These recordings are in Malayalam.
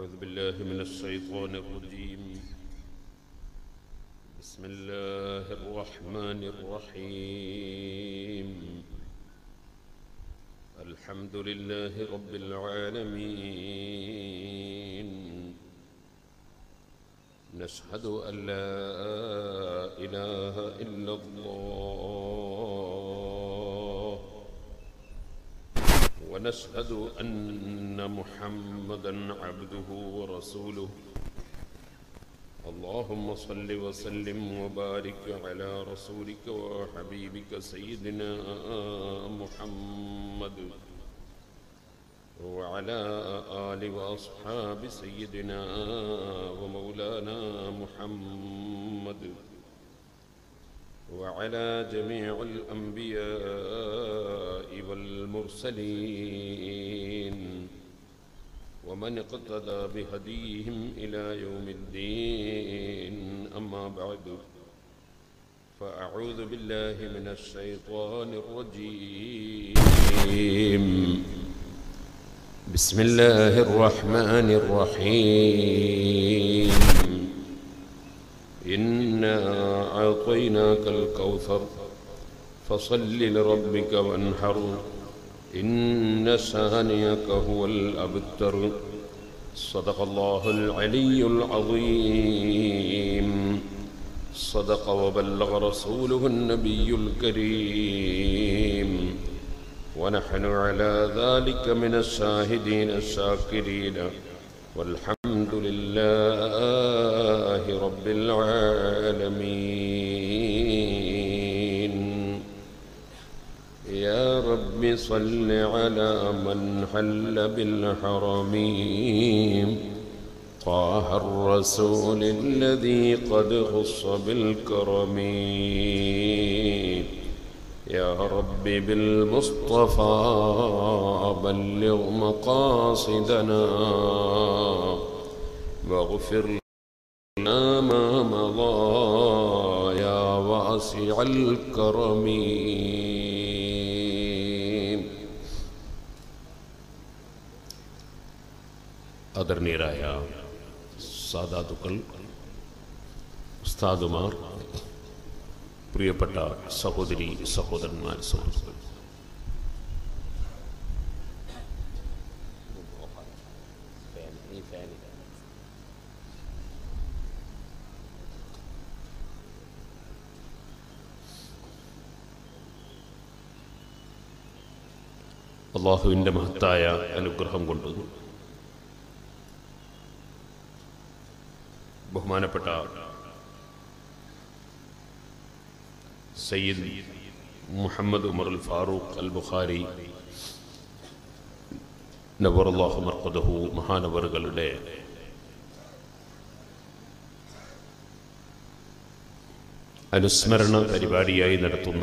أعوذ بالله من الشيطان الرجيم بسم الله الرحمن الرحيم الحمد لله رب العالمين نشهد أن لا إله إلا الله ونشهد أن محمدا عبده ورسوله اللهم صل وسلم وبارك على رسولك وحبيبك سيدنا محمد وعلى آل وأصحاب سيدنا ومولانا محمد وعلى جميع الأنبياء والمرسلين ومن اقتدى بهديهم إلى يوم الدين أما بعد فأعوذ بالله من الشيطان الرجيم بسم الله الرحمن الرحيم إنا أعطيناك الكوثر فصل لربك وانحر إن شانئك هو الأبتر صدق الله العلي العظيم صدق وبلغ رسوله النبي الكريم ونحن على ذلك من الشاهدين الشاكرين والحمد لله رب العالمين يا رب صل على من حل بالحرمين طه الرسول الذي قد خص بالكرم يا رب بالمصطفى بلغ مقاصدنا واغفر لنا ما مضى يا واسع الكرم ആദരണീയരായ സാധാതുക്കൾ ഉസ്താദുമാർ പ്രിയപ്പെട്ട സഹോദരി സഹോദരന്മാർ സുഹൃത്തുക്കൾ അള്ളാഹുവിൻ്റെ മഹത്തായ അനുഗ്രഹം കൊണ്ട് ബഹുമാനപ്പെട്ട സയ്യിദ് മുഹമ്മദ് ഉമർ അൽ ഫാറൂഖ് അൽ ബുഖാരി നബറുല്ലാഹു മർക്കദഹു മഹാനവറുകളുടെ അനുസ്മരണ പരിപാടിയായി നടത്തുന്ന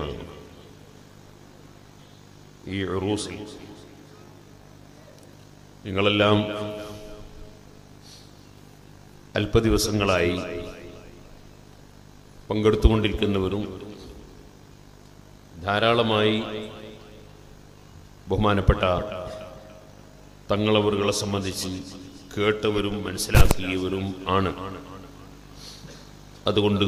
ഈ ഉറൂസിൽ നിങ്ങളെല്ലാം അല്പ ദിവസങ്ങളായി പങ്കെടുത്തുകൊണ്ടിരിക്കുന്നവരും ധാരാളമായി ബഹുമാനപ്പെട്ട തങ്ങളവറുകളെ സംബന്ധിച്ച് കേട്ടവരും മനസ്സിലാക്കിയവരും ആണ് അതുകൊണ്ട്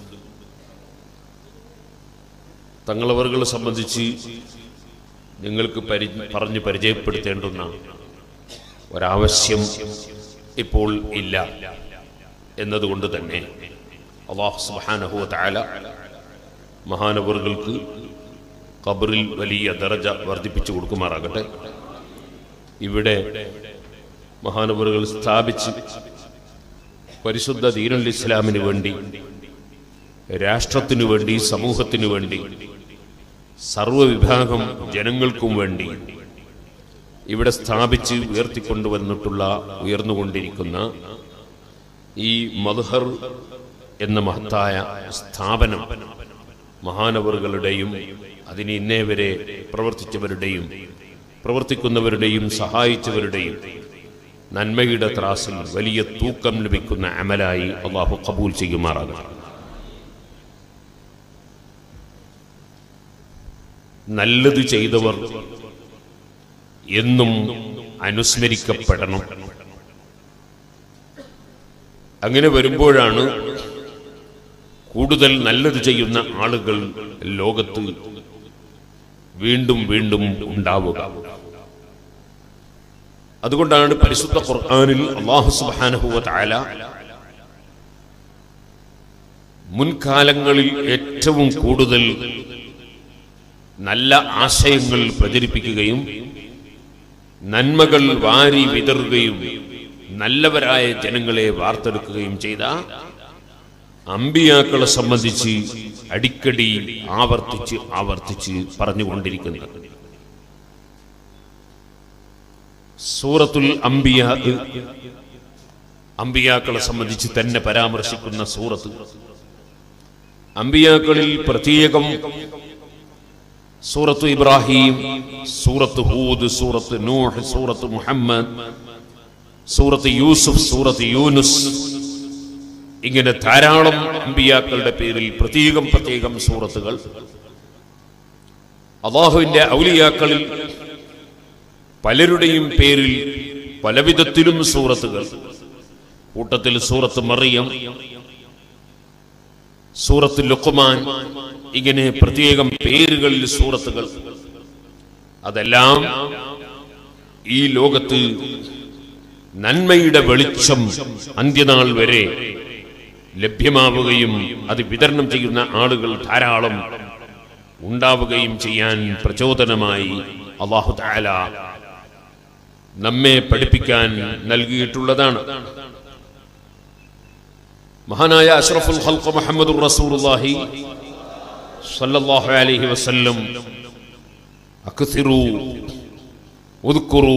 തങ്ങളവറുകളെ സംബന്ധിച്ച് നിങ്ങൾക്ക് പരി പറഞ്ഞ് പരിചയപ്പെടുത്തേണ്ടുന്ന ഒരാവശ്യം ഇപ്പോൾ ഇല്ല എന്നതുകൊണ്ട് തന്നെ അള്ളാഹു സുബാനഹുവ താല മഹാനവറുകൾക്ക് ഖബറിൽ വലിയ ദറജ വർദ്ധിപ്പിച്ചു കൊടുക്കുമാറാകട്ടെ ഇവിടെ മഹാനവറുകൾ സ്ഥാപിച്ച് പരിശുദ്ധ ദീനുൽ ഇസ്ലാമിന് വേണ്ടി രാഷ്ട്രത്തിനു വേണ്ടി സമൂഹത്തിനു വേണ്ടി സർവവിഭാഗം ജനങ്ങൾക്കും വേണ്ടി ഇവിടെ സ്ഥാപിച്ച് ഉയർത്തിക്കൊണ്ടുവന്നിട്ടുള്ള ഉയർന്നുകൊണ്ടിരിക്കുന്ന ഈ മധുഹർ എന്ന മഹത്തായ സ്ഥാപനം മഹാനവറുകളുടെയും അതിന് ഇന്നേ വരെ പ്രവർത്തിച്ചവരുടെയും പ്രവർത്തിക്കുന്നവരുടെയും സഹായിച്ചവരുടെയും നന്മയുടെ ത്രാസിൽ വലിയ തൂക്കം ലഭിക്കുന്ന അമലായി അള്ളാഹു കബൂൽ ചെയ്യുമാറാകും നല്ലത് ചെയ്തവർ എന്നും അനുസ്മരിക്കപ്പെടണം അങ്ങനെ വരുമ്പോഴാണ് കൂടുതൽ നല്ലത് ചെയ്യുന്ന ആളുകൾ ലോകത്ത് വീണ്ടും വീണ്ടും ഉണ്ടാവുക അതുകൊണ്ടാണ് പരിശുദ്ധ ഖുർആനിൽ അള്ളാഹു സുബ്ഹാനഹു വ തആല മുൻകാലങ്ങളിൽ ഏറ്റവും കൂടുതൽ നല്ല ആശയങ്ങൾ പ്രചരിപ്പിക്കുകയും നന്മകൾ വാരി വിതറുകയും നല്ലവരായ ജനങ്ങളെ വാർത്തെടുക്കുകയും ചെയ്ത അമ്പിയാക്കളെ സംബന്ധിച്ച് അടിക്കടി ആവർത്തിച്ച് ആവർത്തിച്ച് പറഞ്ഞുകൊണ്ടിരിക്കുന്നത് സൂറത്തുൽ അംബിയ അമ്പിയാക്കളെ സംബന്ധിച്ച് തന്നെ പരാമർശിക്കുന്ന സൂറത്ത് അമ്പിയാക്കളിൽ പ്രത്യേകം സൂറത്ത് ഇബ്രാഹിം സൂറത്ത് ഹൂദ് സൂറത്ത് നൂഹ് സൂറത്ത് മുഹമ്മദ് സൂറത്ത് യൂസുഫ് സൂറത്ത് യൂനുസ് ഇങ്ങനെ ധാരാളം അമ്പിയാക്കളുടെ പേരിൽ പ്രത്യേകം പ്രത്യേകം സൂറത്തുകൾ അള്ളാഹുവിന്റെ ഔലിയാക്കളിൽ പലരുടെയും പേരിൽ പലവിധത്തിലും സൂറത്തുകൾ കൂട്ടത്തിൽ സൂറത്ത് മറിയം സൂറത്ത് ലുക്കുമാൻ ഇങ്ങനെ പ്രത്യേകം പേരുകളിൽ സൂറത്തുകൾ അതെല്ലാം ഈ ലോകത്ത് നന്മയുടെ വെളിച്ചം അന്ത്യനാൾ വരെ ലഭ്യമാവുകയും അത് വിതരണം ചെയ്യുന്ന ആളുകൾ ധാരാളം ഉണ്ടാവുകയും ചെയ്യാൻ പ്രചോദനമായി അള്ളാഹു താല നമ്മെ പഠിപ്പിക്കാൻ നൽകിയിട്ടുള്ളതാണ് മഹാനായ അഷ്റഫുൽ ഖൽഖ് മുഹമ്മദുർ റസൂലുള്ളാഹി സല്ലല്ലാഹു അലൈഹി വസല്ലം അക്സിറു ഉദ്കുറു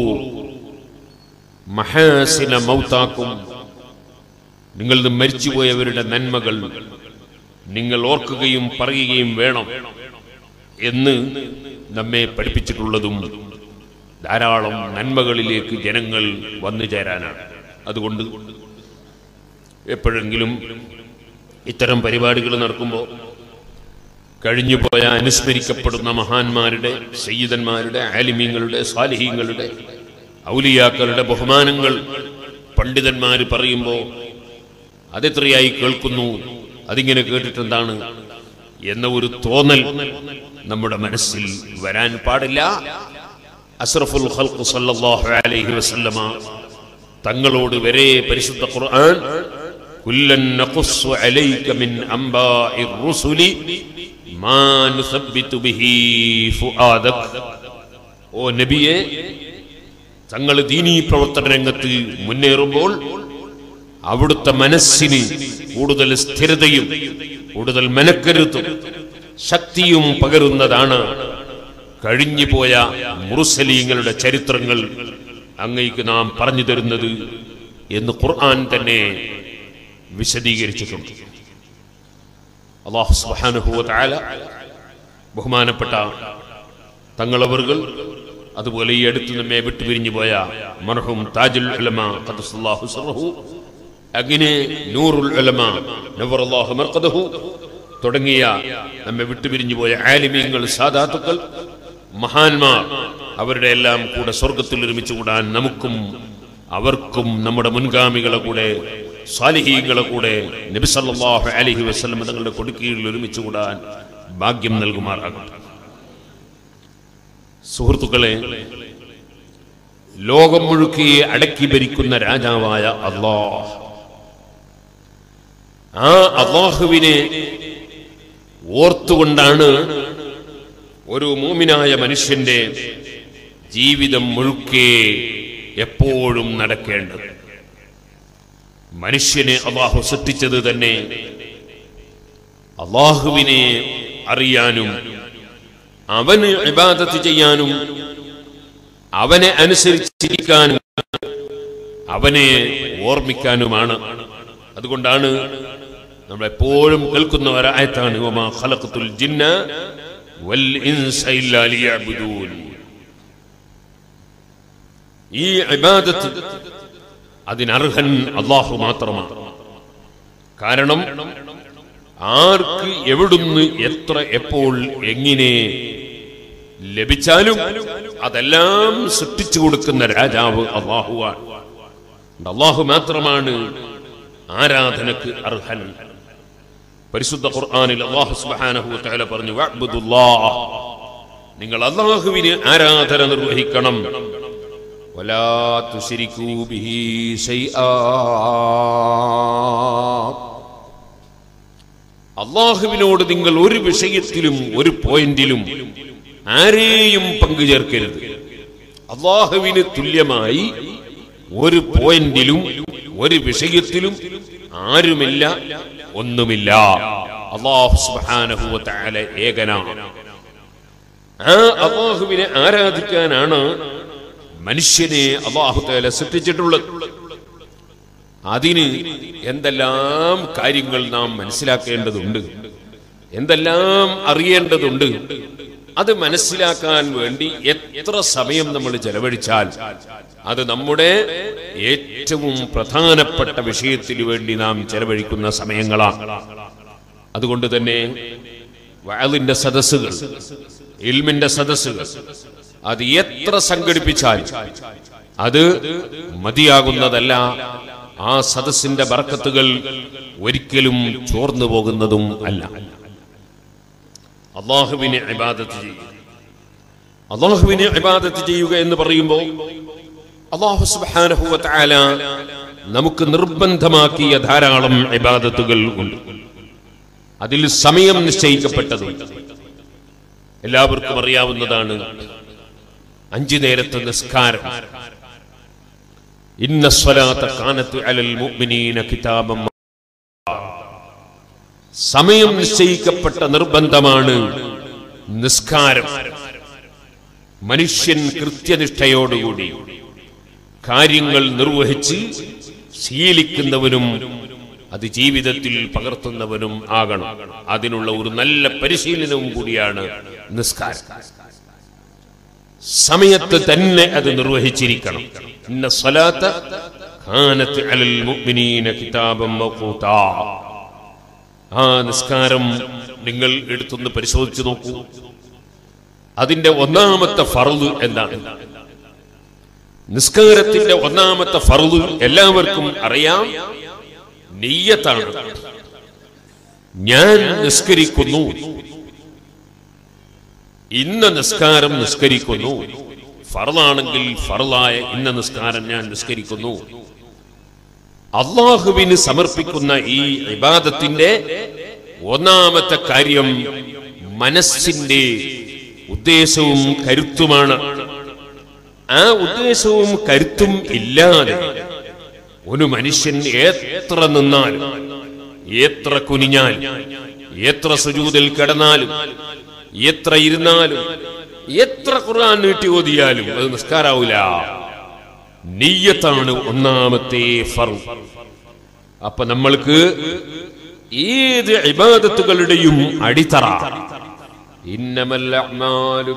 മഹാസിന മൗതാക്കും നിങ്ങൾ മരിച്ചുപോയവരുടെ നന്മകൾ നിങ്ങൾ ഓർക്കുകയും പറയുകയും വേണം എന്ന് നമ്മെ പഠിപ്പിച്ചിട്ടുള്ളതും ധാരാളം നന്മകളിലേക്ക് ജനങ്ങൾ വന്നു ചേരാനാണ് അതുകൊണ്ട് എപ്പോഴെങ്കിലും ഇത്തരം പരിപാടികൾ നടക്കുമ്പോൾ കഴിഞ്ഞുപോയ അനുസ്മരിക്കപ്പെടുന്ന മഹാന്മാരുടെ സയ്യിദന്മാരുടെ ആലിമീങ്ങളുടെ സാലിഹീങ്ങളുടെ ഔലിയാക്കളുടെ ബഹുമാനങ്ങൾ പണ്ഡിതന്മാർ പറയുമ്പോൾ അതെത്രയായി കേൾക്കുന്നു അതിങ്ങനെ കേട്ടിട്ടെന്താണ് എന്ന ഒരു തോന്നൽ നമ്മുടെ മനസ്സിൽ വരാൻ പാടില്ല അസ്രഫുൽ ഖൽഖ് സല്ലല്ലാഹു അലൈഹി വസല്ലമ തങ്ങളോട് വരെ പരിശുദ്ധ ഖുർആൻ കുല്ലൻ നഖുസ്സു അലൈക മിൻ അംബാഇർ റുസുലി മാ നുസബ്ബിതു ബിഹി ഫുആദക് ഓ നബിയെ തങ്ങൾ ദീനീ പ്രവർത്തന രംഗത്ത് മുന്നേറുമ്പോൾ അവിടുത്തെ മനസ്സിന് കൂടുതൽ സ്ഥിരതയും കൂടുതൽ മനക്കരുത്തും ശക്തിയും പകരുന്നതാണ് കഴിഞ്ഞുപോയ മുറുസലീങ്ങളുടെ ചരിത്രങ്ങൾ അങ്ങയ്ക്ക് നാം പറഞ്ഞു തരുന്നത് എന്ന് ഖുർആൻ തന്നെ വിശദീകരിച്ചിട്ടുണ്ട് അള്ളാഹു സുബ്ഹാനഹു വ തആല ബഹുമാനപ്പെട്ട തങ്ങളവറുകൾ അതുപോലെ ഈ അടുത്ത് നമ്മെ വിട്ടുപിരിഞ്ഞു പോയ മർഹൂം താജുൽ ഉലമ ഖദ്ദസല്ലാഹു സിർറഹു അങ്ങനെ നൂറുൽ ഉലമ നവറല്ലാഹു മർഖദഹു തുടങ്ങിയ നമ്മെ വിട്ടുപിരിഞ്ഞു പോയ ആലിമീങ്ങൾ സാദാത്തുക്കൾ മഹാന്മാർ അവരുടെ എല്ലാം കൂടെ സ്വർഗത്തിൽ ഒരുമിച്ച് കൂടാൻ നമുക്കും അവർക്കും നമ്മുടെ മുൻഗാമികളെ കൂടെ സാലിഹീങ്ങളെ കൂടെ നബി സല്ലല്ലാഹു അലൈഹി വസല്ലം തങ്ങളുടെ കൊടുക്കീഴിൽ ഒരുമിച്ച് കൂടാൻ ഭാഗ്യം നൽകുമാറാകട്ടെ സുഹൃത്തുക്കളെ ലോകം മുഴുക്കി അടക്കി ഭരിക്കുന്ന രാജാവായ അള്ളാഹ് ആ അള്ളാഹുവിനെ ഓർത്തുകൊണ്ടാണ് ഒരു മൂമിനായ മനുഷ്യന്റെ ജീവിതം മുഴുക്കെ എപ്പോഴും നടക്കേണ്ടത് മനുഷ്യനെ അള്ളാഹു സൃഷ്ടിച്ചത് തന്നെ അള്ളാഹുവിനെ അറിയാനും അവന് ഇബാദത്ത് ചെയ്യാനും അവനെ അനുസരിച്ചിരിക്കാനും അവനെ ഓർമ്മിക്കാനുമാണ് അതുകൊണ്ടാണ് നമ്മൾ എപ്പോഴും കേൾക്കുന്ന ഒരായത്താണ് വമാ ഖലഖത്തുൽ ജിന്ന വൽ ഇൻസ ഇല്ലാ ലിയഅ്ബുദൂൻ ഈ ഇബാദത്ത് അതിനർഹൻ അള്ളാഹു മാത്രമാണ് കാരണം ആർക്ക് എവിടുന്ന് എത്ര എപ്പോൾ എങ്ങനെ ലഭിച്ചാലും അതെല്ലാം സൃഷ്ടിച്ചു കൊടുക്കുന്ന രാജാവ് അള്ളാഹുവാണ് അള്ളാഹു മാത്രമാണ് ആരാധനക്ക് അർഹൻ പരിശുദ്ധ ഖുർആനിൽ അല്ലാഹു സുബ്ഹാനഹു വ തആല പറഞ്ഞു വഅബ്ദുല്ലാഹ് നിങ്ങൾ അല്ലാഹുവിന് ആരാധന നിർവഹിക്കണം വലാ തുശ്രികൂ ബിഹി ശൈആ അള്ളാഹുവിനോട് നിങ്ങൾ ഒരു വിഷയത്തിലും ഒരു പോയിന്റിലും ആരെയും പങ്കുചേർക്കരുത് അള്ളാഹുവിന് തുല്യമായി ഒരു പോയിന്റിലും ഒരു വിഷയത്തിലും ആരുമില്ല ഒന്നുമില്ല അള്ളാഹു സുബ്ഹാനഹു വ തആല ഏകനാണ് ആ അള്ളാഹുവിനെ ആരാധിക്കാനാണ് മനുഷ്യനെ അള്ളാഹു തആല സൃഷ്ടിച്ചിട്ടുള്ളത് അതിന് എന്തെല്ലാം കാര്യങ്ങൾ നാം മനസ്സിലാക്കേണ്ടതുണ്ട് എന്തെല്ലാം അറിയേണ്ടതുണ്ട് അത് മനസ്സിലാക്കാൻ വേണ്ടി എത്ര സമയം നമ്മൾ ചെലവഴിച്ചാൽ അത് നമ്മുടെ ഏറ്റവും പ്രധാനപ്പെട്ട വിഷയത്തിന് വേണ്ടി നാം ചെലവഴിക്കുന്ന സമയങ്ങളാണ് അതുകൊണ്ട് തന്നെ വയലിന്റെ സദസ്സുകൾ ഇൽമിന്റെ സദസ്സുകൾ അത് എത്ര സംഘടിപ്പിച്ചാൽ അത് മതിയാകുന്നതല്ല ആ സദസ്സിന്റെ ബർക്കത്തുകൾ ഒരിക്കലും ചോർന്നു പോകുന്നതും അല്ല അള്ളാഹുവിനെ ഇബാദത്ത് ചെയ്യുക അള്ളാഹുവിനെ ഇബാദത്ത് ചെയ്യുക എന്ന് പറയുമ്പോൾ അള്ളാഹു സുബ്ഹാനഹു വ തആല നമുക്ക് നിർബന്ധമാക്കിയ ധാരാളം ഇബാദത്തുകൾ ഉണ്ട് അതിൽ സമയം നിശ്ചയിക്കപ്പെട്ടതുണ്ട് എല്ലാവർക്കും അറിയാവുന്നതാണ് അഞ്ചു നേരത്തെ നിസ്കാരം ഇന്ന സ്വലാത്ത കാനത്ത് അലൽ മുഅ്മിനീന കിതാബം സമയം നിശ്ചയിക്കപ്പെട്ട നിർബന്ധമാണ് നിസ്കാരം മനുഷ്യൻ കൃത്യനിഷ്ഠയോടുകൂടി കാര്യങ്ങൾ നിർവഹിച്ച് ശീലിക്കുന്നവനും അത് ജീവിതത്തിൽ പകർത്തുന്നവനും ആകണം അതിനുള്ള ഒരു നല്ല പരിശീലനവും കൂടിയാണ് നിസ്കാരം സമയത്ത് തന്നെ അത് നിർവഹിച്ചിരിക്കണം ഇന്ന സ്വലാത്ത കാനത്ത് അലൽ മുഅ്മിനീന കിതാബം മൗഖൂതാ ആ നിസ്കാരം നിങ്ങൾ എടുത്തൊന്ന് പരിശോധിച്ചു നോക്കൂ അതിന്റെ ഒന്നാമത്തെ ഫറദ് എന്താണ് നിസ്കാരത്തിന്റെ ഒന്നാമത്തെ ഫറദ് എല്ലാവർക്കും അറിയാം നെയ്യത്താണ് ഞാൻ നിസ്കരിക്കുന്നു ഇന്ന നിസ്കാരം നിസ്കരിക്കുന്നു ഫറലാണെങ്കിൽ ഫറലായ ഇന്ന നിസ്കാരം ഞാൻ നിസ്കരിക്കുന്നു അള്ളാഹുവിന് സമർപ്പിക്കുന്ന ഈ ഇബാദത്തിന്റെ ഒന്നാമത്തെ കാര്യം മനസ്സിന്റെ ഉദ്ദേശവും കരുത്തുമാണ് ആ ഉദ്ദേശവും കരുത്തും ഇല്ലാതെ ഒരു മനുഷ്യൻ എത്ര നിന്നാലും എത്ര കുനിഞ്ഞാലും എത്ര സുജൂതിൽ കിടന്നാലും എത്ര ഇരുന്നാലും എത്ര ഖുർആൻ നീട്ടി ഓതിയാലും അത് നിസ്കാരാവൂല നീയത്താണ് ഒന്നാമത്തെ ഫറു അപ്പൊ നമ്മൾക്ക് ഏത് ഇബാദത്തുകളുടെയും അടിത്തറ ഇന്നമൽ അഅ്മാലു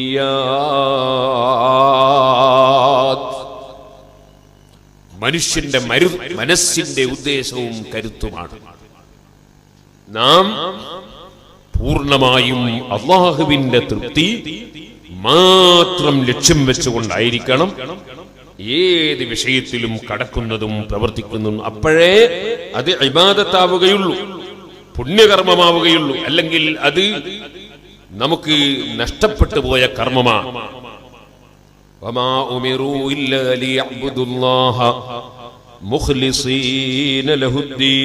ബിന്നിയാത്ത് മനുഷ്യന്റെ മരു മനസ്സിന്റെ ഉദ്ദേശവും കരുത്തുമാണ് നാം പൂർണ്ണമായും അള്ളാഹുവിന്റെ തൃപ്തി മാത്രം ലക്ഷ്യം വെച്ചുകൊണ്ടായിരിക്കണം ഏത് വിഷയത്തിലും കടക്കുന്നതും പ്രവർത്തിക്കുന്നതും അപ്പോഴേ അത് ഇബാദത്താവുകയുള്ളൂ പുണ്യകർമ്മമാവുകയുള്ളൂ അല്ലെങ്കിൽ അത് നമുക്ക് നഷ്ടപ്പെട്ടു പോയ കർമ്മമാണ് وما أمروا إلا ليعبدوا الله مخلصين له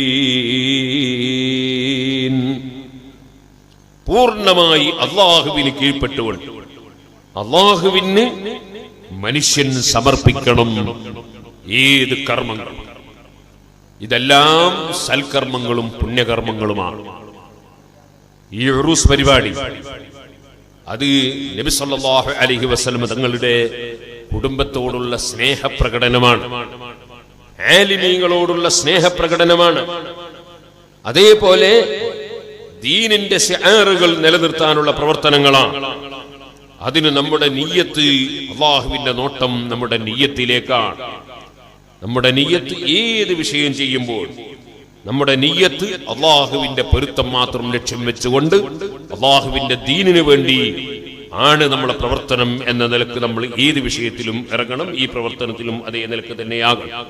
الدين പൂർണ്ണമായി അള്ളാഹുവിന് കീഴ്പ്പെട്ടുകൊണ്ട് അള്ളാഹുവിന് മനുഷ്യൻ സമർപ്പിക്കണം ഏത് കർമ്മങ്ങളും ഇതെല്ലാം സൽക്കർമ്മങ്ങളും പുണ്യകർമ്മങ്ങളുമാണ് ഈ ഉറൂസ് പരിപാടി അത് നബി സല്ലല്ലാഹു അലൈഹി വസല്ലം തങ്ങളുടെ കുടുംബത്തോടുള്ള സ്നേഹപ്രകടനമാണ് ആലിമീങ്ങളോടുള്ള സ്നേഹപ്രകടനമാണ് അതേപോലെ ദീനിന്റെ ശിആറുകൾ നിലനിർത്താനുള്ള പ്രവർത്തനങ്ങളാണ് അതിന് നമ്മുടെ നീയത്ത് അള്ളാഹുവിന്റെ നോട്ടം നമ്മുടെ നീയത്തിലേക്കാണ് നമ്മുടെ നീയത്ത് ഏത് വിഷയം ചെയ്യുമ്പോൾ നമ്മുടെ നീയത്ത് അള്ളാഹുവിന്റെ പൊരുത്തം മാത്രം ലക്ഷ്യം വെച്ചുകൊണ്ട് അള്ളാഹുവിന്റെ ദീനിനു വേണ്ടി ആണ് നമ്മളെ പ്രവർത്തനം എന്ന നിലക്ക് നമ്മൾ ഏത് വിഷയത്തിലും ഇറങ്ങണം ഈ പ്രവർത്തനത്തിലും അതേ നിലക്ക് തന്നെയാകണം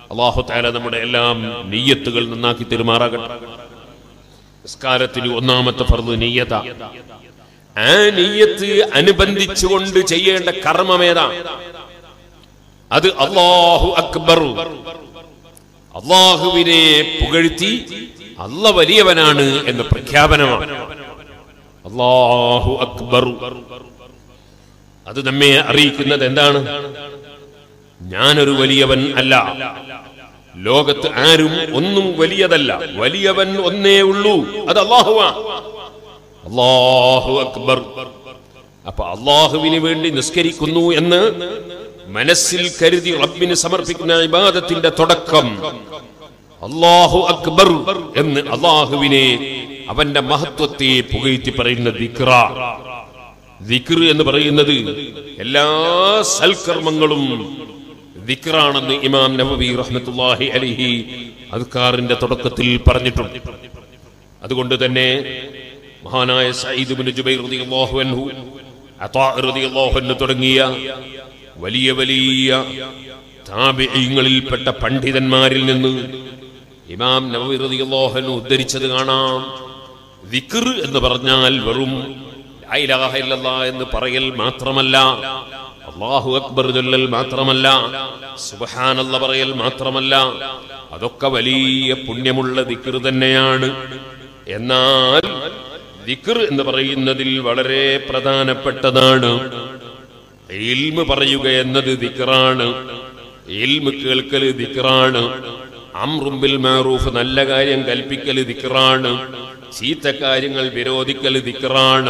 അള്ളാഹു താല നമ്മുടെ എല്ലാം നെയ്യത്തുകൾ നന്നാക്കി തെരുമാറാകട്ടെ നിസ്കാരത്തിൽ ഒന്നാമത്തെ ഫർദ് നെയ്യത ആ നെയ്യത്ത് അനുബന്ധിച്ചുകൊണ്ട് ചെയ്യേണ്ട കർമ്മമേതാ അത് അള്ളാഹു അക്ബർ അള്ളാഹുവിനെ പുകഴ്ത്തി അല്ല വലിയവനാണ് എന്ന പ്രഖ്യാപനമാണ് അള്ളാഹു അക്ബർ അത് നമ്മെ അറിയിക്കുന്നത് എന്താണ് ഞാനൊരു വലിയവൻ അല്ല ലോകത്ത് ആരും ഒന്നും വലിയതല്ല വലിയവൻ ഒന്നേ ഉള്ളൂ അത് അള്ളാഹുവാ അള്ളാഹു അക്ബർ അപ്പൊ അള്ളാഹുവിന് വേണ്ടി നിസ്കരിക്കുന്നു എന്ന് മനസ്സിൽ കരുതി റബ്ബിന് സമർപ്പിക്കുന്ന ഇബാദത്തിന്റെ തുടക്കം അള്ളാഹു അക്ബർ എന്ന് അള്ളാഹുവിനെ അവന്റെ മഹത്വത്തെ പുകഴ്ത്തി പറയുന്ന ദിക്റ ദിക്ർ എന്ന് പറയുന്നത് എല്ലാ സൽക്കർമ്മങ്ങളും ദിക്റാണെന്ന് ഇമാം നബവി റഹ്മത്തുള്ളാഹി അലിഹി അദ്കാറിന്റെ തുടക്കത്തിൽ പറഞ്ഞിട്ടുണ്ട് അതുകൊണ്ട് തന്നെ മഹാനായ സയ്യിദ് ബിൻ ജുബൈർ റളിയല്ലാഹു അൻഹു അതാ റളിയല്ലാഹു അൻഹു തുടങ്ങിയ വലിയ വലിയ താബിഈങ്ങളിൽപ്പെട്ട പണ്ഡിതന്മാരിൽ നിന്ന് ഇമാം നബവി റളിയല്ലാഹു അൻഹു ഉദ്ധരിച്ചത് കാണാം ദിക്ർ എന്ന് പറഞ്ഞാൽ വെറും ലാ ഇലാഹ ഇല്ലല്ലാഹ് എന്ന് പറയൽ മാത്രമല്ല അള്ളാഹു അക്ബർ ചൊല്ലൽ മാത്രമല്ല സുബ്ഹാനല്ല പറയൽ മാത്രമല്ല അതൊക്കെ വലിയ പുണ്യമുള്ള ദിക്ർ തന്നെയാണ് എന്നാൽ ദിക്ർ എന്ന് പറയുന്നതിൽ വളരെ പ്രധാനപ്പെട്ടതാണ് ഇൽമ് പറയുക എന്നത് ദിക്റാണ് ഇൽമ് കേൾക്കൽ ദിക്റാണ് അമ്രുമ്പിൽ മാറൂഫ് നല്ല കാര്യം കൽപ്പിക്കൽ ദിക്റാണ് ചീത്ത കാര്യങ്ങൾ വിരോധിക്കൽ ദിക്റാണ്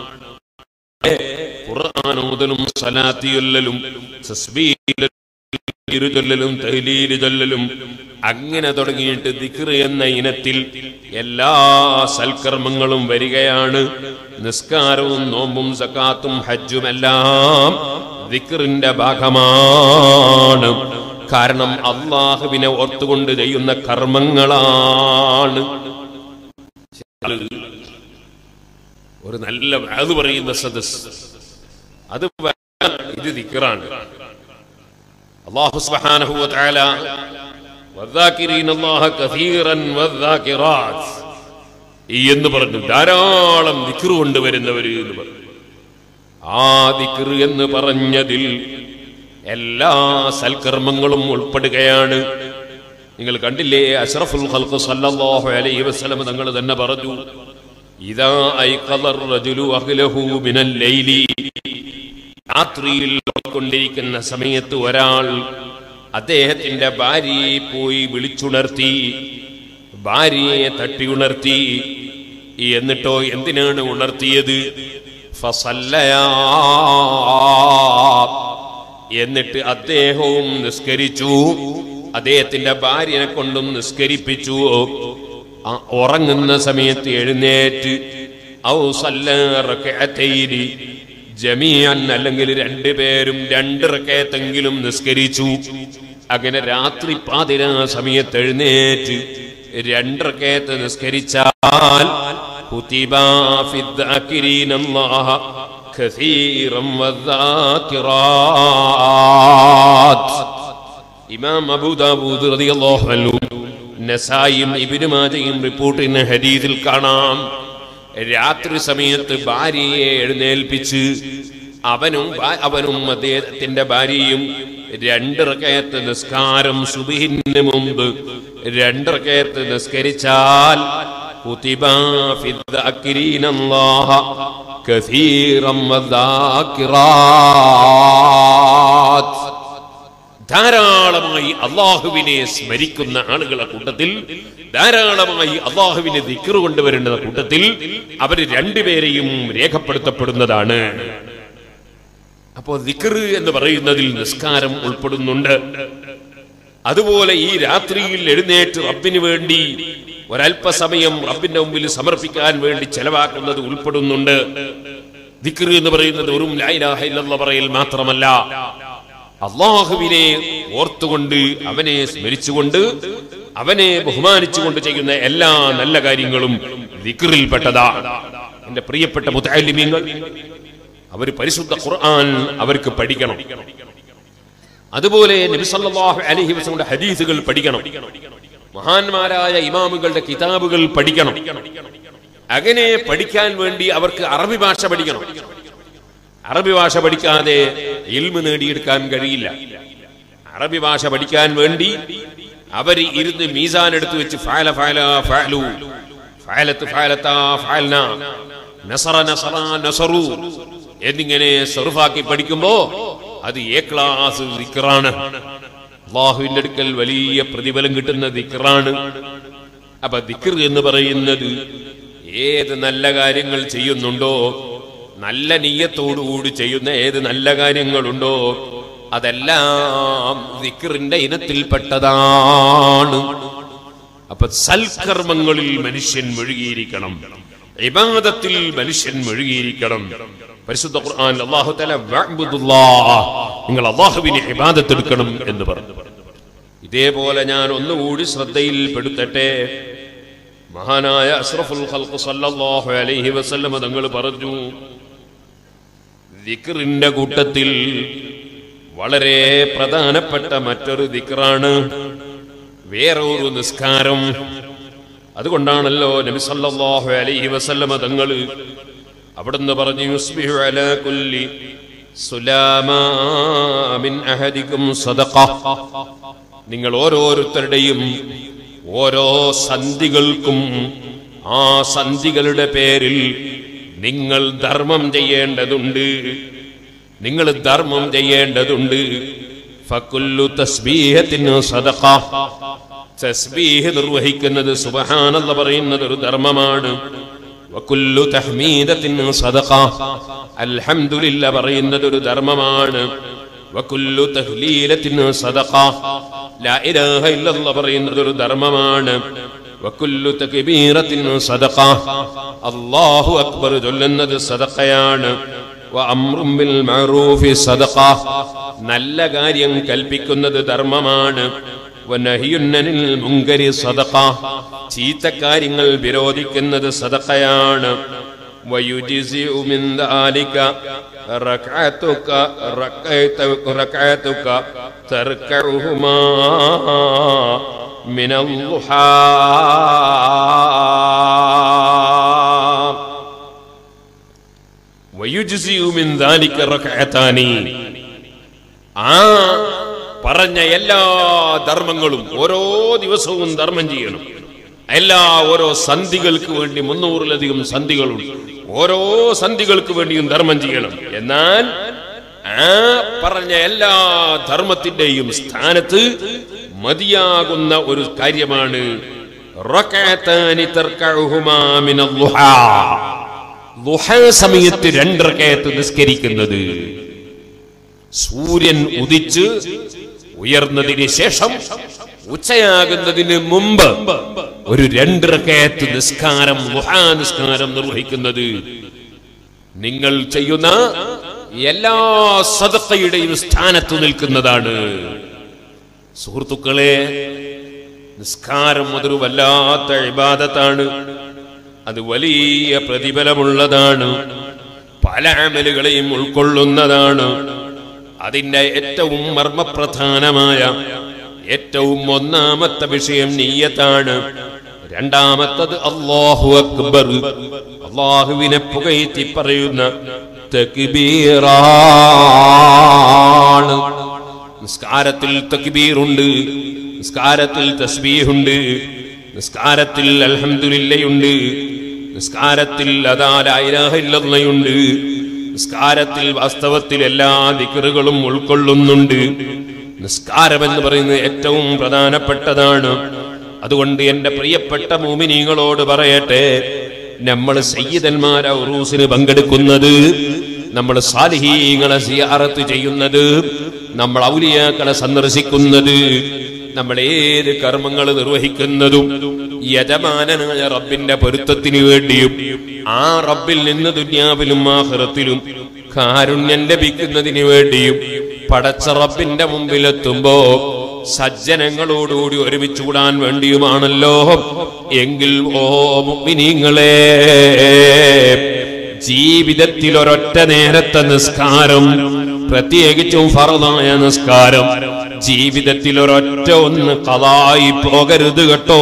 ഖുർആാനോദലും സലാത്തിയൊല്ലലും ചൊല്ലലും തഹ്ലീല് ചൊല്ലലും അങ്ങനെ തുടങ്ങിയിട്ട് ദിക്ർ എന്ന ഇനത്തിൽ എല്ലാ സൽക്കർമ്മങ്ങളും വരികയാണ് നിസ്കാരവും നോമ്പും സക്കാത്തും ഹജ്ജുമെല്ലാം ദിക്റിന്റെ ഭാഗമാണ് കാരണം അള്ളാഹുവിനെ ഓർത്തുകൊണ്ട് ചെയ്യുന്ന കർമ്മങ്ങളാണ് ഒരു നല്ല അത് പറയുന്ന സദസ് അത് വ- ഇത് ദിക്റാണ് അള്ളാഹു സുബ്ഹാനഹു വ തആല വദ്ദാകിരീന അല്ലാഹ കസീറൻ വദ്ദാകിറാത്ത് ഈ എന്ന് പറഞ്ഞു ധാരാളം ദിക്ർ കൊണ്ടുവരുന്നവര് എന്ന് പറഞ്ഞു ആ ദിക്ർ എന്ന് പറഞ്ഞതിൽ എല്ലാ സൽക്കർമ്മങ്ങളും ഉൾപ്പെടുകയാണ് നിങ്ങൾ കണ്ടില്ലേ അഷ്റഫുൽ ഖൽഖ് സല്ലല്ലാഹു അലൈഹി വസല്ലം തങ്ങൾ തന്നെ പറഞ്ഞു ഇദാ ഐഖദ റജുലു അഹ്ലഹു മിനൽ ലൈലി രാത്രിയിൽ കൊണ്ടിരിക്കുന്ന സമയത്ത് ഒരാൾ അദ്ദേഹത്തിന്റെ ഭാര്യയെ പോയി വിളിച്ചുണർത്തി ഭാര്യയെ തട്ടി ഉണർത്തി എന്നിട്ടോ എന്തിനാണ് ഉണർത്തിയത് ഫസല്ലയാ എന്നിട്ട് അദ്ദേഹവും നിസ്കരിച്ചു അദ്ദേഹത്തിന്റെ ഭാര്യനെ കൊണ്ടും നിസ്കരിപ്പിച്ചു ആ ഉറങ്ങുന്ന സമയത്ത് എഴുന്നേറ്റ് ഔ സല്ല റക്അത്തൈനി ജമീഅൻ അല്ലെങ്കിൽ രണ്ടുപേരും രണ്ട് റക്കയത്തെങ്കിലും നിസ്കരിച്ചു അങ്ങനെ രാത്രി പാതിരാ സമയത്ത് എഴുന്നേറ്റ് രണ്ട് റക്കയത്ത് നിസ്കരിച്ചാൽ കുതിബ ഫിദ്ദാകിരീന അല്ലാഹ കസീറൻ വദ്ദാകിറാത്ത് ഇമാം അബൂദാബൂദ് റളിയല്ലാഹു അൻഹു നസായിയും ഇബ്നു മാജയും റിപ്പോർട്ട് ചെയ്യുന്ന ഹദീസിൽ കാണാം രാത്രി സമയത്ത് ഭാര്യയെ എഴുന്നേൽപ്പിച്ച് അവനും ഭാ- അവനും അദ്ദേഹത്തിന്റെ ഭാര്യയും രണ്ടിറക്കയത്ത് നിസ്കാരം സുബിഹിന് മുമ്പ് രണ്ടിറക്കയത്ത് നിസ്കരിച്ചാൽ കുതിബ ഫി الذاكرين الله كثيرا والذاكرات ധാരാളമായി അള്ളാഹുവിനെ സ്മരിക്കുന്ന ആളുകളെ കൂട്ടത്തിൽ ധാരാളമായി അള്ളാഹുവിനെ ദിക്കറ് കൊണ്ടുവരേണ്ട കൂട്ടത്തിൽ അവർ രണ്ടുപേരെയും രേഖപ്പെടുത്തപ്പെടുന്നതാണ് അപ്പോ ദിക്കറ് എന്ന് പറയുന്നതിൽ നിസ്കാരം ഉൾപ്പെടുന്നുണ്ട് അതുപോലെ ഈ രാത്രിയിൽ എഴുന്നേറ്റ് റബ്ബിന് വേണ്ടി ഒരല്പസമയം റബ്ബിന്റെ മുമ്പിൽ സമർപ്പിക്കാൻ വേണ്ടി ചെലവാക്കുന്നത് ഉൾപ്പെടുന്നുണ്ട് ദിക്ർ എന്ന് പറയുന്നത് ഒരു ലായിലാഹ ഇല്ലല്ലാഹ് പറയൽ മാത്രമല്ല അള്ളാഹുവിനെ ഓർത്തുകൊണ്ട് അവനെ സ്മരിച്ചുകൊണ്ട് അവനെ ബഹുമാനിച്ചുകൊണ്ട് ചെയ്യുന്ന എല്ലാ നല്ല കാര്യങ്ങളും ദിക്റിൽപ്പെട്ടതാണ് എന്റെ പ്രിയപ്പെട്ട മുത്തലിമീങ്ങൾ അവർ പരിശുദ്ധ ഖുർആൻ അവർക്ക് പഠിക്കണം അതുപോലെ നബി സല്ലല്ലാഹു അലൈഹി വസല്ലമയുടെ ഹദീസുകൾ പഠിക്കണം മഹാന്മാരായ ഇമാമുകളുടെ കിതാബുകൾ പഠിക്കണം അങ്ങനെ പഠിക്കാൻ വേണ്ടി അവർക്ക് അറബി ഭാഷ പഠിക്കണം അറബി ഭാഷ പഠിക്കാതെ ഇൽമ് നേടിയെടുക്കാൻ കഴിയില്ല അറബി ഭാഷ പഠിക്കാൻ വേണ്ടി അവർ ഇരുന്ന് മീസാൻ എടുത്തു വെച്ച് ഫാല ഫാല ഫാലു ഫാലത്ത് ഫാലത്ത ഫാൽന നസറ നസറ നസറു എന്നിങ്ങനെ സെറുഫാക്കി പഠിക്കുമ്പോ അത് എ ക്ലാസ് ദിക്റാണ് അള്ളാഹുവിന്റെ അടുക്കൽ വലിയ പ്രതിഫലം കിട്ടുന്ന ദിക്റാണ് അപ്പൊ ദിക്ർ എന്ന് പറയുന്നത് ഏത് നല്ല കാര്യങ്ങൾ ചെയ്യുന്നുണ്ടോ നല്ല നീയത്തോടുകൂടി ചെയ്യുന്ന ഏത് നല്ല കാര്യങ്ങളുണ്ടോ അതെല്ലാം ദിക്റിന്റെ ഇനത്തിൽപ്പെട്ടതാണ് അപ്പൊ സൽക്കർമ്മങ്ങളിൽ മനുഷ്യൻ മുഴുകിയിരിക്കണം ഇബാദത്തിൽ മനുഷ്യൻ മുഴുകിയിരിക്കണം പരിശുദ്ധ ഖുർആൻ അല്ലാഹു തആല വഅബ്ദുല്ലാഹ് നിങ്ങൾ അല്ലാഹുവിനെ ഇബാദത്ത് എടുക്കണം എന്ന് പറഞ്ഞു ഇതേപോലെ ഞാൻ ഒന്നുകൂടി ശ്രദ്ധയിൽ പെടുത്തട്ടെ മഹാനായ അഷ്റഫുൽ ഖൽഖ് സല്ലല്ലാഹു അലൈഹി വസല്ലം തങ്ങൾ പറഞ്ഞു ദിക്റിന്റെ കൂട്ടത്തിൽ വളരെ പ്രധാനപ്പെട്ട മറ്റൊരു ദിക്റാണ് വേറൊരു നിസ്കാരം അതുകൊണ്ടാണല്ലോ നബി സല്ലല്ലാഹു അലൈഹി വസല്ലമ തങ്ങൾ അവിടുന്ന് പറഞ്ഞു യുസ്ബിഹു അലാ കുല്ലി സുലാമാ മിൻ അഹദിക്കും സദഖ നിങ്ങൾ ഓരോരുത്തരുടെയും ഓരോ സന്ധികൾക്കും ആ സന്ധികളുടെ പേരിൽ നിങ്ങൾ ധർമ്മം ചെയ്യേണ്ടതുണ്ട് നിങ്ങൾ ധർമ്മം ചെയ്യേണ്ടതുണ്ട് ഫക്കുല്ലു തസ്ബീഹത്തിന് സദഖ തസ്ബീഹ് നിർവഹിക്കുന്നത് സുബ്ഹാനല്ല പറയുന്നത് ഒരു ധർമ്മമാണ് വക്കുല്ലു തഹ്മീദത്തിന് സദഖ അൽഹംദുലില്ല പറയുന്നത് ഒരു ധർമ്മമാണ് വക്കുല്ലു തഹ്ലീലത്തിന് സദഖ ലാ ഇലാഹ ഇല്ലല്ലാഹ് പറയുന്നത് ഒരു ധർമ്മമാണ് വക്കുല്ലു തക്ബീറത്തിന് സദഖ അല്ലാഹു അക്ബർ ചൊല്ലുന്നത് സദഖയാണ് വഅംറും ബിൽ മഅറൂഫി സദഖ നല്ല കാര്യം കൽപ്പിക്കുന്നത് ധർമ്മമാണ് വനഹിയുന്നനിൽ മുങ്കരി സദഖ ചീത്ത കാര്യങ്ങൾ വിരോധിക്കുന്നത് സദഖയാണ് ويجزئ من ذلك ركعتك ركعتك ركعتك تركعهما من الضحى ويجزئ من ذلك ركعتان ആ പറഞ്ഞ എല്ലാ ധർമ്മങ്ങളും ഓരോ ദിവസവും ധർമ്മം ചെയ്യണം എല്ലാ ഓരോ സന്ധികൾക്ക് വേണ്ടി മുന്നൂറിലധികം സന്ധികളുണ്ട് ഓരോ സന്ധികൾക്ക് വേണ്ടിയും ധർമ്മം ചെയ്യണം എന്നാൽ ആ പറഞ്ഞ എല്ലാ ധർമ്മത്തിന്റെയും സ്ഥാനത്ത് മതിയാകുന്ന ഒരു കാര്യമാണ് റകഅത്താനി തർക്കഉഹുമാ മിനൽ ളുഹാ. ളുഹാ സമയത്ത് രണ്ടരക്കയത്ത് നിസ്കരിക്കുന്നത് സൂര്യൻ ഉദിച്ച് ഉയർന്നതിന് ശേഷം ഉച്ചയാകുന്നതിന് മുമ്പ് ഒരു രണ്ടരക്കയത്ത് നിസ്കാരം ളുഹാ നിസ്കാരം നിർവഹിക്കുന്നത് നിങ്ങൾ ചെയ്യുന്ന എല്ലാ സദക്കയുടെയും സ്ഥാനത്ത് നിൽക്കുന്നതാണ് സുഹൃത്തുക്കളെ നിസ്കാരം അതൊരു വല്ലാത്ത ഇബാദത്താണ് അത് വലിയ പ്രതിഫലമുള്ളതാണ് പല അമലുകളെയും ഉൾക്കൊള്ളുന്നതാണ് അതിന്റെ ഏറ്റവും മർമ്മപ്രധാനമായ ഏറ്റവും ഒന്നാമത്തെ വിഷയം നീയത്താണ് രണ്ടാമത്തത് അള്ളാഹു അക്ബർ അള്ളാഹുവിനെ പുകയറ്റി പറയുന്ന തക്ബീറാണ് നിസ്കാരത്തിൽ തക്ബീറുണ്ട് നിസ്കാരത്തിൽ തസ്ബീഹുണ്ട് നിസ്കാരത്തിൽ അൽഹംദുലില്ലയുണ്ട് നിസ്കാരത്തിൽ അതാലായിരയുണ്ട് നിസ്കാരത്തിൽ വാസ്തവത്തിൽ എല്ലാ ദിക്കറുകളും ഉൾക്കൊള്ളുന്നുണ്ട് നിസ്കാരം എന്ന് പറയുന്നത് ഏറ്റവും പ്രധാനപ്പെട്ടതാണ് അതുകൊണ്ട് എന്റെ പ്രിയപ്പെട്ട മൂമിനീങ്ങളോട് പറയട്ടെ നമ്മൾ സയ്യിദന്മാരെ ഉറൂസിന് പങ്കെടുക്കുന്നത് നമ്മൾ സാലിഹീങ്ങളെ സിയാറത്ത് ചെയ്യുന്നത് നമ്മൾ ഔലിയാക്കളെ സന്ദർശിക്കുന്നത് നമ്മൾ ഏത് കർമ്മങ്ങൾ നിർവഹിക്കുന്നതും യജമാനനായ റബ്ബിന്റെ പൊരുത്തത്തിന് വേണ്ടിയും ആ റബ്ബിൽ നിന്ന് ദുന്യാവിലും ആഹ്റത്തിലും കാരുണ്യം ലഭിക്കുന്നതിന് വേണ്ടിയും പടച്ച റബ്ബിന്റെ മുമ്പിലെത്തുമ്പോ സജ്ജനങ്ങളോടുകൂടി ഒരുമിച്ച് കൂടാൻ വേണ്ടിയുമാണല്ലോ എങ്കിൽ ഓ മുഅ്മിനീങ്ങളെ ജീവിതത്തിൽ ഒരൊറ്റ നേരത്തെ നിസ്കാരം പ്രത്യേകിച്ചും ഫറദായ നിസ്കാരം ജീവിതത്തിൽ ഒരൊറ്റ ഒന്ന് കലായി പോകരുത് കേട്ടോ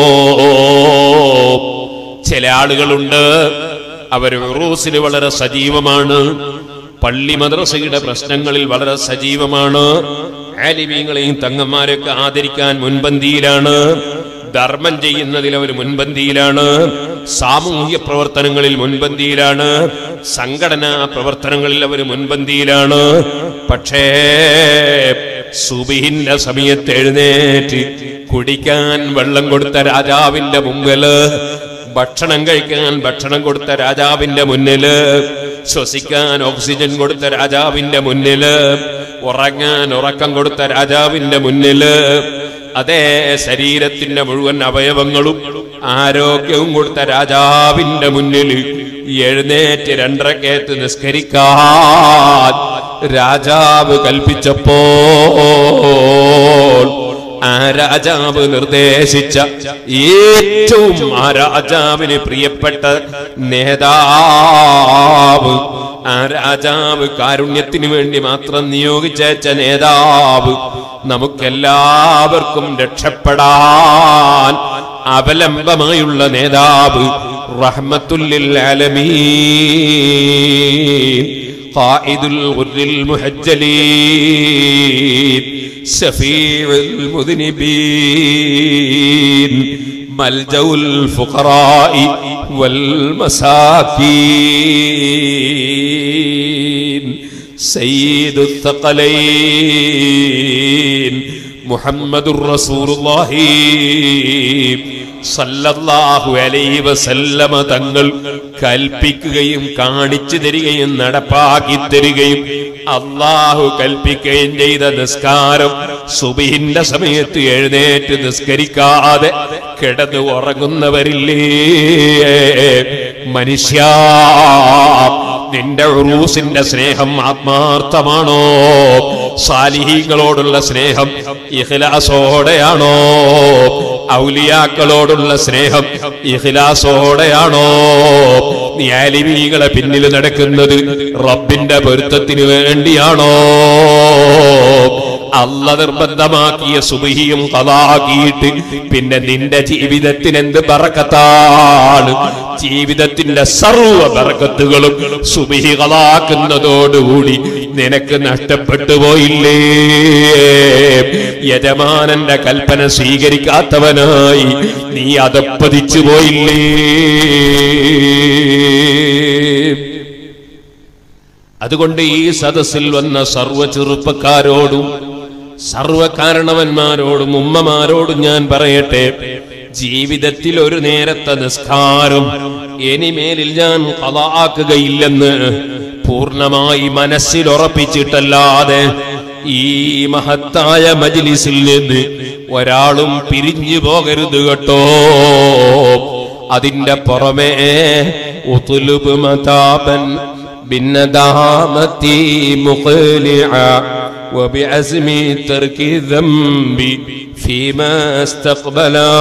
ചില ആളുകളുണ്ട് അവർ ഉറൂസിൽ വളരെ സജീവമാണ് പള്ളി മദ്രസയുടെ പ്രശ്നങ്ങളിൽ വളരെ സജീവമാണ് ആലിമീങ്ങളെയും തങ്ങന്മാരെയൊക്കെ ആദരിക്കാൻ മുൻപന്തിയിലാണ് ധർമ്മം ചെയ്യുന്നതിൽ അവർ മുൻപന്തിയിലാണ് സാമൂഹ്യ പ്രവർത്തനങ്ങളിൽ മുൻപന്തിയിലാണ് സംഘടനാ പ്രവർത്തനങ്ങളിൽ അവർ മുൻപന്തിയിലാണ് പക്ഷേ സുബിഹിന്റെ സമയത്ത് എഴുന്നേറ്റ് കുടിക്കാൻ വെള്ളം കൊടുത്ത രാജാവിന്റെ മുമ്പില് ഭക്ഷണം കഴിക്കാൻ ഭക്ഷണം കൊടുത്ത രാജാവിന്റെ മുന്നില് ശ്വസിക്കാൻ ഓക്സിജൻ കൊടുത്ത രാജാവിന്റെ മുന്നില് ഉറങ്ങാൻ ഉറക്കം കൊടുത്ത രാജാവിന്റെ മുന്നില് അതേ ശരീരത്തിന്റെ മുഴുവൻ അവയവങ്ങളും ആരോഗ്യവും കൊടുത്ത രാജാവിന്റെ മുന്നിൽ എഴുന്നേറ്റ് രണ്ടരക്കേത്ത് നിസ്കരിക്കാൻ രാജാവ് കൽപ്പിച്ചപ്പോൾ ആ രാജാവ് നിർദ്ദേശിച്ച ഏറ്റവും ആ രാജാവിന് പ്രിയപ്പെട്ട നേതാവ് ആ രാജാവ് കാരുണ്യത്തിന് വേണ്ടി മാത്രം നിയോഗിച്ചയച്ച നേതാവ് നമുക്കെല്ലാവർക്കും രക്ഷപ്പെടാൻ അവലംബമായുള്ള നേതാവ് റഹ്മത്തുല്ലിൽ ആലമീൻ قائد الغر المحجلين شفيع المذنبين ملجأ الفقراء والمساكين سيد الثقلين محمد رسول الله സല്ലല്ലാഹു അലൈഹി വസല്ലമ തങ്ങൾ കൽപ്പിക്കുകയും കാണിച്ചു തരികയും നടപ്പാക്കി തരികയും അള്ളാഹു കൽപ്പിക്കുകയും ചെയ്ത നിസ്കാരം സുബിഹിന്റെ സമയത്ത് എഴുന്നേറ്റ് നിസ്കരിക്കാതെ കിടന്നു ഉറങ്ങുന്നവരില്ലേ മനുഷ്യ നിന്റെ ഉറൂസിന്റെ സ്നേഹം ആത്മാർത്ഥമാണോ സാലിഹീങ്ങളോടുള്ള സ്നേഹം ഇഖ്ലാസോടെയാണോ ഔലിയാക്കളോടുള്ള സ്നേഹം ഇഖ്ലാസോടെയാണോ നീ ആലിമീകളെ പിന്നിൽ നടക്കുന്നത് റബ്ബിന്റെ പൊരുത്തത്തിന് വേണ്ടിയാണോ അല്ല നിർബന്ധമാക്കിയ സുബഹിയും കലാക്കിയിട്ട് പിന്നെ നിന്റെ ജീവിതത്തിന് എന്ത് ബറക്കത്താണ് ജീവിതത്തിന്റെ സർവ ബറക്കത്തുകളും സുബഹി കലാക്കുന്നതോടുകൂടി നിനക്ക് നഷ്ടപ്പെട്ടു പോയില്ലേ യജമാനന്റെ കൽപ്പന സ്വീകരിക്കാത്തവനായി നീ അതപ്പതിച്ചു പോയില്ലേ അതുകൊണ്ട് ഈ സദസ്സിൽ വന്ന സർവ ചെറുപ്പക്കാരോടും സർവ കാരണവന്മാരോടും ഉമ്മമാരോടും ഞാൻ പറയട്ടെ ജീവിതത്തിൽ ഒരു നേരത്തെ നിസ്കാരം ഇനിമേലിൽ ഞാൻ കലാക്കുകയില്ലെന്ന് പൂർണ്ണമായി മനസ്സിൽ ഉറപ്പിച്ചിട്ടല്ലാതെ ഈ മഹത്തായ മജ്ലിസിൽ നിന്ന് ഒരാളും പിരിഞ്ഞു പോകരുത് കേട്ടോ അതിന്റെ പുറമേ ഉതുലുബ് മതാപൻ بالندامة مقلعا وبعزم ترك الذنب فيما استقبلا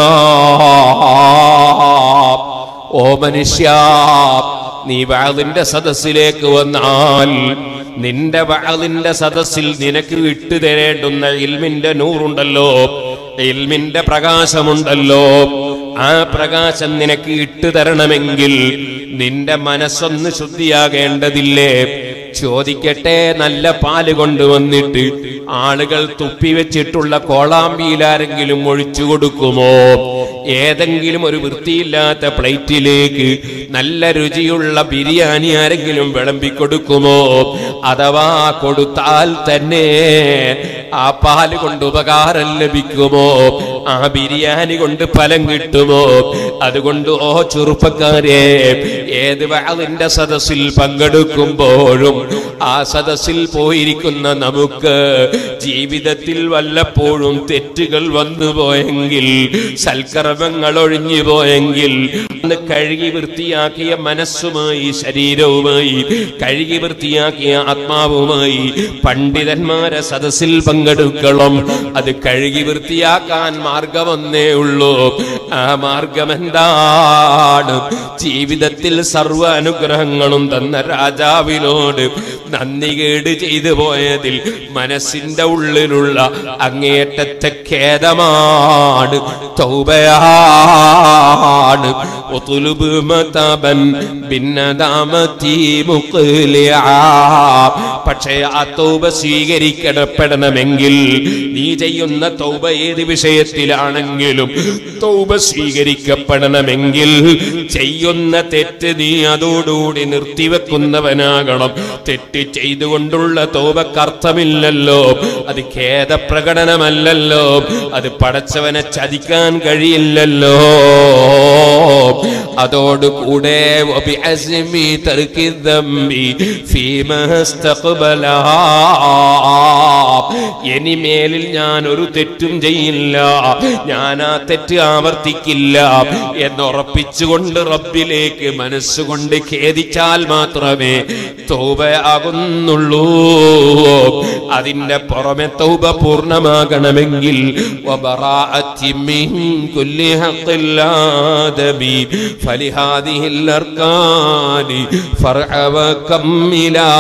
ഓ മനുഷ്യ നീ വാളിന്റെ സദസ്സിലേക്ക് വന്നാൽ നിന്റെ വാളിന്റെ സദസ്സിൽ നിനക്ക് വിട്ടു തരേണ്ടുന്ന ഇൽമിന്റെ നൂറുണ്ടല്ലോ ഇൽമിന്റെ പ്രകാശമുണ്ടല്ലോ ആ പ്രകാശം നിനക്ക് ഇട്ടു തരണമെങ്കിൽ നിന്റെ മനസ്സൊന്ന് ശുദ്ധിയാകേണ്ടതില്ലേ ചോദിക്കട്ടെ നല്ല പാല് കൊണ്ടുവന്നിട്ട് ആളുകൾ തുപ്പിവെച്ചിട്ടുള്ള കോളാമ്പിയിലാരെങ്കിലും ഒഴിച്ചു കൊടുക്കുമോ ഏതെങ്കിലും ഒരു വൃത്തിയില്ലാത്ത പ്ലേറ്റിലേക്ക് നല്ല രുചിയുള്ള ബിരിയാണി ആരെങ്കിലും വിളമ്പിക്കൊടുക്കുമോ അഥവാ കൊടുത്താൽ തന്നെ ആ പാല് കൊണ്ട് ഉപകാരം ലഭിക്കുമോ ആ ബിരിയാണി കൊണ്ട് ഫലം കിട്ടുമോ അതുകൊണ്ട് ഓ ചെറുപ്പക്കാരെ ഏത് വാളിന്റെ സദസ്സിൽ പങ്കെടുക്കുമ്പോഴും ആ സദസ്സിൽ പോയിരിക്കുന്ന നമുക്ക് ജീവിതത്തിൽ വല്ലപ്പോഴും തെറ്റുകൾ വന്നു പോയെങ്കിൽ സൽക്കർമ്മങ്ങൾ ഒഴിഞ്ഞു പോയെങ്കിൽ അന്ന് കഴുകി വൃത്തിയാക്കിയ മനസ്സുമായി ശരീരവുമായി കഴുകി വൃത്തിയാക്കിയ ആത്മാവുമായി പണ്ഡിതന്മാരെ സദസ്സിൽ പങ്കെടുക്കണം അത് കഴുകി വൃത്തിയാക്കാൻ മാർഗമൊന്നേ ഉള്ളൂ ആ മാർഗം എന്താണ് ജീവിതത്തിൽ സർവ്വ അനുഗ്രഹങ്ങളും തന്ന രാജാവിനോട് നന്ദികേട് ചെയ്തു പോയതിൽ മനസ്സിന്റെ ഉള്ളിലുള്ള അങ്ങേയറ്റത്തെ ഖേദമാണ് തൗബയാണ് ഒത്തുലുബ് മതബൻ ഭിന്നതാമത്തി മുഖ്ലിയാ പക്ഷേ ആ തൗബ സ്വീകരിക്കപ്പെടണമെങ്കിൽ നീ ചെയ്യുന്ന തൗബ ഏത് വിഷയത്തിലാണെങ്കിലും തൗബ സ്വീകരിക്കപ്പെടണമെങ്കിൽ ചെയ്യുന്ന തെറ്റ് നീ അതോടുകൂടി നിർത്തിവെക്കുന്നവനാകണം തെറ്റ് ചെയ്തുകൊണ്ടുള്ള തൗബക്കർത്ഥമില്ലല്ലോ അത് ഖേദപ്രകടനമല്ലല്ലോ അത് പടച്ചവനെ ചതിക്കാൻ കഴിയില്ലല്ലോ അതോടുകൂടെ وبعزم ترك الذنب فيما استقبلا ഇനി മേലിൽ ഞാൻ ഒരു തെറ്റും ചെയ്യില്ല ഞാൻ ആ തെറ്റ് ആവർത്തിക്കില്ല എന്നുറപ്പിച്ചുകൊണ്ട് റബ്ബിലേക്ക് മനസ്സുകൊണ്ട് ഖേദിച്ചാൽ മാത്രമേ തൗബയാകുന്നുള്ളൂ അതിന്റെ പുറമെ തൗബ പൂർണ്ണമാകണമെങ്കിൽ وبراءة من كل حق الآدم فلهذه الأركان فرع وكملا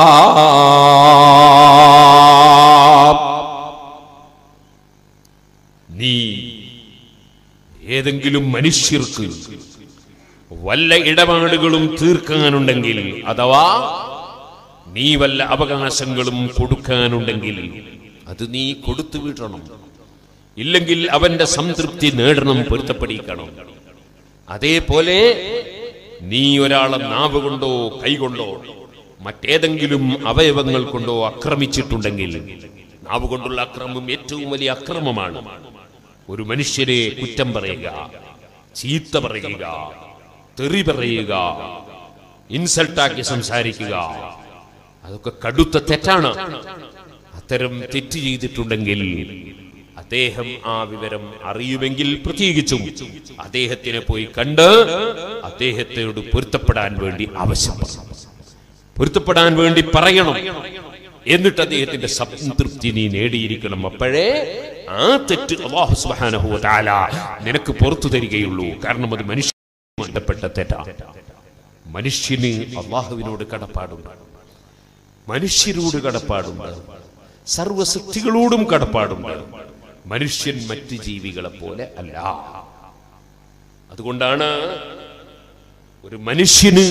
നീ ഏതെങ്കിലും മനുഷ്യർക്ക് വല്ല ഇടപാടുകളും തീർക്കാനുണ്ടെങ്കിൽ അഥവാ നീ വല്ല അവകാശങ്ങളും കൊടുക്കാനുണ്ടെങ്കിൽ അത് നീ കൊടുത്തു വിടണം ഇല്ലെങ്കിൽ അവന്റെ സംതൃപ്തി നേടണം പൊരുത്തപ്പെടിക്കണം അതേപോലെ നീ ഒരാളെ നാവ് കൊണ്ടോ കൈകൊണ്ടോ മറ്റേതെങ്കിലും അവയവങ്ങൾ കൊണ്ടോ ആക്രമിച്ചിട്ടുണ്ടെങ്കിൽ നാവ് കൊണ്ടുള്ള അക്രമം ഏറ്റവും വലിയ അക്രമമാണ് ഒരു മനുഷ്യരെ കുറ്റം പറയുക ചീത്ത പറയുക തെറി പറയുക ഇൻസൾട്ടാക്കി സംസാരിക്കുക അതൊക്കെ കടുത്ത തെറ്റാണ് അത്തരം തെറ്റ് ചെയ്തിട്ടുണ്ടെങ്കിൽ അദ്ദേഹം ആ വിവരം അറിയുമെങ്കിൽ പ്രത്യേകിച്ചും അദ്ദേഹത്തിനെ പോയി കണ്ട് അദ്ദേഹത്തോട് പൊരുത്തപ്പെടാൻ വേണ്ടി ആവശ്യപ്പെടണം പൊരുത്തപ്പെടാൻ വേണ്ടി പറയണം എന്നിട്ട് അദ്ദേഹത്തിന്റെ സംതൃപ്തി നീ നേടിയിരിക്കണം അപ്പോഴേ ആ തെറ്റ് അള്ളാഹു സുബ്ഹാനഹു വ തആല നിനക്ക് പുറത്തു തരികയുള്ളൂ കാരണം അത് മനുഷ്യ ബന്ധപ്പെട്ട തെറ്റാണ് മനുഷ്യന് അള്ളാഹുവിനോട് കടപ്പാടുണ്ട് മനുഷ്യരോട് കടപ്പാടുണ്ട് സർവസൃഷ്ടികളോടും കടപ്പാടുണ്ട് മനുഷ്യൻ മറ്റ് ജീവികളെ പോലെ അല്ല അതുകൊണ്ടാണ് ഒരു മനുഷ്യന്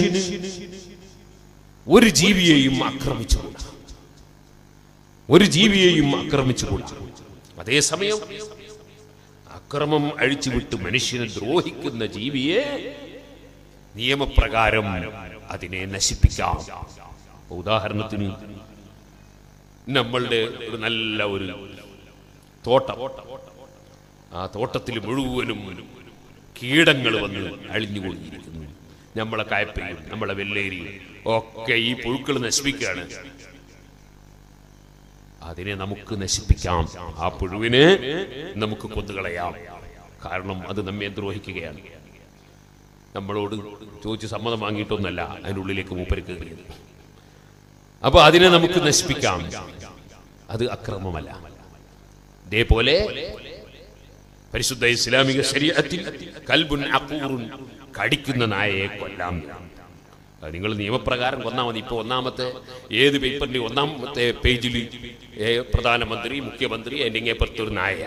ഒരു ജീവിയെയും ആക്രമിച്ചുകൂടാ ഒരു ജീവിയെയും ആക്രമിച്ചുകൂടാ അതേസമയം അക്രമം അഴിച്ചുവിട്ട് മനുഷ്യനെ ദ്രോഹിക്കുന്ന ജീവിയെ നിയമപ്രകാരം അതിനെ നശിപ്പിക്കാം ഇപ്പൊ ഉദാഹരണത്തിന് നമ്മളുടെ ഒരു നല്ല ഒരു തോട്ടം ആ തോട്ടത്തിൽ മുഴുവനും കീടങ്ങൾ വന്ന് അഴിഞ്ഞുകൊണ്ടിരിക്കുന്നു നമ്മളെ കായപ്പയും നമ്മളെ വെള്ളേരിയും ഒക്കെ ഈ പുഴുക്കൾ നശിപ്പിക്കുകയാണ് അതിനെ നമുക്ക് നശിപ്പിക്കാം ആ പുഴുവിനെ നമുക്ക് കൊന്നുകളയാം കാരണം അത് നമ്മെ ദ്രോഹിക്കുകയാണ് നമ്മളോട് ചോദിച്ച് സമ്മതം വാങ്ങിയിട്ടൊന്നല്ല അതിനുള്ളിലേക്ക് മൂപ്പര് കയറിയത് അപ്പൊ അതിനെ നമുക്ക് നശിപ്പിക്കാം അത് അക്രമമല്ല ഇതേപോലെ പരിശുദ്ധ ഇസ്ലാമിക ശരീരത്തിൽ കൽബുൻ അക്കൂറുൻ കടിക്കുന്ന നായയെ കൊല്ലാം അത് നിങ്ങൾ നിയമപ്രകാരം കൊന്നാൽ മതി ഇപ്പൊ ഒന്നാമത്തെ ഏത് പേപ്പറിന്റെ ഒന്നാമത്തെ പേജിൽ പ്രധാനമന്ത്രി മുഖ്യമന്ത്രി അതിന്റെ ഇങ്ങേപ്പുറത്ത് ഒരു നായ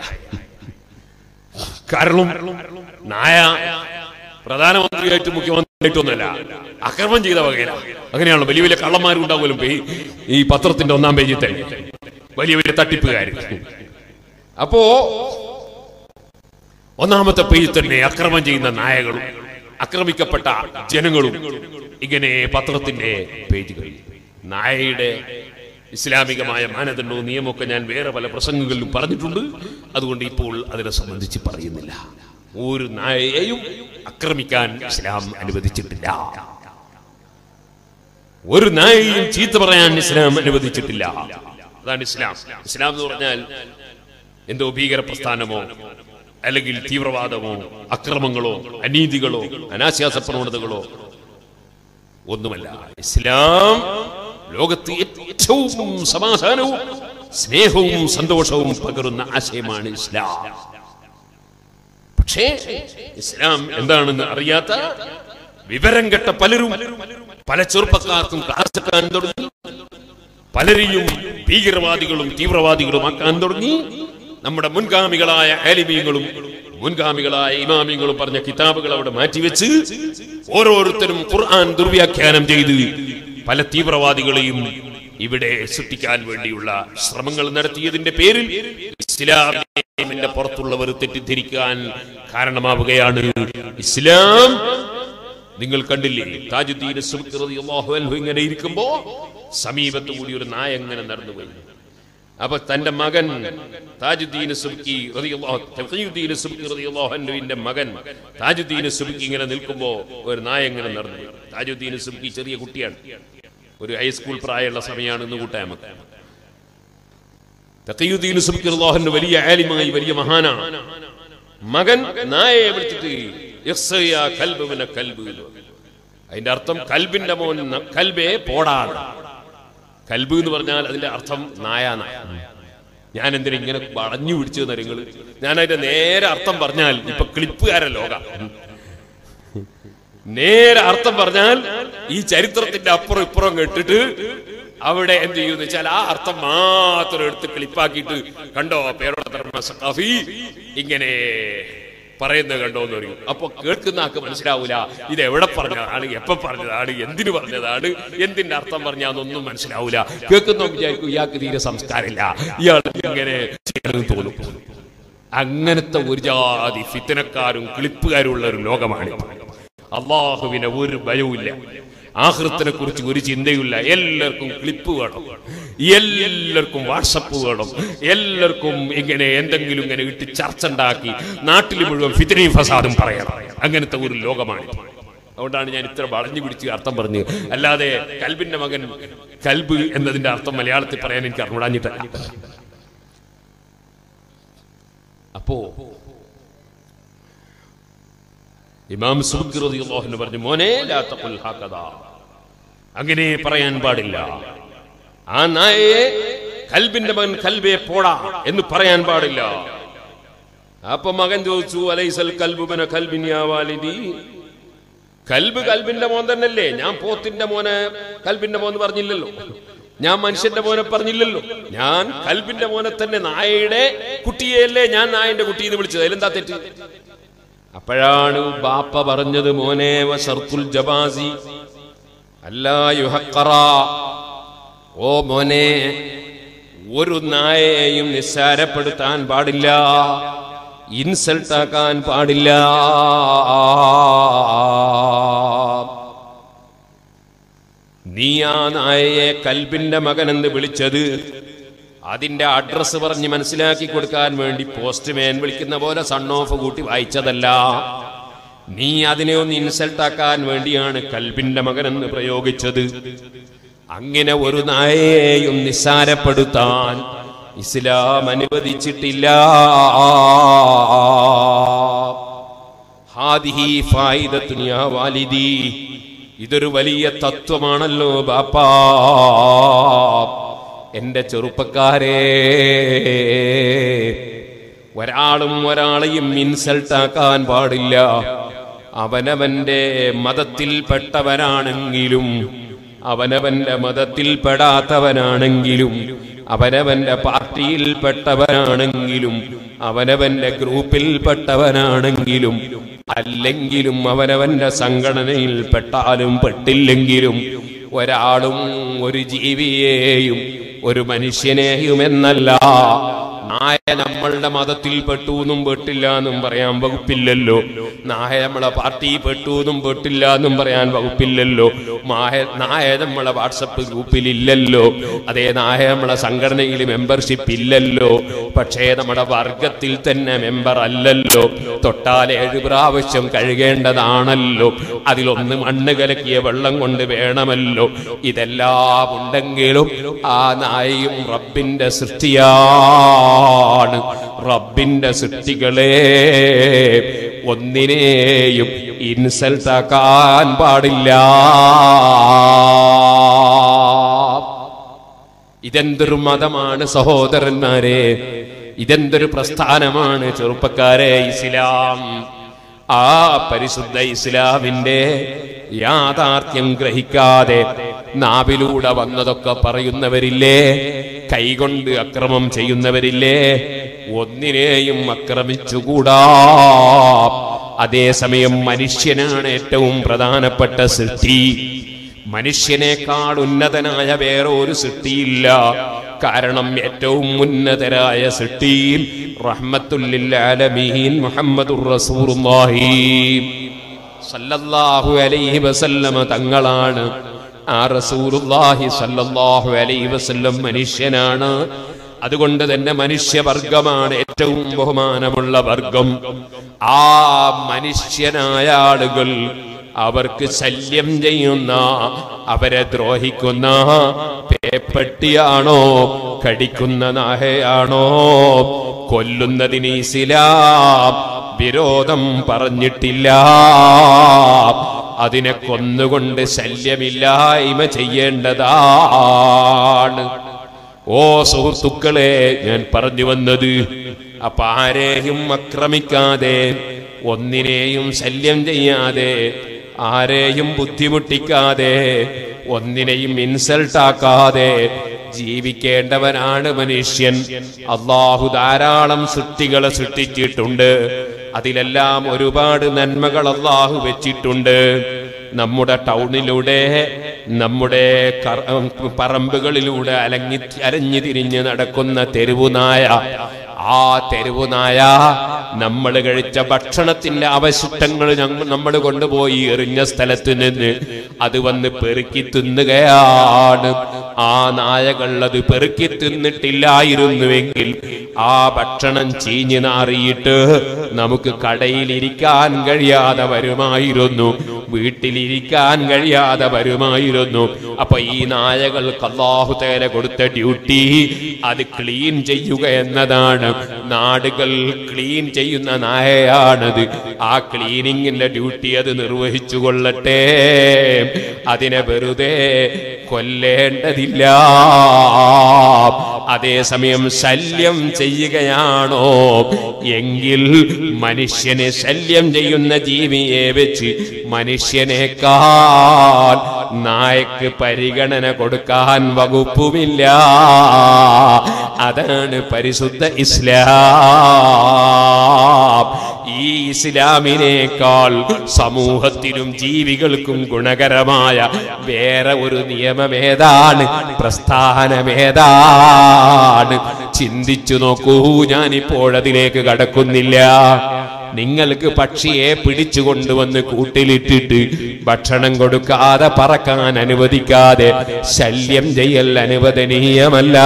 കാരണം നായ പ്രധാനമന്ത്രിയായിട്ട് മുഖ്യമന്ത്രിയായിട്ടൊന്നുമല്ല അക്രമം ചെയ്ത വകയില അങ്ങനെയാണല്ലോ വലിയ വലിയ കള്ളന്മാരും ഉണ്ടാവുമല്ലോ ഈ- ഈ പത്രത്തിന്റെ ഒന്നാം പേജിൽ തന്നെ വലിയ വലിയ തട്ടിപ്പുകാർ അപ്പോ ഒന്നാമത്തെ പേജിൽ തന്നെ അക്രമം ചെയ്യുന്ന നായകളും ആക്രമിക്കപ്പെട്ട ജനങ്ങളും ഇങ്ങനെ പത്രത്തിന്റെ പേജുകൾ നായയുടെ ഇസ്ലാമികമായ മാനദണ്ഡവും നിയമമൊക്കെ ഞാൻ വേറെ പല പ്രസംഗങ്ങളിലും പറഞ്ഞിട്ടുണ്ട് അതുകൊണ്ട് ഇപ്പോൾ അതിനെ സംബന്ധിച്ച് പറയുന്നില്ല ഒരു നായയെയും ആക്രമിക്കാൻ ഇസ്ലാം അനുവദിച്ചിട്ടില്ല ഒരു നായയും ചീത്ത പറയാൻ ഇസ്ലാം അനുവദിച്ചിട്ടില്ല അതാണ് ഇസ്ലാം ഇസ്ലാം എന്ന് പറഞ്ഞാൽ എന്തോ ഭീകര പ്രസ്ഥാനമോ അല്ലെങ്കിൽ തീവ്രവാദമോ അക്രമങ്ങളോ അനീതികളോ അനാശ്വാസ പ്രവണതകളോ ഒന്നുമല്ല ഇസ്ലാം ലോകത്ത് ഏറ്റവും സമാധാനവും സ്നേഹവും സന്തോഷവും പകരുന്ന ആശയമാണ് ഇസ്ലാം പക്ഷേ ഇസ്ലാം എന്താണെന്ന് അറിയാത്ത വിവരം കെട്ട പലരും പല ചെറുപ്പക്കാർക്കും ക്ലാസ് എടുക്കാൻ തുടങ്ങി പലരെയും ഭീകരവാദികളും തീവ്രവാദികളും ആക്കാൻ തുടങ്ങി നമ്മുടെ മുൻഗാമികളായ ആലിമീങ്ങളും മുൻഗാമികളായ ഇമാമിങ്ങളും പറഞ്ഞ കിതാബുകൾ അവിടെ മാറ്റിവെച്ച് ഓരോരുത്തരും ഖുർആൻ ദുർവ്യാഖ്യാനം ചെയ്ത് പല തീവ്രവാദികളെയും ഇവിടെ സൃഷ്ടിക്കാൻ വേണ്ടിയുള്ള ശ്രമങ്ങൾ നടത്തിയതിന്റെ പേരിൽ ഇസ്ലാമിന്റെ പുറത്തുള്ളവർ തെറ്റിദ്ധരിക്കാൻ കാരണമാവുകയാണ് ഇസ്ലാം നിങ്ങൾ കണ്ടില്ലേ താജുദ്ദീൻ സുബ്കി റളിയല്ലാഹു അൻഹു ഇങ്ങനെ ഇരിക്കുമ്പോ സമീപത്ത് കൂടി ഒരു നായ എങ്ങനെ നടന്നുപോയി അപ്പൊ തന്റെ മകൻ താജുദ്ദീൻ സുബ്കി റളിയല്ലാഹു തഖിയുദ്ദീൻ സുബ്കി റളിയല്ലാഹു അൻഹുവിന്റെ മകൻ താജുദ്ദീൻ സുബ്കി ഇങ്ങനെ നിൽക്കുമ്പോ ഒരു നായ എങ്ങനെ നടന്നു താജുദ്ദീൻ സുബ്കി ചെറിയ കുട്ടിയാണ് ഒരു ഹൈസ്കൂൾ പ്രായമുള്ള സമയമാണ് ഇന്ന് കൂട്ടാൻ നമുക്ക് തഖിയുദ്ദീൻ സുബ്കി റളിയല്ലാഹു അൻഹു വലിയ ആലിമായി വലിയ മഹാനാണ് മകൻ നായയെ വിളിച്ചിട്ട് ഇഖ്സയ കൽബ് മിന കൽബ് എന്ന് പറഞ്ഞു. അതിന്റെ അർത്ഥം കൽബിന്റെ മോൻ ന- കൽബേ പോടാണ് കൽബ് എന്ന് പറഞ്ഞാൽ അതിന്റെ അർത്ഥം നായാന ഞാൻ എന്തിനാ ഇങ്ങനെ വളഞ്ഞു പിടിച്ചതെന്ന് നിങ്ങൾ ഞാൻ അതിന്റെ നേരെ അർത്ഥം പറഞ്ഞാൽ ഇപ്പൊ ക്ലിപ്പുകാര ലോക നേരെ അർത്ഥം പറഞ്ഞാൽ ഈ ചരിത്രത്തിന്റെ അപ്പുറം ഇപ്പുറം കേട്ടിട്ട് അവിടെ എന്ത് ചെയ്യുന്ന വെച്ചാൽ ആ അർത്ഥം മാത്രം എടുത്ത് ക്ലിപ്പാക്കിയിട്ട് കണ്ടോ പേരോടെ ധർമ്മ സഖാഫി ഇങ്ങനെ പറയുന്നത് കണ്ടോ എന്ന് പറയും അപ്പൊ കേൾക്കുന്ന ആൾക്ക് മനസ്സിലാവൂല ഇത് എവിടെ പറഞ്ഞതാണ് എപ്പോ പറഞ്ഞതാണ് എന്തിനു പറഞ്ഞതാണ് എന്തിന്റെ അർത്ഥം പറഞ്ഞാന്നൊന്നും മനസ്സിലാവൂല കേൾക്കുന്ന വിചാരിക്കും ഇയാൾക്ക് തീരെ സംസ്കാരമില്ല ഇയാൾ ഇങ്ങനെ ചെയ്യണമെന്ന് തോന്നും അങ്ങനത്തെ ഒരു ജാതി ഫിത്തനക്കാരും ക്ലിപ്പുകാരും ഉള്ള ഒരു ലോകമാണ് അള്ളാഹുവിനെ ഒരു ഭയവുമില്ല ആഹൃത്തിനെ കുറിച്ച് ഒരു ചിന്തയുമില്ല എല്ലാവർക്കും ക്ലിപ്പ് വേണം എല്ലാവർക്കും വാട്സപ്പ് വേണം എല്ലാവർക്കും ഇങ്ങനെ എന്തെങ്കിലും ഇങ്ങനെ ഇട്ട് ചർച്ച ഉണ്ടാക്കി നാട്ടിൽ മുഴുവൻ ഫിത്തനയും ഫസാദും പറയണം അങ്ങനത്തെ ഒരു ലോകമാണ് അതുകൊണ്ടാണ് ഞാൻ ഇത്ര വളഞ്ഞു പിടിച്ച് അർത്ഥം പറഞ്ഞത് അല്ലാതെ കൽബിന്റെ മകൻ കൽബ് എന്നതിന്റെ അർത്ഥം മലയാളത്തിൽ പറയാൻ എനിക്ക് അറിഞ്ഞിട്ടല്ല അപ്പോ ഇമാം സുബ്കി റളിയല്ലാഹു അൻഹു പറഞ്ഞു മോനെ ലാ തഖുൽ ഹക്കദാ അങ്ങനെ പറയാൻ പാടില്ല ആ നായയെ കൽബിന്റെ മകൻ കൽബെ പോടാ എന്ന് പറയാൻ പാടില്ല അപ്പൊ മകൻ ചോദിച്ചു അലൈസൽ കൽബുബന കൽബിൻ യാ വാലിദി കൽബ് കൽബിന്റെ മോൻ തന്നെയല്ലേ ഞാൻ പോത്തിന്റെ മോനെ കൽബിന്റെ മോൻ പറഞ്ഞില്ലല്ലോ ഞാൻ മനുഷ്യന്റെ മോനെ പറഞ്ഞില്ലല്ലോ ഞാൻ കൽബിന്റെ മോനെ തന്നെ നായയുടെ കുട്ടിയെയല്ലേ ഞാൻ നായന്റെ കുട്ടി എന്ന് വിളിച്ചത് അതിലെന്താ തെറ്റ് അപ്പോഴാണ് ബാപ്പ പറഞ്ഞത് മോനെ വസർത്തുൽ ജബാസി അല്ലാ യുഹക്കറ ഓ മോനെ ഒരു നായയെയും നിസ്സാരപ്പെടുത്താൻ പാടില്ല ഇൻസൾട്ട് ആക്കാൻ പാടില്ല നീ ആ നായയെ കൽബിന്റെ മകൻ എന്ന് വിളിച്ചത് അതിന്റെ അഡ്രസ് പറഞ്ഞ് മനസ്സിലാക്കി കൊടുക്കാൻ വേണ്ടി പോസ്റ്റ്മാൻ വിളിക്കുന്ന പോലെ സൺ ഓഫ് കൂട്ടി വായിച്ചതല്ല നീ അതിനെ ഒന്ന് ഇൻസൾട്ട് ആക്കാൻ വേണ്ടിയാണ് കൽബിന്റെ മകൻ എന്ന് പ്രയോഗിച്ചത് അങ്ങനെ ഒരു നായയെയും നിസ്സാരപ്പെടുത്താൻ ഇസ്ലാം അനുവദിച്ചിട്ടില്ല ഹാദിഹി ഫായിദത്തുൻ യാ വാലിദി ഇതൊരു വലിയ തത്വമാണല്ലോ ബാപ്പാ എന്റെ ചെറുപ്പക്കാരെ ഒരാളും ഒരാളെയും ഇൻസൾട്ട് ആക്കാൻ പാടില്ല അവനവന്റെ മതത്തിൽപ്പെട്ടവനാണെങ്കിലും അവനവന്റെ മതത്തിൽപ്പെടാത്തവനാണെങ്കിലും അവനവന്റെ പാർട്ടിയിൽപ്പെട്ടവനാണെങ്കിലും അവനവന്റെ ഗ്രൂപ്പിൽപ്പെട്ടവനാണെങ്കിലും അല്ലെങ്കിലും അവനവന്റെ സംഘടനയിൽ പെട്ടാലും പെട്ടില്ലെങ്കിലും ഒരാളും ഒരു ജീവിയെയും ഒരു മനുഷ്യനെയും എന്നല്ല നായ നമ്മളുടെ മതത്തിൽ പെട്ടു എന്നും പെട്ടില്ല എന്നും പറയാൻ വകുപ്പില്ലല്ലോ നായ നമ്മളെ പാർട്ടി പെട്ടു എന്നും പെട്ടില്ല എന്നും പറയാൻ വകുപ്പില്ലല്ലോ നായ നായ നമ്മളെ വാട്സപ്പ് ഗ്രൂപ്പിൽ ഇല്ലല്ലോ അതേ നായ നമ്മളെ സംഘടനയിൽ മെമ്പർഷിപ്പ് ഇല്ലല്ലോ പക്ഷേ നമ്മുടെ വർഗത്തിൽ തന്നെ മെമ്പർ അല്ലല്ലോ തൊട്ടാൽ ഏഴ് പ്രാവശ്യം കഴുകേണ്ടതാണല്ലോ അതിലൊന്ന് മണ്ണ് കലക്കിയ വെള്ളം കൊണ്ട് വേണമല്ലോ ഇതെല്ലാം ഉണ്ടെങ്കിലും ആ നായയും റബ്ബിന്റെ സൃഷ്ടിയാണ് റബ്ബിന്റെ സൃഷ്ടികളെ ഒന്നിനെയും ഇൻസൾട്ട് ആക്കാൻ പാടില്ല ഇതെന്തൊരു മതമാണ് സഹോദരന്മാരെ ഇതെന്തൊരു പ്രസ്ഥാനമാണ് ചെറുപ്പക്കാരെ ഇസ്ലാം ആ പരിശുദ്ധ ഇസ്ലാമിന്റെ യാഥാർത്ഥ്യം ഗ്രഹിക്കാതെ നാവിലൂടെ വന്നതൊക്കെ പറയുന്നവരില്ലേ കൈകൊണ്ട് അക്രമം ചെയ്യുന്നവരില്ലേ ഒന്നിനെയും ആക്രമിച്ചുകൂടാ അതേസമയം മനുഷ്യനാണ് ഏറ്റവും പ്രധാനപ്പെട്ട സൃഷ്ടി മനുഷ്യനേക്കാൾ ഉന്നതനായ വേറെ ഒരു സൃഷ്ടിയില്ല കാരണം ഏറ്റവും ഉന്നതരായ സൃഷ്ടി റഹ്മത്തുല്ലിൽ ആലമീൻ മുഹമ്മദുർ റസൂലുള്ളാഹി സല്ലല്ലാഹു അലൈഹി വസല്ലമ തങ്ങളാണ് ആ റസൂലുള്ളാഹി സല്ലല്ലാഹു അലൈഹി വസല്ലം മനുഷ്യനാണ് അതുകൊണ്ട് തന്നെ മനുഷ്യവർഗമാണ് ഏറ്റവും ബഹുമാനമുള്ള വർഗം ആ മനുഷ്യനായ ആളുകൾ അവർക്ക് ശല്യം ചെയ്യുന്ന അവരെ ദ്രോഹിക്കുന്ന പേപ്പട്ടിയാണോ കടിക്കുന്ന നാഹയാണോ കൊല്ലുന്നതിന് ഇസ്ലാം വിരോധം പറഞ്ഞിട്ടില്ല അതിനെ കൊന്നുകൊണ്ട് ശല്യമില്ലായ്മ ചെയ്യേണ്ടതാണ് ഓ സുഹൃത്തുക്കളെ ഞാൻ പറഞ്ഞു വന്നത് അപ്പൊ ആരെയും ആക്രമിക്കാതെ ഒന്നിനെയും ശല്യം ചെയ്യാതെ ആരെയും ബുദ്ധിമുട്ടിക്കാതെ ഒന്നിനെയും ഇൻസൾട്ട് ആക്കാതെ ജീവിക്കേണ്ടവനാണ് മനുഷ്യൻ അള്ളാഹു ധാരാളം സൃഷ്ടികളെ സൃഷ്ടിച്ചിട്ടുണ്ട് അതിലെല്ലാം ഒരുപാട് നന്മകൾ അള്ളാഹു വെച്ചിട്ടുണ്ട് നമ്മുടെ ടൗണിലൂടെ നമ്മുടെ കറ- പറമ്പുകളിലൂടെ അലങ്ങി അലഞ്ഞു തിരിഞ്ഞ് നടക്കുന്ന തെരുവുനായ ആ തെരുവുനായ നമ്മൾ കഴിച്ച ഭക്ഷണത്തിന്റെ അവശിഷ്ടങ്ങൾ നമ്മൾ കൊണ്ടുപോയി എറിഞ്ഞ സ്ഥലത്ത് നിന്ന് അത് വന്ന് പെറുക്കി തിന്നുകയാണ് ആ നായകൾ അത് പെറുക്കി തിന്നിട്ടില്ലായിരുന്നുവെങ്കിൽ ആ ഭക്ഷണം ചീഞ്ഞു നാറിയിട്ട് നമുക്ക് കടയിൽ ഇരിക്കാൻ കഴിയാതെ വരുമായിരുന്നു വീട്ടിലിരിക്കാൻ കഴിയാതെ വരുമായിരുന്നു അപ്പൊ ഈ നായകൾക്ക് അള്ളാഹു തേല കൊടുത്ത ഡ്യൂട്ടി അത് ക്ലീൻ ചെയ്യുക എന്നതാണ് നാടുകൾ ക്ലീൻ ചെയ്യുന്ന നായയാണത് ആ ക്ലീനിങ്ങിന്റെ ഡ്യൂട്ടി അത് നിർവഹിച്ചു കൊള്ളട്ടെ അതിനെ വെറുതെ കൊല്ലേണ്ടതില്ല അതേസമയം ശല്യം ചെയ്യുകയാണോ എങ്കിൽ മനുഷ്യനെ ശല്യം ചെയ്യുന്ന ജീവിയെ വെച്ച് മനുഷ്യനേക്കാൾ നായക്ക് പരിഗണന കൊടുക്കാൻ വകുപ്പുമില്ല അതാണ് പരിശുദ്ധ ഇസ്ലാം ഈ ഇസ്ലാമിനേക്കാൾ സമൂഹത്തിനും ജീവികൾക്കും ഗുണകരമായ വേറെ ഒരു നിയമമേതാണ് പ്രസ്ഥാനമേതാണ് ചിന്തിച്ചു നോക്കൂ ഞാനിപ്പോഴതിലേക്ക് കടക്കുന്നില്ല നിങ്ങൾക്ക് പക്ഷിയെ പിടിച്ചു കൊണ്ടുവന്ന് കൂട്ടിലിട്ടിട്ട് ഭക്ഷണം കൊടുക്കാതെ പറക്കാൻ അനുവദിക്കാതെ ശല്യം ചെയ്യൽ അനുവദനീയമല്ല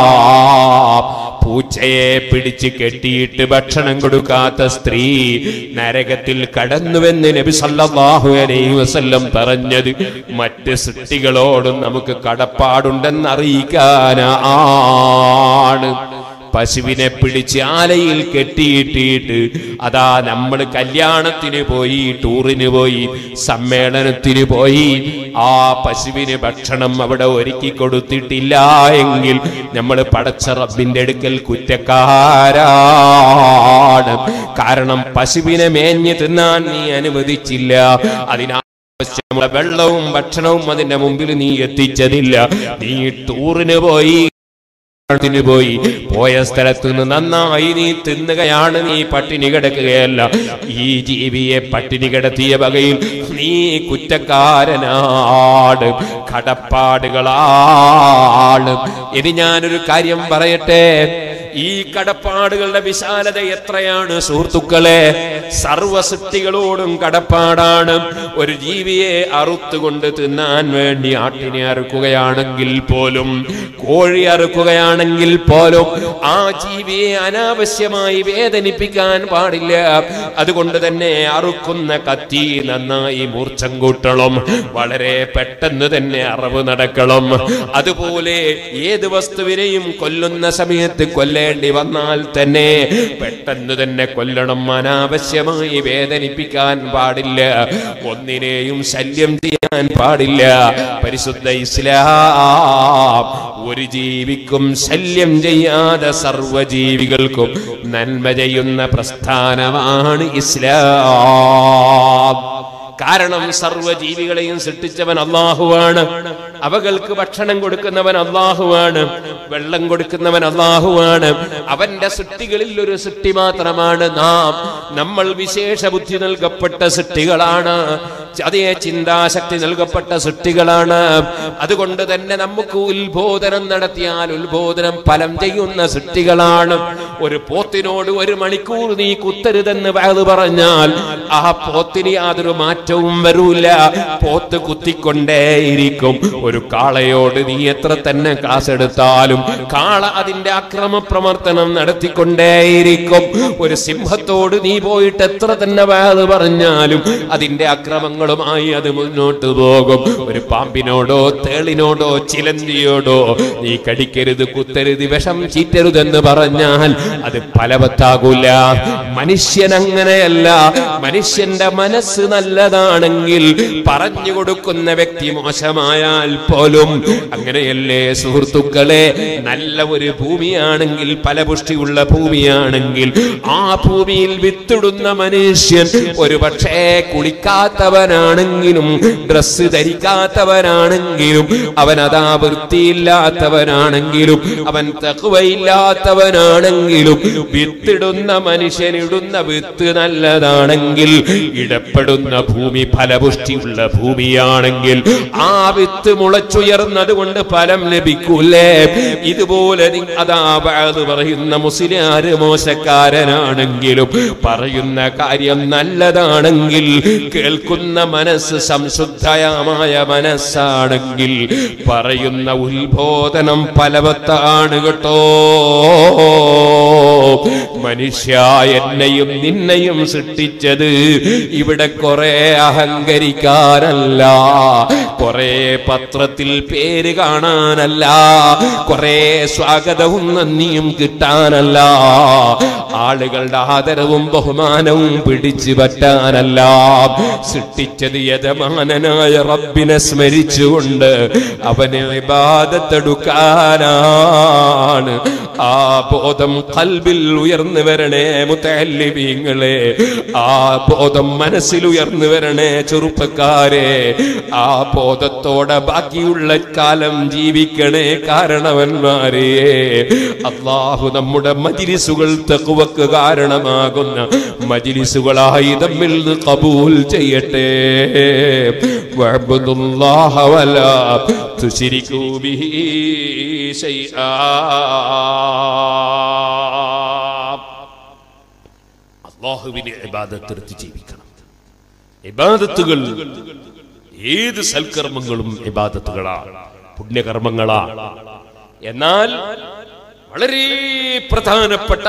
പൂച്ചയെ പിടിച്ച് കെട്ടിയിട്ട് ഭക്ഷണം കൊടുക്കാത്ത സ്ത്രീ നരകത്തിൽ കടന്നുവെന്ന് നബി സല്ലല്ലാഹു അലൈഹി വസല്ലം പറഞ്ഞത് മറ്റ് സൃഷ്ടികളോടും നമുക്ക് കടപ്പാടുണ്ടെന്ന് അറിയിക്കാനാണ് പശുവിനെ പിടിച്ച് ആലയിൽ കെട്ടിയിട്ടിട്ട് അതാ നമ്മൾ കല്യാണത്തിന് പോയി ടൂറിന് പോയി സമ്മേളനത്തിന് പോയി ആ പശുവിന് ഭക്ഷണം അവിടെ ഒരുക്കി കൊടുത്തിട്ടില്ല എങ്കിൽ നമ്മൾ പടച്ച റബ്ബിന്റെ അടുക്കൽ കുറ്റക്കാരാണ് കാരണം പശുവിനെ മേഞ്ഞ് തിന്നാൻ നീ അനുവദിച്ചില്ല അതിനാ ആവശ്യമുള്ള വെള്ളവും ഭക്ഷണവും അതിന്റെ മുമ്പിൽ നീ എത്തിച്ചതില്ല നീ ടൂറിന് പോയി ത്തിന് പോയി പോയ സ്ഥലത്ത് നിന്ന് നന്നായി നീ തിന്നുകയാണ് നീ പട്ടിണി കിടക്കുകയല്ല ഈ ജീവിയെ പട്ടിണി കിടത്തിയ വകയിൽ നീ കുറ്റക്കാരനാണ് കടപ്പാടുകളാണ് ഇനി ഞാനൊരു കാര്യം പറയട്ടെ ഈ കടപ്പാടുകളുടെ വിശാലത എത്രയാണ് സുഹൃത്തുക്കളെ സർവസൃഷ്ടികളോടും കടപ്പാടാണ് ഒരു ജീവിയെ അറുത്തുകൊണ്ട് തിന്നാൻ വേണ്ടി ആട്ടിനെ അറുക്കുകയാണെങ്കിൽ പോലും കോഴി അറുക്കുകയാണെങ്കിൽ പോലും ആ ജീവിയെ അനാവശ്യമായി വേദനിപ്പിക്കാൻ പാടില്ല അതുകൊണ്ട് തന്നെ അറുക്കുന്ന കത്തി നന്നായി മൂർച്ചം കൂട്ടണം വളരെ പെട്ടെന്ന് തന്നെ അറിവ് നടക്കണം അതുപോലെ ഏത് വസ്തുവിനെയും കൊല്ലുന്ന സമയത്ത് കൊല്ലേണ്ട കൊല്ലേണ്ടി വന്നാൽ തന്നെ പെട്ടെന്ന് തന്നെ കൊല്ലണം അനാവശ്യമായി വേദനിപ്പിക്കാൻ പാടില്ല ഒന്നിനെയും ശല്യം ചെയ്യാൻ പാടില്ല പരിശുദ്ധ ഇസ്ലാം ഒരു ജീവിക്കും ശല്യം ചെയ്യാതെ സർവജീവികൾക്കും നന്മ ചെയ്യുന്ന പ്രസ്ഥാനമാണ് ഇസ്ലാം കാരണം സർവ്വജീവികളെയും സൃഷ്ടിച്ചവൻ അള്ളാഹുവാണ് അവകൾക്ക് ഭക്ഷണം കൊടുക്കുന്നവൻ അള്ളാഹുവാണ് വെള്ളം കൊടുക്കുന്നവൻ അള്ളാഹുവാണ് അവന്റെ സൃഷ്ടികളിൽ ഒരു സൃഷ്ടി മാത്രമാണ് നാം നമ്മൾ വിശേഷ ബുദ്ധി നൽകപ്പെട്ട സൃഷ്ടികളാണ് അതേ ചിന്താശക്തി നൽകപ്പെട്ട സൃഷ്ടികളാണ് അതുകൊണ്ട് തന്നെ നമുക്ക് ഉത്ബോധനം നടത്തിയാൽ ഉത്ബോധനം ഫലം ചെയ്യുന്ന സൃഷ്ടികളാണ് ഒരു പോത്തിനോട് ഒരു മണിക്കൂർ നീ കുത്തരുതെന്ന് വയത് പറഞ്ഞാൽ ആ പോത്തിന് യാതൊരു മാറ്റവും വരൂല പോത്ത് കുത്തിക്കൊണ്ടേയിരിക്കും ഒരു കാളയോട് നീ എത്ര തന്നെ ക്ലാസ് എടുത്താലും കാള അതിന്റെ അക്രമ പ്രവർത്തനം നടത്തിക്കൊണ്ടേയിരിക്കും ഒരു സിംഹത്തോട് നീ പോയിട്ട് എത്ര തന്നെ വയത് പറഞ്ഞാലും അതിന്റെ അക്രമങ്ങളുമായി അത് മുന്നോട്ട് പോകും ഒരു പാമ്പിനോടോ തേളിനോടോ ചിലന്തിയോടോ നീ കടിക്കരുത് കുത്തരുത് വിഷം ചീറ്റരുതെന്ന് പറഞ്ഞാൽ അത് ഫലവത്താകൂല മനുഷ്യൻ അങ്ങനെയല്ല മനുഷ്യന്റെ മനസ്സ് നല്ലതാണെങ്കിൽ പറഞ്ഞു കൊടുക്കുന്ന വ്യക്തി മോശമായാൽ പോലും അങ്ങനെയല്ലേ സുഹൃത്തുക്കളെ നല്ല ഒരു ഭൂമിയാണെങ്കിൽ ഫലപുഷ്ടിയുള്ള ഭൂമിയാണെങ്കിൽ ആ ഭൂമിയിൽ വിത്തിടുന്ന മനുഷ്യൻ ഒരു പക്ഷേ കുളിക്കാത്തവനാണെങ്കിലും ഡ്രസ്സ് ധരിക്കാത്തവനാണെങ്കിലും അവൻ അതാ വൃത്തിയില്ലാത്തവനാണെങ്കിലും അവൻ തക്കുവയില്ലാത്തവനാണെങ്കിലും വിത്തിടുന്ന മനുഷ്യനിടുന്ന വിത്ത് നല്ലതാണെങ്കിൽ ഇടപെടുന്ന ഭൂമി ഫലപുഷ്ടിയുള്ള ഭൂമിയാണെങ്കിൽ ആ വിത്ത് മുളച്ചുയർന്നത് കൊണ്ട് ഫലം ലഭിക്കൂലേ ഇതുപോലെ നി- അതാ അത് പറയുന്ന മുസ്ലിയാര് മോശക്കാരനാണെങ്കിലും പറയുന്ന കാര്യം നല്ലതാണെങ്കിൽ കേൾക്കുന്ന മനസ്സ് സംശുദ്ധമായ മനസ്സാണെങ്കിൽ പറയുന്ന ഉത്ബോധനം ഫലവത്താണ് കേട്ടോ മനുഷ്യ എന്നെയും നിന്നെയും സൃഷ്ടിച്ചത് ഇവിടെ കുറെ അഹങ്കരിക്കാനല്ല കുറെ പത്രത്തിൽ പേര് കാണാനല്ല കുറെ സ്വാഗതവും നന്ദിയും കിട്ടാനല്ല ആളുകളുടെ ആദരവും ബഹുമാനവും പിടിച്ചു പറ്റാനല്ല സൃഷ്ടിച്ചത് യജമാനനായ റബ്ബിനെ സ്മരിച്ചുകൊണ്ട് അവനെ വിവാദത്തെടുക്കാനാണ് ആ ബോധം കൽബിൽ ഉയർന്നു വരണേ മുത്തല്ലിബീങ്ങളെ ആ ബോധം മനസ്സിൽ ഉയർന്നു വരണേ ചെറുപ്പക്കാരെ ആ ബോധത്തോടെ ബാക്കിയുള്ള കാലം ജീവിക്കണേ കാരണവന്മാരെ അള്ളാഹു നമ്മുടെ മജിലിസുകൾ തക്കുവക്ക് കാരണമാകുന്ന മജിലിസുകളായി തമ്മിൽ നിന്ന് കബൂൽ ചെയ്യട്ടെ വഅബ്ദുല്ലാഹ വലാ തുശ്രികൂ ബിഹി ശൈആ അള്ളാഹുവിനെ ഇബാദത്തെടുത്ത് ജീവിക്കണം ഇബാദത്തുകൾ ഏത് സൽക്കർമ്മങ്ങളും ഇബാദത്തുകളാണ് പുണ്യകർമ്മങ്ങളാണ് എന്നാൽ വളരെ പ്രധാനപ്പെട്ട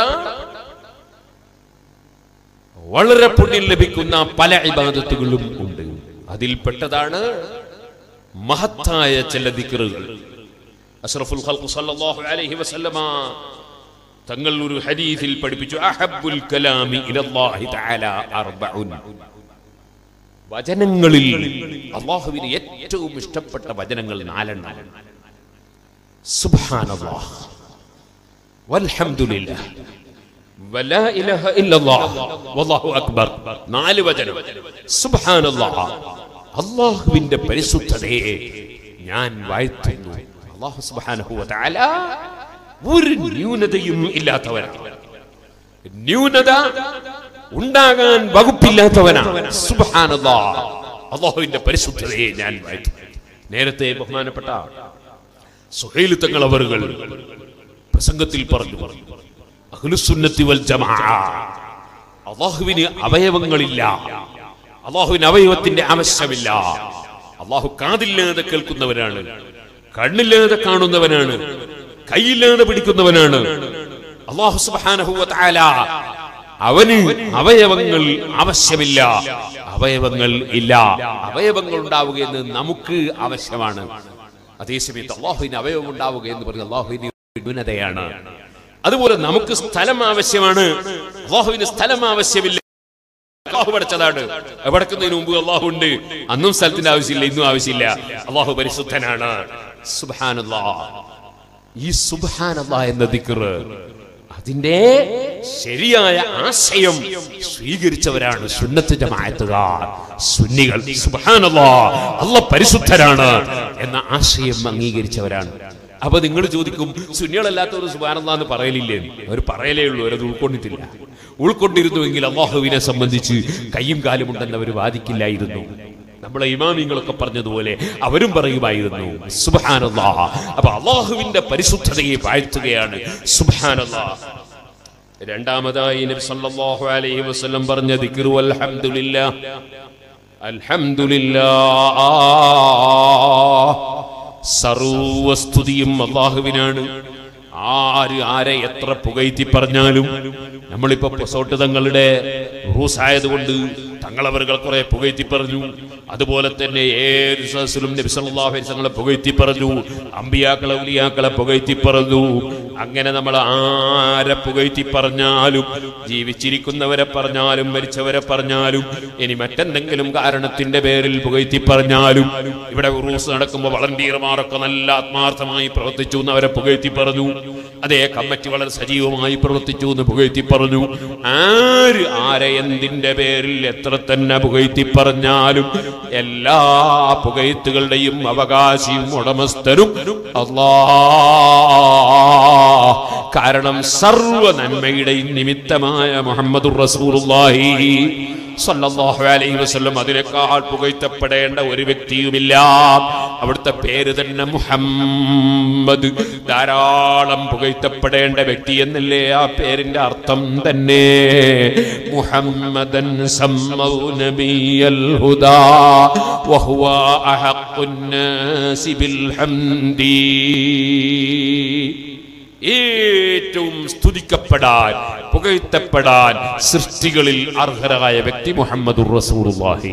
വളരെ പുണ്യം ലഭിക്കുന്ന പല ഇബാദത്തുകളും ഉണ്ട് അതിൽപ്പെട്ടതാണ് മഹത്തായ ചില ദിക്റുകൾ അഷ്റഫുൽ ഖൽഖ് സല്ലല്ലാഹു അലൈഹി വസല്ലമ തങ്ങൾ ഒരു ഹദീസിൽ പഠിപ്പിച്ചു അഹബ്ബുൽ കലാമി ഇലല്ലാഹി തആല അർബഉൻ വചനങ്ങളിൽ അള്ളാഹുവിന് ഏറ്റവും ഇഷ്ടപ്പെട്ട വചനങ്ങൾ നാലെണ്ണം സുബ്ഹാനല്ലാഹ് വൽഹംദുലില്ലാഹ് വലാ ഇലാഹ ഇല്ലല്ലാഹ് വല്ലാഹു അക്ബർ നാല് വചനം സുബ്ഹാനല്ലാഹ് അള്ളാഹുവിന്റെ പരിശുദ്ധതയെ ഞാൻ വാഴ്ത്തുന്നു അള്ളാഹു സുബ്ഹാനഹു വതആല ഒരു ന്യൂനതയും ഇല്ലാത്തവനാണ് ന്യൂനത ഉണ്ടാകാൻ വകുപ്പില്ലാത്തവനാണ് സുബ്ഹാനല്ലാഹ് അള്ളാഹുവിന്റെ പരിശുദ്ധതയെ ഞാൻ വാഴ്ത്തുന്നു നേരത്തെ ബഹുമാനപ്പെട്ട സുഹൈൽ തങ്ങൾ അവറുകൾ പ്രസംഗത്തിൽ പറഞ്ഞു അഹ്ലുസുന്നത്തി വൽ ജമാഅ അള്ളാഹുവിന് അവയവങ്ങളില്ല അള്ളാഹുവിന് അവയവത്തിന്റെ ആവശ്യമില്ല അള്ളാഹു കാതില്ലാതെ കേൾക്കുന്നവനാണ് കണ്ണില്ലാതെ കാണുന്നവനാണ് കൈയില്ലാതെ പിടിക്കുന്നവനാണ് അള്ളാഹു സുബ്ഹാനഹു വ തആല അവന് അവയവങ്ങൾ ആവശ്യമില്ല അവയവങ്ങൾ ഇല്ല അവയവങ്ങൾ ഉണ്ടാവുക എന്ന് നമുക്ക് ആവശ്യമാണ് അതേസമയത്ത് അള്ളാഹുവിന് അവയവം ഉണ്ടാവുക എന്ന് പറഞ്ഞ അള്ളാഹുവിന് ന്യൂനതയാണ് അതുപോലെ നമുക്ക് സ്ഥലം ആവശ്യമാണ് അള്ളാഹുവിന് സ്ഥലം ആവശ്യമില്ല അള്ളാഹു പഠിച്ചതാണ് പഠിക്കുന്നതിന് മുമ്പ് അള്ളാഹു ഉണ്ട് അന്നും സ്ഥലത്തിന്റെ ആവശ്യമില്ല ഇന്നും ആവശ്യമില്ല അള്ളാഹു പരിശുദ്ധനാണ് സുബ്ഹാനല്ലാ ഈ സുബ്ഹാനല്ലാ എന്ന ദിക്റ് അതിന്റെ ശരിയായ ആശയം സ്വീകരിച്ചവരാണ് സുന്നത്ത് ജമാഅത്തുകാർ സുന്നികൾ സുബ്ഹാനല്ലാ അല്ല പരിശുദ്ധരാണ് എന്ന ആശയം അംഗീകരിച്ചവരാണ് അപ്പൊ നിങ്ങൾ ചോദിക്കും സുന്നികളല്ലാത്തവർ സുബാനന്ദ എന്ന് പറയലില്ലേ അവർ പറയലേ ഉള്ളൂ അവരത് ഉൾക്കൊണ്ടിട്ടില്ല ഉൾക്കൊണ്ടിരുന്നുവെങ്കിൽ അള്ളാഹുവിനെ സംബന്ധിച്ച് കയ്യും കാലും ഉണ്ടെന്ന് അവർ വാദിക്കില്ലായിരുന്നു നമ്മളെ ഇമാമിങ്ങളൊക്കെ പറഞ്ഞതുപോലെ അവരും പറയുമായിരുന്നു സുബാനല്ലാ അപ്പൊ അള്ളാഹുവിന്റെ പരിശുദ്ധതയെ വാഴ്ത്തുകയാണ് സുബാനല്ലാ രണ്ടാമതായി നബി സല്ലല്ലാഹു അലൈഹി വസല്ലം പറഞ്ഞ ദിക്റു അൽഹംദുലില്ലാ അൽഹംദുലില്ലാ സർവസ്തുതിയും അള്ളാഹുവിനാണ് ആര് ആരെ എത്ര പുകഴ്ത്തി പറഞ്ഞാലും നമ്മളിപ്പോ പൊസോട്ട് തങ്ങളുടെ റൂസ് ആയതുകൊണ്ട് തങ്ങളവറുകൾ കുറെ പുകഴ്ത്തി പറഞ്ഞു അതുപോലെ തന്നെ ഏത് സദസ്സിലും നബി സല്ലല്ലാഹു അലൈഹി വസല്ലം പുകഴ്ത്തി പറഞ്ഞു അമ്പിയാക്കളെ ഉലിയാക്കളെ പുകഴ്ത്തി പറഞ്ഞു അങ്ങനെ നമ്മൾ ആരെ പുകഴ്ത്തി പറഞ്ഞാലും ജീവിച്ചിരിക്കുന്നവരെ പറഞ്ഞാലും മരിച്ചവരെ പറഞ്ഞാലും ഇനി മറ്റെന്തെങ്കിലും കാരണത്തിന്റെ പേരിൽ പുകഴ്ത്തി പറഞ്ഞാലും ഇവിടെ ഉറൂസ് നടക്കുമ്പോൾ വളണ്ടിയർമാരൊക്കെ നല്ല ആത്മാർത്ഥമായി പ്രവർത്തിച്ചു എന്ന് അവരെ പുകഴ്ത്തി പറഞ്ഞു അതേ കമ്മിറ്റി വളരെ സജീവമായി പ്രവർത്തിച്ചു എന്ന് പുകഴ്ത്തി പറഞ്ഞു ആര് ആരെ എന്തിന്റെ പേരിൽ എത്ര തന്നെ പുകഴ്ത്തി പറഞ്ഞാലും എല്ലാ പുകഴ്ത്തുകളുടെയും അവകാശിയും ഉടമസ്ഥരും അല്ലാ കാരണം സർവ നന്മയുടെയും നിമിത്തമായ മുഹമ്മദുർ റസൂലുള്ളാഹി സല്ലല്ലാഹു അലൈഹി വസല്ലം അതിനേക്കാൾ പുകഴ്ത്തപ്പെടേണ്ട ഒരു വ്യക്തിയുമില്ല അവിടുത്തെ പേര് തന്നെ മുഹമ്മദ് ധാരാളം പുകഴ്ത്തപ്പെടേണ്ട വ്യക്തി എന്നല്ലേ ആ പേരിന്റെ അർത്ഥം തന്നെ മുഹമ്മദൻ സമ്മൗ നബിയൽ ഹുദാ വഹുവ അഹഖുൻ നാസി ബിൽ ഹംദി ഏറ്റവും സ്തുതിക്കപ്പെടാൻ പുകഴ്ത്തപ്പെടാൻ സൃഷ്ടികളിൽ അർഹരായ വ്യക്തി മുഹമ്മദ് റസൂലുള്ളാഹി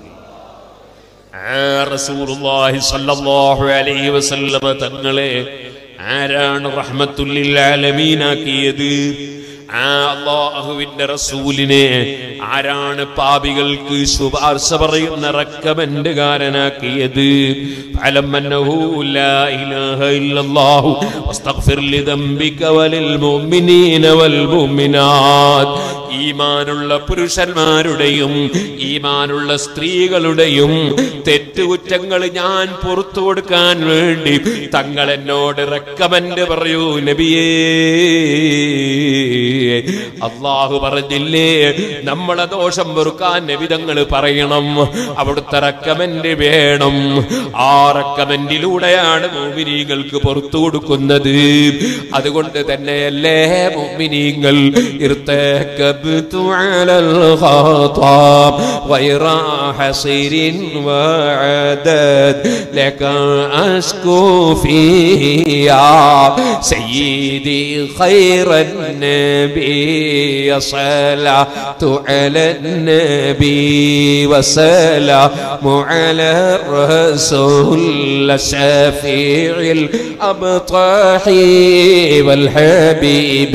ആ റസൂലുള്ളാഹി സ്വല്ലല്ലാഹു അലൈഹി വസല്ലമ തങ്ങളെ ആരാണ് റഹ്മത്തുല്ലിൽ ആലമീനാക്കിയത് ആ അള്ളാഹുവിന്റെ റസൂലിനെ ആരാണ് പാപികൾക്ക് ശുപാർശ പറയുന്ന റെക്കമെൻഡുകാരനാക്കിയത് ഫലം അന്നഹു ലാ ഇലാഹ ഇല്ലല്ലാഹു വസ്തഗ്ഫിർ ലിദംബിക വലിൽ മുഅ്മിനീന വൽ മുഅ്മിനാത്ത് ഈമാനുള്ള പുരുഷന്മാരുടെയും ഈമാനുള്ള സ്ത്രീകളുടെയും തെറ്റുകുറ്റങ്ങൾ ഞാൻ പുറത്തു കൊടുക്കാൻ വേണ്ടി തങ്ങൾ എന്നോട് റെക്കമെൻഡ് പറയൂ നബിയേ അള്ളാഹു പറഞ്ഞില്ലേ നമ്മളെ ദോഷം വെറുക്കാൻ നബിതങ്ങൾ പറയണം അവിടുത്തെ റെക്കമെൻഡ് വേണം ആ റെക്കമെൻഡിലൂടെയാണ് മോമിനീങ്ങൾക്ക് പുറത്തു കൊടുക്കുന്നത് അതുകൊണ്ട് തന്നെയല്ലേ മോമിനീങ്ങൾ ارتكبت على الخطا غير حصير وعدد لك أشكو فيه يا سيدي خير النبي صلاة على النبي وسلام على الرسول الشفيع الأبطح والحبيب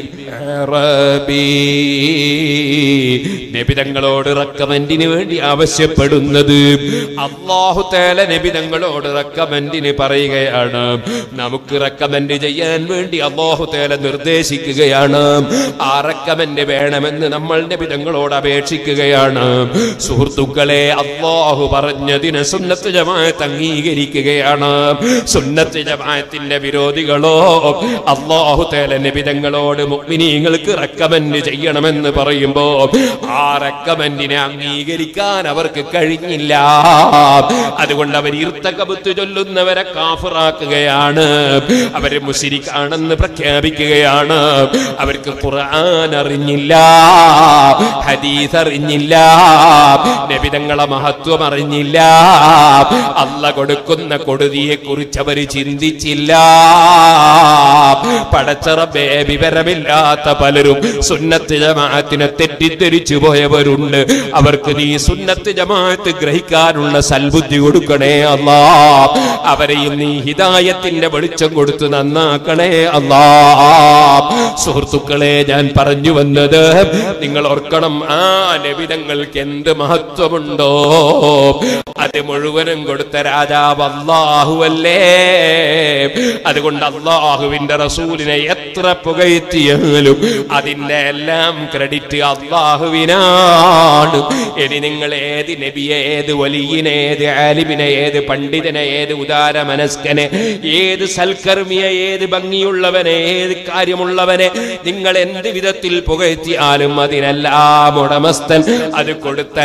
നബിതങ്ങളോട് റക്കമെന്റിന് വേണ്ടി ആവശ്യപ്പെടുന്നത് അള്ളാഹു തേല നബിതങ്ങളോട് റക്കമെന്റിന് പറയുകയാണ് നമുക്ക് റക്കമെന്റ് ചെയ്യാൻ വേണ്ടി അള്ളാഹു തേല നിർദ്ദേശിക്കുകയാണ് ആ റക്കമെന്റ് വേണമെന്ന് നമ്മൾ നബിതങ്ങളോട് അപേക്ഷിക്കുകയാണ് സുഹൃത്തുക്കളെ അള്ളാഹു പറഞ്ഞതിന് സുന്നത്ത് ജമാഅത്ത് അംഗീകരിക്കുകയാണ് സുന്നത്ത് ജമാഅത്തിന്റെ വിരോധികളോ അള്ളാഹു തേല നബിതങ്ങളോട് മുഅ്മിനീങ്ങൾക്ക് റെക്കമെൻഡ് ചെയ്യണമെന്ന് പറയുമ്പോ ആ റെക്കമെൻഡിനെ അംഗീകരിക്കാൻ അവർക്ക് കഴിഞ്ഞില്ല അതുകൊണ്ട് അവർ ഇർത്തകബത്ത് ചൊല്ലുന്നവരെ കാഫിറാക്കുകയാണ് അവര് മുഷിരിക്കാണെന്ന് പ്രഖ്യാപിക്കുകയാണ് അവർക്ക് ഖുർആൻ അറിഞ്ഞില്ല ഹദീസ് അറിഞ്ഞില്ല നബിതങ്ങളെ മഹത്വം അറിഞ്ഞില്ല അല്ല കൊടുക്കുന്ന കൊടുതിയെ കുറിച്ച് അവർ ചിന്തിച്ചില്ല പടച്ചറബേ വിവരമില്ലാത്ത പലരും സുന്നത്ത് ജമാഅത്തിനെ തെറ്റിദ്ധരിച്ചു പോയവരുണ്ട് അവർക്ക് നീ സുന്നത്ത് ജമാഅത്ത് ഗ്രഹിക്കാനുള്ള സൽബുദ്ധി കൊടുക്കണേ അല്ലാ അവരെയും നീ ഹിദായത്തിന്റെ വെളിച്ചം കൊടുത്ത് നന്നാക്കണേ അല്ലാ സുഹൃത്തുക്കളെ ഞാൻ പറഞ്ഞു വന്നത് നിങ്ങൾ ഓർക്കണം ആ നബിതങ്ങൾക്ക് എന്ത് മഹത്വമുണ്ടോ അത് മുഴുവനും കൊടുത്ത രാജാവ് അള്ളാഹുവല്ലേ അതുകൊണ്ട് അള്ളാഹുവിന്റെ റസൂലിനെ എത്ര പുകഴ്ത്തിയാലും അതിന്റെ എല്ലാം ക്രെഡിറ്റ് അള്ളാഹുവിനാണ് ഇനി നിങ്ങൾ ഏത് നബിയെ ഏത് വലിയനെ ഏത് ആലിമിനെ ഏത് പണ്ഡിതനെ ഏത് ഉദാര മനസ്കനെ ഏത് സൽക്കർമ്മിയെ ഏത് ഭംഗിയുള്ളവനെ ഏത് കാര്യമുള്ളവനെ നിങ്ങൾ എന്ത് വിധത്തിൽ പുകഴ്ത്തിയാലും അതിനെല്ലാം ഉടമസ്ഥൻ അത് കൊടുത്ത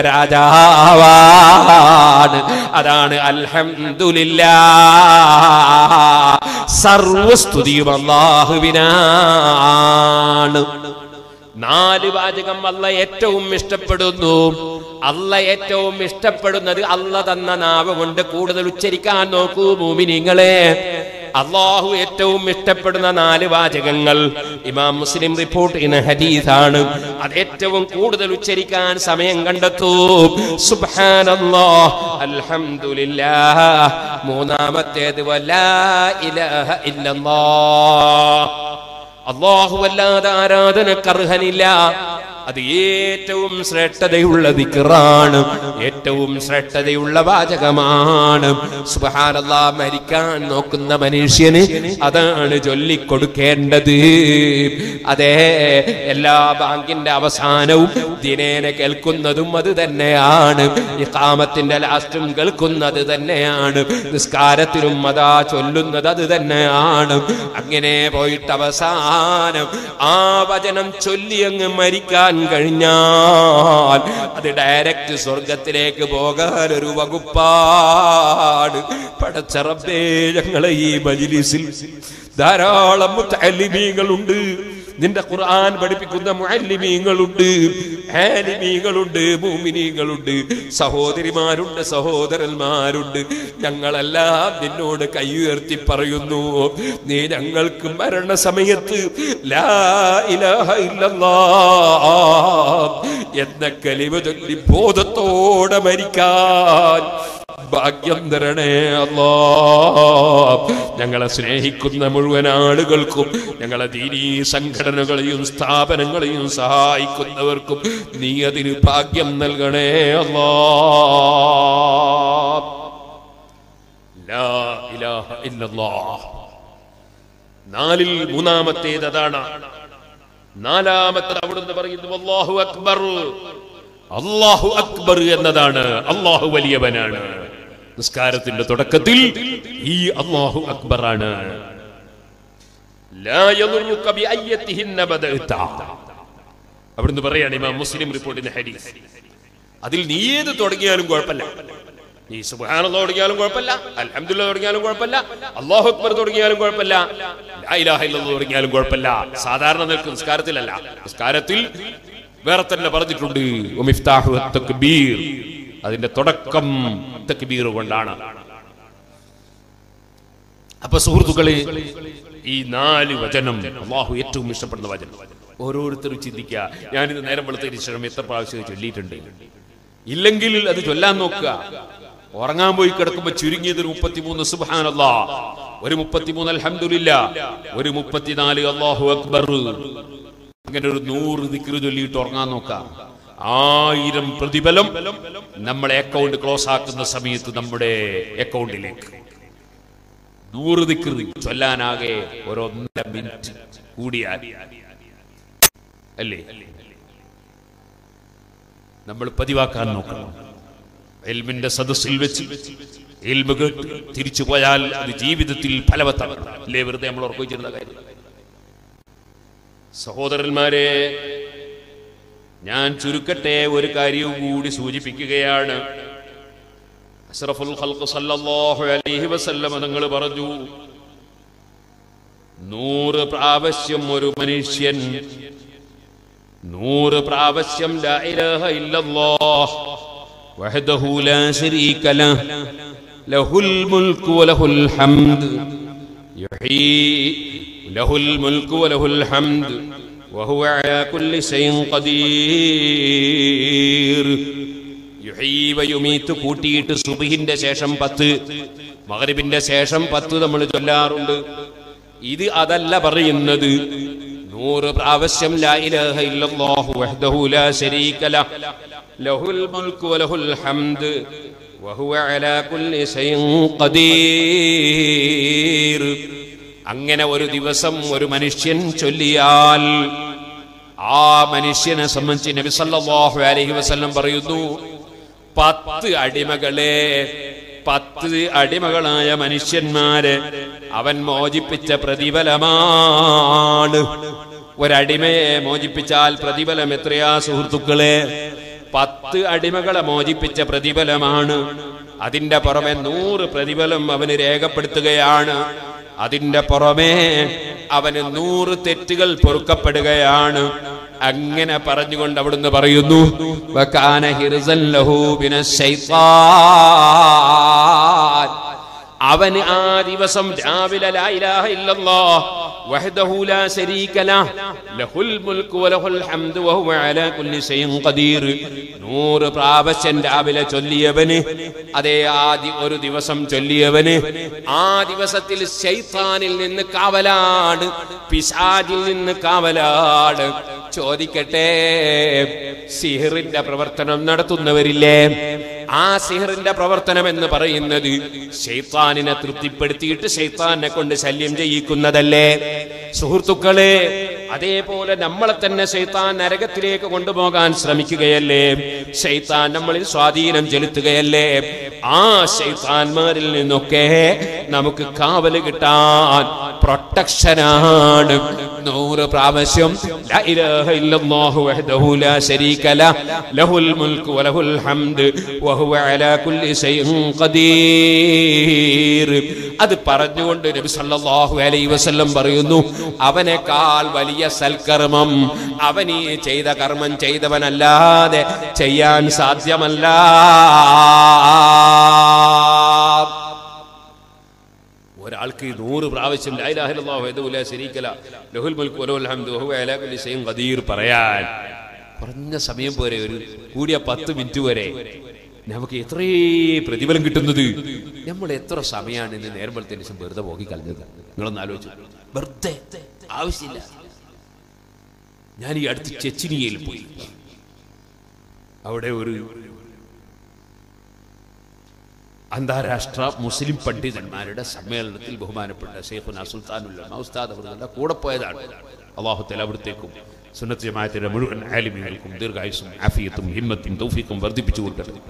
രാജാവാണ് അതാണ് അൽഹംദുലില്ലാ സർവസ്തുതിയും അള്ളാഹുവിനാണ് നാല് വാചകം അല്ല ഏറ്റവും ഇഷ്ടപ്പെടുന്നു അല്ല ഏറ്റവും ഇഷ്ടപ്പെടുന്നത് അല്ല തന്ന നാവ് കൊണ്ട് കൂടുതൽ ഉച്ചരിക്കാൻ നോക്കൂ മൂമിനിങ്ങളെ അള്ളാഹു ഏറ്റവും ഇഷ്ടപ്പെടുന്ന നാല് വാചകങ്ങൾ ഇമാം മുസ്ലിം റിപ്പോർട്ട് ചെയ്യുന്ന ഹദീസാണ് അത് ഏറ്റവും കൂടുതൽ ഉച്ചരിക്കാൻ സമയം കണ്ടെത്തൂ സുബ്ഹാനല്ലാഹ് അൽഹംദുലില്ലാഹ് മൂന്നാമത്തേത് വലാ ഇലാഹ ഇല്ലല്ലാഹ് അള്ളാഹു അല്ലാതെ ആരാധനക്കർഹനില്ല അത് ഏറ്റവും ശ്രേഷ്ഠതയുള്ള ദിക്റാണ് ഏറ്റവും ശ്രേഷ്ഠതയുള്ള വാചകമാണ് സുബഹാനല്ലാ മരിക്കാൻ നോക്കുന്ന മനുഷ്യന് അതാണ് ചൊല്ലിക്കൊടുക്കേണ്ടത് അതെ എല്ലാ ബാങ്കിന്റെ അവസാനവും ദിനേന കേൾക്കുന്നതും അത് തന്നെയാണ് ഇഖാമത്തിന്റെ ലാസ്റ്റും കേൾക്കുന്നത് തന്നെയാണ് നിസ്കാരത്തിലും അതാ ചൊല്ലുന്നത് അത് തന്നെയാണ് അങ്ങനെ പോയിട്ട് അവസാനം ആ വചനം ചൊല്ലി അങ്ങ് മരിക്കാൻ കഴിഞ്ഞാൽ അത് ഡയറക്റ്റ് സ്വർഗത്തിലേക്ക് പോകാൻ ഒരു വകുപ്പാണ് പടച്ചറബേ ഞങ്ങളെ ഈ മജിലിസിൽ ധാരാളം മുത്തല്ലിമീങ്ങളുണ്ട് നിന്റെ ഖുർആൻ പഠിപ്പിക്കുന്ന മുഅല്ലിമീങ്ങളുണ്ട് ആലിമീങ്ങളുണ്ട് മൂമിനീങ്ങളുണ്ട് സഹോദരിമാരുണ്ട് സഹോദരന്മാരുണ്ട് ഞങ്ങളെല്ലാം നിന്നോട് കൈ ഉയർത്തി പറയുന്നു നീ ഞങ്ങൾക്ക് മരണസമയത്ത് ലാ ഇലാഹ ഇല്ലല്ലാഹ് എന്ന കലിമ ചൊല്ലി ബോധത്തോടെ മരിക്കാൻ ഭാഗ്യം തരണേ അല്ലാ ഞങ്ങളെ സ്നേഹിക്കുന്ന മുഴുവൻ ആളുകൾക്കും ഞങ്ങളെ ദീനീ സംഘടനകളെയും സ്ഥാപനങ്ങളെയും സഹായിക്കുന്നവർക്കും നീ അതിന് ഭാഗ്യം നൽകണേ അല്ലാ ലാ ഇലാഹ ഇല്ലല്ലാഹ് നാലിൽ മൂന്നാമത്തേത് അതാണ് നാലാമത്തെ അവിടുന്ന് പറയുന്നു അല്ലാഹു അക്ബർ അള്ളാഹു അക്ബർ എന്നതാണ് അള്ളാഹു വലിയവനാണ് നിസ്കാരത്തിന്റെ തുടക്കത്തിൽ ഈ അള്ളാഹു അക്ബറാണ് ലാ യദുറുക ബിഅയ്യതിഹിന്ന ബദഅത. അവിടുന്ന് പറയാണ് ഇമാം മുസ്ലിം റിപ്പോർട്ടിന്റെ ഹദീസ് അതിൽ നീ ഏത് തുടങ്ങിയാലും കുഴപ്പമില്ല നീ സുബ്ഹാനല്ലാഹ് തുടങ്ങിയാലും കുഴപ്പമില്ല അൽഹംദുലില്ലാഹ് തുടങ്ങിയാലും കുഴപ്പമില്ല അല്ലാഹു അക്ബർ തുടങ്ങിയാലും കുഴപ്പമില്ല ലാ ഇലാഹ ഇല്ലല്ലാഹ് തുടങ്ങിയാലും കുഴപ്പമില്ല സാധാരണ നിൽക്കുന്ന നിസ്കാരത്തിലല്ല നിസ്കാരത്തിൽ വേറെ തന്നെ പറഞ്ഞിട്ടുണ്ട് വമിഫ്താഹു തക്ബീർ അതിന്റെ തുടക്കം തക്ബീർ കൊണ്ടാണ് അപ്പൊ സുഹൃത്തുക്കളെ ഈ നാല് വചനം അള്ളാഹു ഏറ്റവും ഇഷ്ടപ്പെടുന്ന വചനം ഓരോരുത്തരും ചിന്തിക്കുക ഞാനിത് നേരം വെളുത്തതിന് ശേഷം എത്ര പ്രാവശ്യം ഇത് ചൊല്ലിയിട്ടുണ്ട് ഇല്ലെങ്കിൽ അത് ചൊല്ലാൻ നോക്കുക ഉറങ്ങാൻ പോയി കിടക്കുമ്പോ ചുരുങ്ങിയത് ഒരു മുപ്പത്തിമൂന്ന് സുബാനല്ലാ ഒരു മുപ്പത്തിമൂന്ന് അൽഹംദുലില്ല ഒരു മുപ്പത്തിനാല് അള്ളാഹു അക്ബർ അങ്ങനെ ഒരു നൂറ് ദിക്റ് ചൊല്ലിയിട്ട് ഉറങ്ങാൻ നോക്കാം ആയിരം പ്രതിഫലം നമ്മളെ അക്കൗണ്ട് ക്ലോസ് ആക്കുന്ന സമയത്ത് നമ്മുടെ അക്കൗണ്ടിലേക്ക് നൂറ് ദിക്റ് ചൊല്ലാനാകെ ഒരൊന്നര മിനിറ്റ് കൂടിയാൽ അല്ലേ നമ്മൾ പതിവാക്കാൻ നോക്കണം എൽമിന്റെ സദസ്സിൽ വെച്ച് എൽമ കേട്ട് തിരിച്ചു പോയാൽ അത് ജീവിതത്തിൽ ഫലവത്താണ് അല്ലേ വെറുതെ നമ്മൾ ഉറപ്പിച്ചിരുന്ന കാര്യം സഹോദരന്മാരെ ഞാൻ ചുരുക്കട്ടെ ഒരു കാര്യവും കൂടി സൂചിപ്പിക്കുകയാണ് അഷ്റഫുൽ ഖൽഖ് സല്ലല്ലാഹു അലൈഹി വസല്ലം നിങ്ങൾ പറഞ്ഞു നൂറ് പ്രാവശ്യം ഒരു മനുഷ്യൻ നൂറ് പ്രാവശ്യം ലാ ഇലാഹ ഇല്ലല്ലാഹ് വഹദഹു ലാ ശരീക ലഹ് ലഹുൽ മുൽക്കു വലഹുൽ ഹംദ് യുഹീ ലഹുൽ മുൽക്കു വലഹുൽ ഹംദ് വഹുവ അലാ കുല്ലി ശൈഇൻ ഖദീർ യുഹീ വയുമീത്ത് കൂട്ടിയിട്ട് സുബഹിന്റെ ശേഷം പത്ത് മഗ്രിബിന്റെ ശേഷം പത്ത് നമ്മൾ ചൊല്ലാറുണ്ട് ഇത് അതല്ല പറയുന്നത് നൂറ് പ്രാവശ്യം ലാ ഇലാഹ ഇല്ലല്ലാഹു വഹ്ദഹു ലാ ശരീക ലഹ് ലഹുൽ മുൽക്കു വലഹുൽ ഹംദ് വഹുവ അലാ കുല്ലി ശൈഇൻ ഖദീർ അങ്ങനെ ഒരു ദിവസം ഒരു മനുഷ്യൻ ചൊല്ലിയാൽ ആ മനുഷ്യനെ സംബന്ധിച്ച് നബി സല്ലല്ലാഹു അലൈഹി വസല്ലം പറയുന്നു പത്ത് അടിമകളെ പത്ത് അടിമകളായ മനുഷ്യന്മാരെ അവൻ മോചിപ്പിച്ച പ്രതിഫലമാണ് ഒരടിമയെ മോചിപ്പിച്ചാൽ പ്രതിഫലം എത്രയാ സുഹൃത്തുക്കളെ പത്ത് അടിമകളെ മോചിപ്പിച്ച പ്രതിഫലമാണ് അതിന്റെ പുറമെ നൂറ് പ്രതിഫലം അവന് രേഖപ്പെടുത്തുകയാണ് അതിന്റെ പുറമേ അവന് നൂറ് തെറ്റുകൾ പൊറുക്കപ്പെടുകയാണ് അങ്ങനെ പറഞ്ഞുകൊണ്ട് അവിടുന്ന് പറയുന്നു വകാന ഹിർസൻ ലഹു മിനശ് ശൈത്താൻ. അവന് ആ ദിവസം രാവിലെ ലാ ഇലാഹ ഇല്ലല്ലാഹ് വഹ്ദഹു ലാ ശരീക ലഹ് ലഹുൽ മുൽക്കു വലഹുൽ ഹംദു വഹുവ അലാ കുല്ലി ശൈഇൻ ഖദീർ നൂറ് പ്രാവശ്യം രാവിലെ ചൊല്ലിയവന് അതേ ആദ്യ ഒരു ദിവസം ചൊല്ലിയവന് ആ ദിവസത്തിൽ ശൈത്താനിൽ നിന്ന് കാവലാണ് പിശാചിൽ നിന്ന് കാവലാണ് ചോദിക്കട്ടെ സിഹിറിന്റെ പ്രവർത്തനം നടത്തുന്നവരില്ലേ ആ സിഹിറിന്റെ പ്രവർത്തനം എന്ന് പറയുന്നത് ഷെയ്ത്താനിനെ തൃപ്തിപ്പെടുത്തിയിട്ട് ഷെയ്ത്താനെ കൊണ്ട് ശല്യം ചെയ്യിക്കുന്നതല്ലേ സുഹൃത്തുക്കളെ അതേപോലെ നമ്മളെ തന്നെ ഷെയ്ത്താൻ നരകത്തിലേക്ക് കൊണ്ടുപോകാൻ ശ്രമിക്കുകയല്ലേ ഷെയ്ത്താൻ നമ്മളിൽ സ്വാധീനം ചെലുത്തുകയല്ലേ ആ ഷെയ്ത്താന്മാരിൽ നിന്നൊക്കെ നമുക്ക് കാവല് കിട്ടാൻ പ്രൊട്ടക്ഷനാണ് നൂറ് പ്രാവശ്യം ലാ ഇലാഹ ഇല്ലല്ലാഹു വഹ്ദഹു ലാ ശരീക ലഹ് ലഹുൽ മുൽക്കു വലഹുൽ ഹംദ് വഹുവ അലാ കുല്ലി ശൈഇൻ ഖദീർ അത് പറഞ്ഞുകൊണ്ട് നബി സല്ലല്ലാഹു അലൈഹി വസല്ലം പറയുന്നു അവനേക്കാൾ വലിയ സൽക്കർമ്മം അവൻ ഈ ചെയ്ത കർമ്മം ചെയ്തവനല്ലാതെ ചെയ്യാൻ സാധ്യമല്ല ഒരാൾക്ക് ഈ നൂറ് പ്രാവശ്യം ലാ ഇലാഹ ഇല്ലല്ലാഹു വഹ്ദഹു ലാ ശരീക ലഹ് ലഹുൽ മുൽക്കു വലഹുൽ ഹംദു വഹുവ അലാ കുല്ലി ശൈഇൻ ഖദീർ പറയാൻ കുറഞ്ഞ സമയം പോരെ ഒരു കൂടിയ പത്ത് മിനിറ്റ് വരെ നമുക്ക് എത്രേ പ്രതിഫലം കിട്ടുന്നത് നമ്മൾ എത്ര സമയമാണ് ഇന്ന് നേർമ്പളത്തിന് ശേഷം വെറുതെ പോക്കി കളഞ്ഞത് നിങ്ങളൊന്ന് ആലോചിച്ചു വെറുതെ ആവശ്യമില്ല ഞാൻ ഈ അടുത്ത് ചെച്ചിനിയയിൽ പോയി അവിടെ ഒരു അന്താരാഷ്ട്ര മുസ്ലിം പണ്ഡിതന്മാരുടെ സമ്മേളനത്തിൽ ബഹുമാനപ്പെട്ട ഷെയ്ഖുന സുൽത്താനുല്ല ഉസ്താദ് അവരുടെ കൂടെ പോയതാണ് അള്ളാഹു തല അവിടത്തേക്കും സുന്നത്ത് ജമാഅത്തിന്റെ മുഴുവൻ ആലിമികൾക്കും ദീർഘായുസും ആഫിയത്തും ഹിമ്മത്തും തൗഫീഖും വർദ്ധിപ്പിച്ചു കൊടുക്കട്ടെ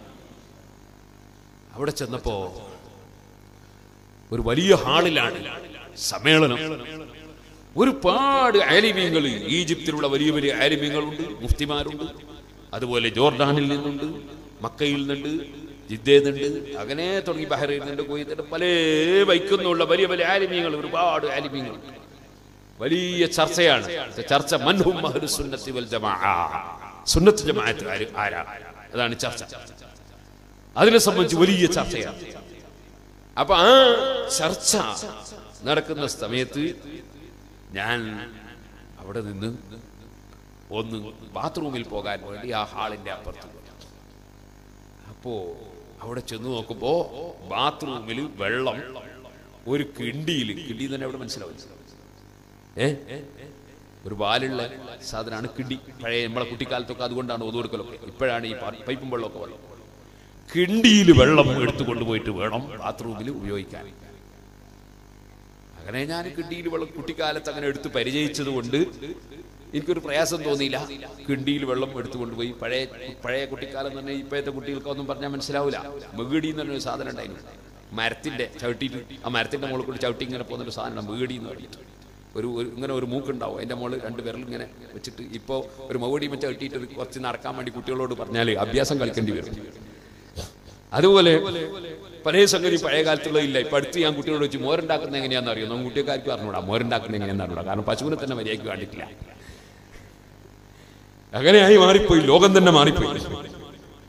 അവിടെ ചെന്നപ്പോ ഒരു വലിയ ഹാളിലാണ് സമ്മേളനം ഒരുപാട് ആലിമീങ്ങൾ ഈജിപ്തിലുള്ള വലിയ വലിയ ആലിമീങ്ങളുണ്ട് മുഫ്തിമാരുണ്ട് അതുപോലെ ജോർഡാനിൽ നിന്നുണ്ട് മക്കയിൽ നിന്നുണ്ട് ജിദ്ദയിൽ നിന്നുണ്ട് അങ്ങനെ തുടങ്ങി ബഹ്റൈനിൽ നിന്നുണ്ട് കുവൈത്തുണ്ട് പല വൈക്കുന്നുള്ള വലിയ വലിയ ആലിമീങ്ങൾ ഒരുപാട് ആലിമീങ്ങൾ വലിയ ചർച്ചയാണ് ചർച്ച മൻഹും അഹ്ലു സുന്നത്തി വൽ ജമാഅ സുന്നത്ത് ജമാഅത്ത് ആര് ആരാ അതാണ് ചർച്ച അതിനെ സംബന്ധിച്ച് വലിയ ചർച്ചയാണ് അപ്പൊ ആ ചർച്ച നടക്കുന്ന സമയത്ത് ഞാൻ അവിടെ നിന്ന് ഒന്ന് ബാത്റൂമിൽ പോകാൻ വേണ്ടി ആ ഹാളിന്റെ അപ്പുറത്ത് പോയി. അപ്പോ അവിടെ ചെന്ന് നോക്കുമ്പോ ബാത്റൂമിൽ വെള്ളം ഒരു കിണ്ടിയിൽ കിണ്ടി തന്നെ അവിടെ മനസ്സിലാവും ഏ ഒരു വാലുള്ള സാധനമാണ് കിണ്ടി പഴയ നമ്മളെ കുട്ടിക്കാലത്തൊക്കെ അതുകൊണ്ടാണ് ഒതുകൊടുക്കലൊക്കെ ഇപ്പോഴാണ് ഈ പ- പൈപ്പും വെള്ളമൊക്കെ വെള്ളം കിണ്ടിയിൽ വെള്ളം എടുത്തു കൊണ്ടുപോയിട്ട് വേണം ബാത്റൂമിൽ ഉപയോഗിക്കാൻ അങ്ങനെ ഞാൻ കിണ്ടിയിൽ വെള്ളം കുട്ടിക്കാലത്ത് അങ്ങനെ എടുത്ത് പരിചയിച്ചത് കൊണ്ട് എനിക്കൊരു പ്രയാസം തോന്നിയില്ല കിണ്ടിയിൽ വെള്ളം എടുത്തു കൊണ്ടുപോയി പഴയ പഴയ കുട്ടിക്കാലം തന്നെ ഇപ്പോഴത്തെ കുട്ടികൾക്കൊന്നും പറഞ്ഞാൽ മനസ്സിലാവില്ല മെഗടി എന്ന് പറഞ്ഞൊരു സാധനം ഉണ്ടായിരുന്നു മരത്തിന്റെ ചവിട്ടിയിട്ട് ആ മരത്തിന്റെ മുകളിൽ കൂടി ചവിട്ടി ഇങ്ങനെ പോകുന്നൊരു സാധനം മെഗടി എന്ന് പറഞ്ഞിട്ട് ഒരു ഒരു- ഇങ്ങനെ ഒരു മൂക്കുണ്ടാവും അതിന്റെ മുകളിൽ രണ്ട് വിരൽ ഇങ്ങനെ വെച്ചിട്ട് ഇപ്പോൾ ഒരു മകുടി വെച്ച് ചവിട്ടിയിട്ട് ഒരു കുറച്ച് നടക്കാൻ വേണ്ടി കുട്ടികളോട് പറഞ്ഞാൽ അഭ്യാസം കളിക്കേണ്ടി വരും അതുപോലെ പല സംഗതി പഴയ കാലത്തുള്ള ഇല്ല ഇപ്പൊ അടുത്ത് ഞാൻ കുട്ടികളോട് വെച്ച് മോരുണ്ടാക്കുന്നത് എങ്ങനെയാണെന്ന് അറിയോ നമുക്ക് കുട്ടികൾക്ക് അറിഞ്ഞൂടാ മോരുണ്ടാക്കുന്നത് എങ്ങനെയാണെന്ന് അറിഞ്ഞൂടാ കാരണം പശുവിനെ തന്നെ മര്യാദയ്ക്ക് കണ്ടിട്ടില്ല അങ്ങനെയായി മാറിപ്പോയി ലോകം തന്നെ മാറിപ്പോയി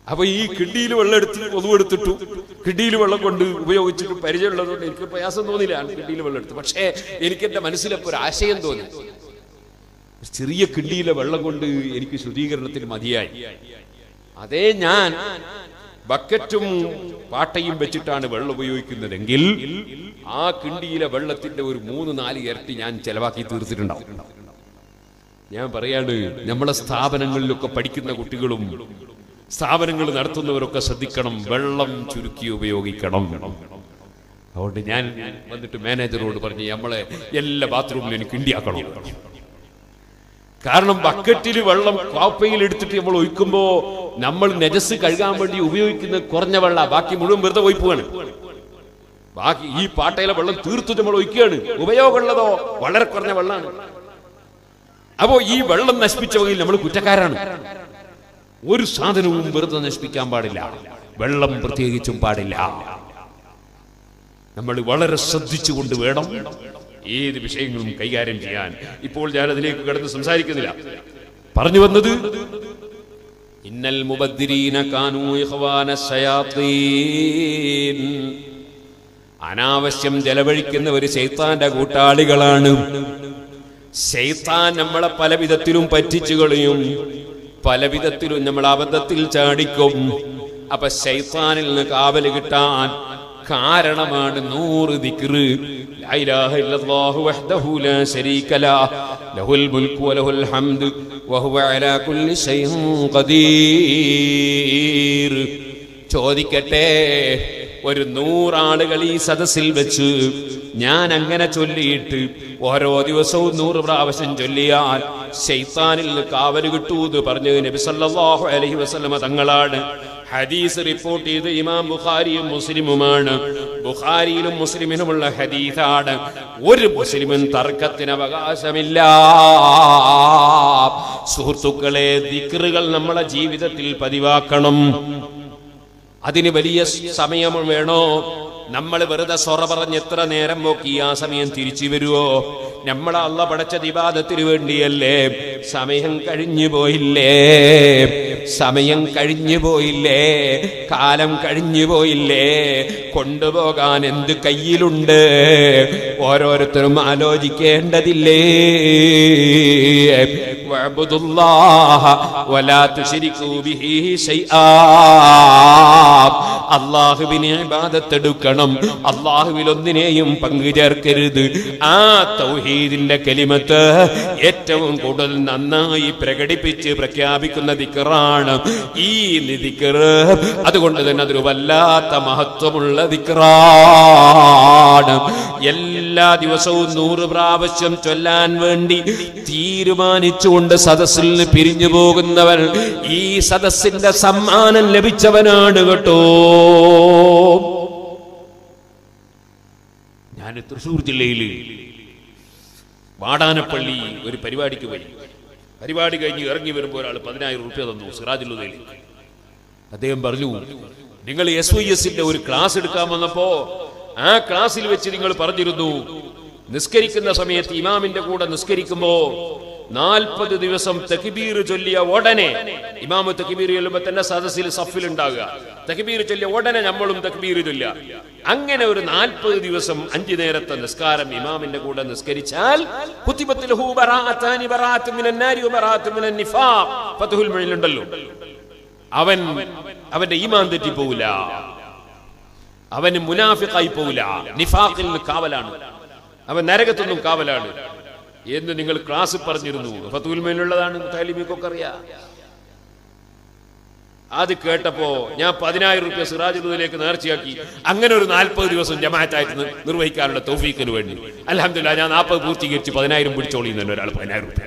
അപ്പൊ ഈ കിണ്ടിയിൽ വെള്ളം എടുത്ത് ഒതുവെടുത്തിട്ടു കിണ്ടിയിൽ വെള്ളം കൊണ്ട് ഉപയോഗിച്ചിട്ട് പരിചയമുള്ളതുകൊണ്ട് എനിക്ക് പ്രയാസം തോന്നില്ല കിണ്ടിയിൽ വെള്ളം എടുത്ത് പക്ഷേ എനിക്ക് എന്റെ മനസ്സിലപ്പോ ഒരു ആശയം തോന്നി ഒരു ചെറിയ കിണ്ടിയിലെ വെള്ളം കൊണ്ട് എനിക്ക് ശുദ്ധീകരണത്തിന് മതിയായി അതേ ഞാൻ ബക്കറ്റും പാട്ടയും വെച്ചിട്ടാണ് വെള്ളം ഉപയോഗിക്കുന്നതെങ്കിൽ ആ കിണ്ടിയിലെ വെള്ളത്തിന്റെ ഒരു മൂന്ന് നാല് ഇരട്ടി ഞാൻ ചെലവാക്കി തീർത്തിട്ടുണ്ടാവും ഞാൻ പറയാണ് നമ്മളെ സ്ഥാപനങ്ങളിലൊക്കെ പഠിക്കുന്ന കുട്ടികളും സ്ഥാപനങ്ങൾ നടത്തുന്നവരൊക്കെ ശ്രദ്ധിക്കണം വെള്ളം ചുരുക്കി ഉപയോഗിക്കണം അതുകൊണ്ട് ഞാൻ വന്നിട്ട് മാനേജറോട് പറഞ്ഞ് നമ്മളെ എല്ലാ ബാത്റൂമിലും എനിക്ക് കിണ്ടിയാക്കണം കാരണം ബക്കറ്റിൽ വെള്ളം കാപ്പയിൽ എടുത്തിട്ട് നമ്മൾ ഒഴിക്കുമ്പോ നമ്മൾ നെജസ് കഴുകാൻ വേണ്ടി ഉപയോഗിക്കുന്ന കുറഞ്ഞ വെള്ളം ബാക്കി മുഴുവൻ വെറുതെ ഒഴിപ്പുകയാണ് ബാക്കി ഈ പാട്ടയിലെ വെള്ളം തീർത്തിട്ട് നമ്മൾ ഒഴിക്കുകയാണ് ഉപയോഗമുള്ളതോ വളരെ കുറഞ്ഞ വെള്ളമാണ് അപ്പോ ഈ വെള്ളം നശിപ്പിച്ച വകയിൽ നമ്മൾ കുറ്റക്കാരാണ് ഒരു സാധനവും വെറുതെ നശിപ്പിക്കാൻ പാടില്ല വെള്ളം പ്രത്യേകിച്ചും പാടില്ല നമ്മൾ വളരെ ശ്രദ്ധിച്ചുകൊണ്ട് വേണം ഏത് വിഷയങ്ങളും കൈകാര്യം ചെയ്യാൻ ഇപ്പോൾ ഞാൻ അതിലേക്ക് കടന്ന് സംസാരിക്കുന്നില്ല പറഞ്ഞു വന്നത് ഇന്നൽ മുബദ്ദിരീന കാനൂ ഇഖ്വാന ശയാത്തീൻ അനാവശ്യം ചെലവഴിക്കുന്ന ഒരു ശൈത്താന്റെ കൂട്ടാളികളാണ് ശൈത്താൻ നമ്മളെ പല വിധത്തിലും പറ്റിച്ചു കളയും പല വിധത്തിലും നമ്മൾ അബദ്ധത്തിൽ ചാടിക്കും അപ്പൊ ശൈത്താനിൽ നിന്ന് കാവല് കിട്ടാൻ കാരണമാണ് നൂറ് ദിക്റ് ലാ ഇലാഹ ഇല്ലല്ലാഹു വഹ്ദഹു ലാ ശരീക ലാ ലഹുൽ മുൽക്കു വലഹുൽ ഹംദ് വഹുവ അലാ കുല്ലി ശൈഇൻ ഖദീർ ചോദിക്കട്ടെ ഒരു നൂറാളുകൾ ഈ സദസ്സിൽ വെച്ച് ഞാൻ അങ്ങനെ ചൊല്ലിയിട്ട് ഓരോ ദിവസവും നൂറ് പ്രാവശ്യം ചൊല്ലിയാൽ ശൈത്താനിൽ നിന്ന് കാവല് കിട്ടൂ എന്ന് പറഞ്ഞ് നബി സല്ലല്ലാഹു അലൈഹി വസല്ലമ തങ്ങളാണ് ഹദീസ് റിപ്പോർട്ട് ചെയ്ത് ഇമാം ബുഖാരിയും മുസ്ലിമുമാണ് ബുഖാരിയിലും മുസ്ലിമിനുമുള്ള ഹദീസാണ് ഒരു മുസ്ലിമും തർക്കത്തിന് അവകാശമില്ല സുഹൃത്തുക്കളെ ദിക്റുകൾ നമ്മളെ ജീവിതത്തിൽ പതിവാക്കണം അതിന് വലിയ സമയം വേണോ നമ്മൾ വെറുതെ സൊറ പറഞ്ഞ് എത്ര നേരം നോക്കി ആ സമയം തിരിച്ചു വരുവോ നമ്മളെ അള്ള പടച്ച ദിവാദത്തിന് വേണ്ടിയല്ലേ സമയം കഴിഞ്ഞു പോയില്ലേ സമയം കഴിഞ്ഞു പോയില്ലേ കാലം കഴിഞ്ഞു പോയില്ലേ കൊണ്ടുപോകാൻ എന്ത് കയ്യിലുണ്ട് ഓരോരുത്തരും ആലോചിക്കേണ്ടതില്ലേ واعبدوا الله ولا تشركوا به شيئا അള്ളാഹുവിനെ ഇബാദത്തെടുക്കണം അള്ളാഹുവിൽ ഒന്നിനെയും പങ്കു ചേർക്കരുത് ആ തൗഹീദിന്റെ കലിമത്ത് ഏറ്റവും കൂടുതൽ നന്നായി പ്രകടിപ്പിച്ച് പ്രഖ്യാപിക്കുന്ന ദിക്കറാണ് ഈ ദിക്കറ് അതുകൊണ്ട് തന്നെ അതൊരു വല്ലാത്ത മഹത്വമുള്ള ദിക്കറാണ് എല്ലാ ദിവസവും നൂറ് പ്രാവശ്യം ചൊല്ലാൻ വേണ്ടി തീരുമാനിച്ചുകൊണ്ട് സദസ്സിൽ നിന്ന് പിരിഞ്ഞു പോകുന്നവൻ ഈ സദസ്സിന്റെ സമ്മാനം ലഭിച്ചവനാണ് കേട്ടോ ഞാൻ തൃശൂർ ജില്ലയിൽ വാടാനപ്പള്ളി ഒരു പരിപാടിക്ക് പോയി പരിപാടി കഴിഞ്ഞ് ഇറങ്ങി വരുമ്പോൾ ഒരാൾ പതിനായിരം റുപ്യ തന്നു സിറാജുലുദയിൽ അദ്ദേഹം പറഞ്ഞു നിങ്ങൾ എസ് വൈ എസിന്റെ ഒരു ക്ലാസ് എടുക്കാൻ വന്നപ്പോ ആ ക്ലാസ്സിൽ വെച്ച് നിങ്ങൾ പറഞ്ഞിരുന്നു നിസ്കരിക്കുന്ന സമയത്ത് ഇമാമിന്റെ കൂടെ നിസ്കരിക്കുമ്പോ നാൽപ്പത് ദിവസം തക്ബീർ ചൊല്ലിയ ഉടനെ ഇമാമ് തക്ബീർ ചൊല്ലുമ്പോ തന്നെ സദസ്സിൽ സഫിൽ ഉണ്ടാകുക തക്ബീർ ചൊല്ലിയ ഉടനെ നമ്മളും തക്ബീർ ചൊല്ലുക അങ്ങനെ ഒരു നാൽപ്പത് ദിവസം അഞ്ചു നേരത്തെ നിസ്കാരം ഇമാമിന്റെ കൂടെ നിസ്കരിച്ചാൽ കുത്തിബത്തിൽ ഹൂ ബറാഅത്താനി ബറാഅത്തും മിനൻ നാരി വബറാഅത്തും മിനൻ നിഫാഖ് ഫത്ഹുൽ മുഈനിലുണ്ടല്ലോ അവൻ അവന്റെ ഈമാൻ തെറ്റിപ്പോവില്ല അവന് മുനാഫിഖായി പോവില്ല നിഫാഖിൽ നിന്ന് കാവലാണ് അവൻ നരകത്തൊന്നും കാവലാണ് എന്ന് നിങ്ങൾ ക്ലാസ് പറഞ്ഞിരുന്നു ഫത്തുൽ മേലുള്ളതാണ് താലിമിക്കൊക്കെ അറിയാം അത് കേട്ടപ്പോ ഞാൻ പതിനായിരം റുപ്യ സിറാജുദ്ദീനിലേക്ക് നേർച്ചയാക്കി അങ്ങനെ ഒരു നാൽപ്പത് ദിവസം ജമാഅത്തായിട്ട് നി- നിർവഹിക്കാനുള്ള തൗഫീഖിന് വേണ്ടി അലഹമില്ല ഞാൻ നാൽപ്പത് പൂർത്തീകരിച്ച് പതിനായിരം പിടിച്ചോളി തന്നെ ഒരാൾ പതിനായിരം റുപ്യ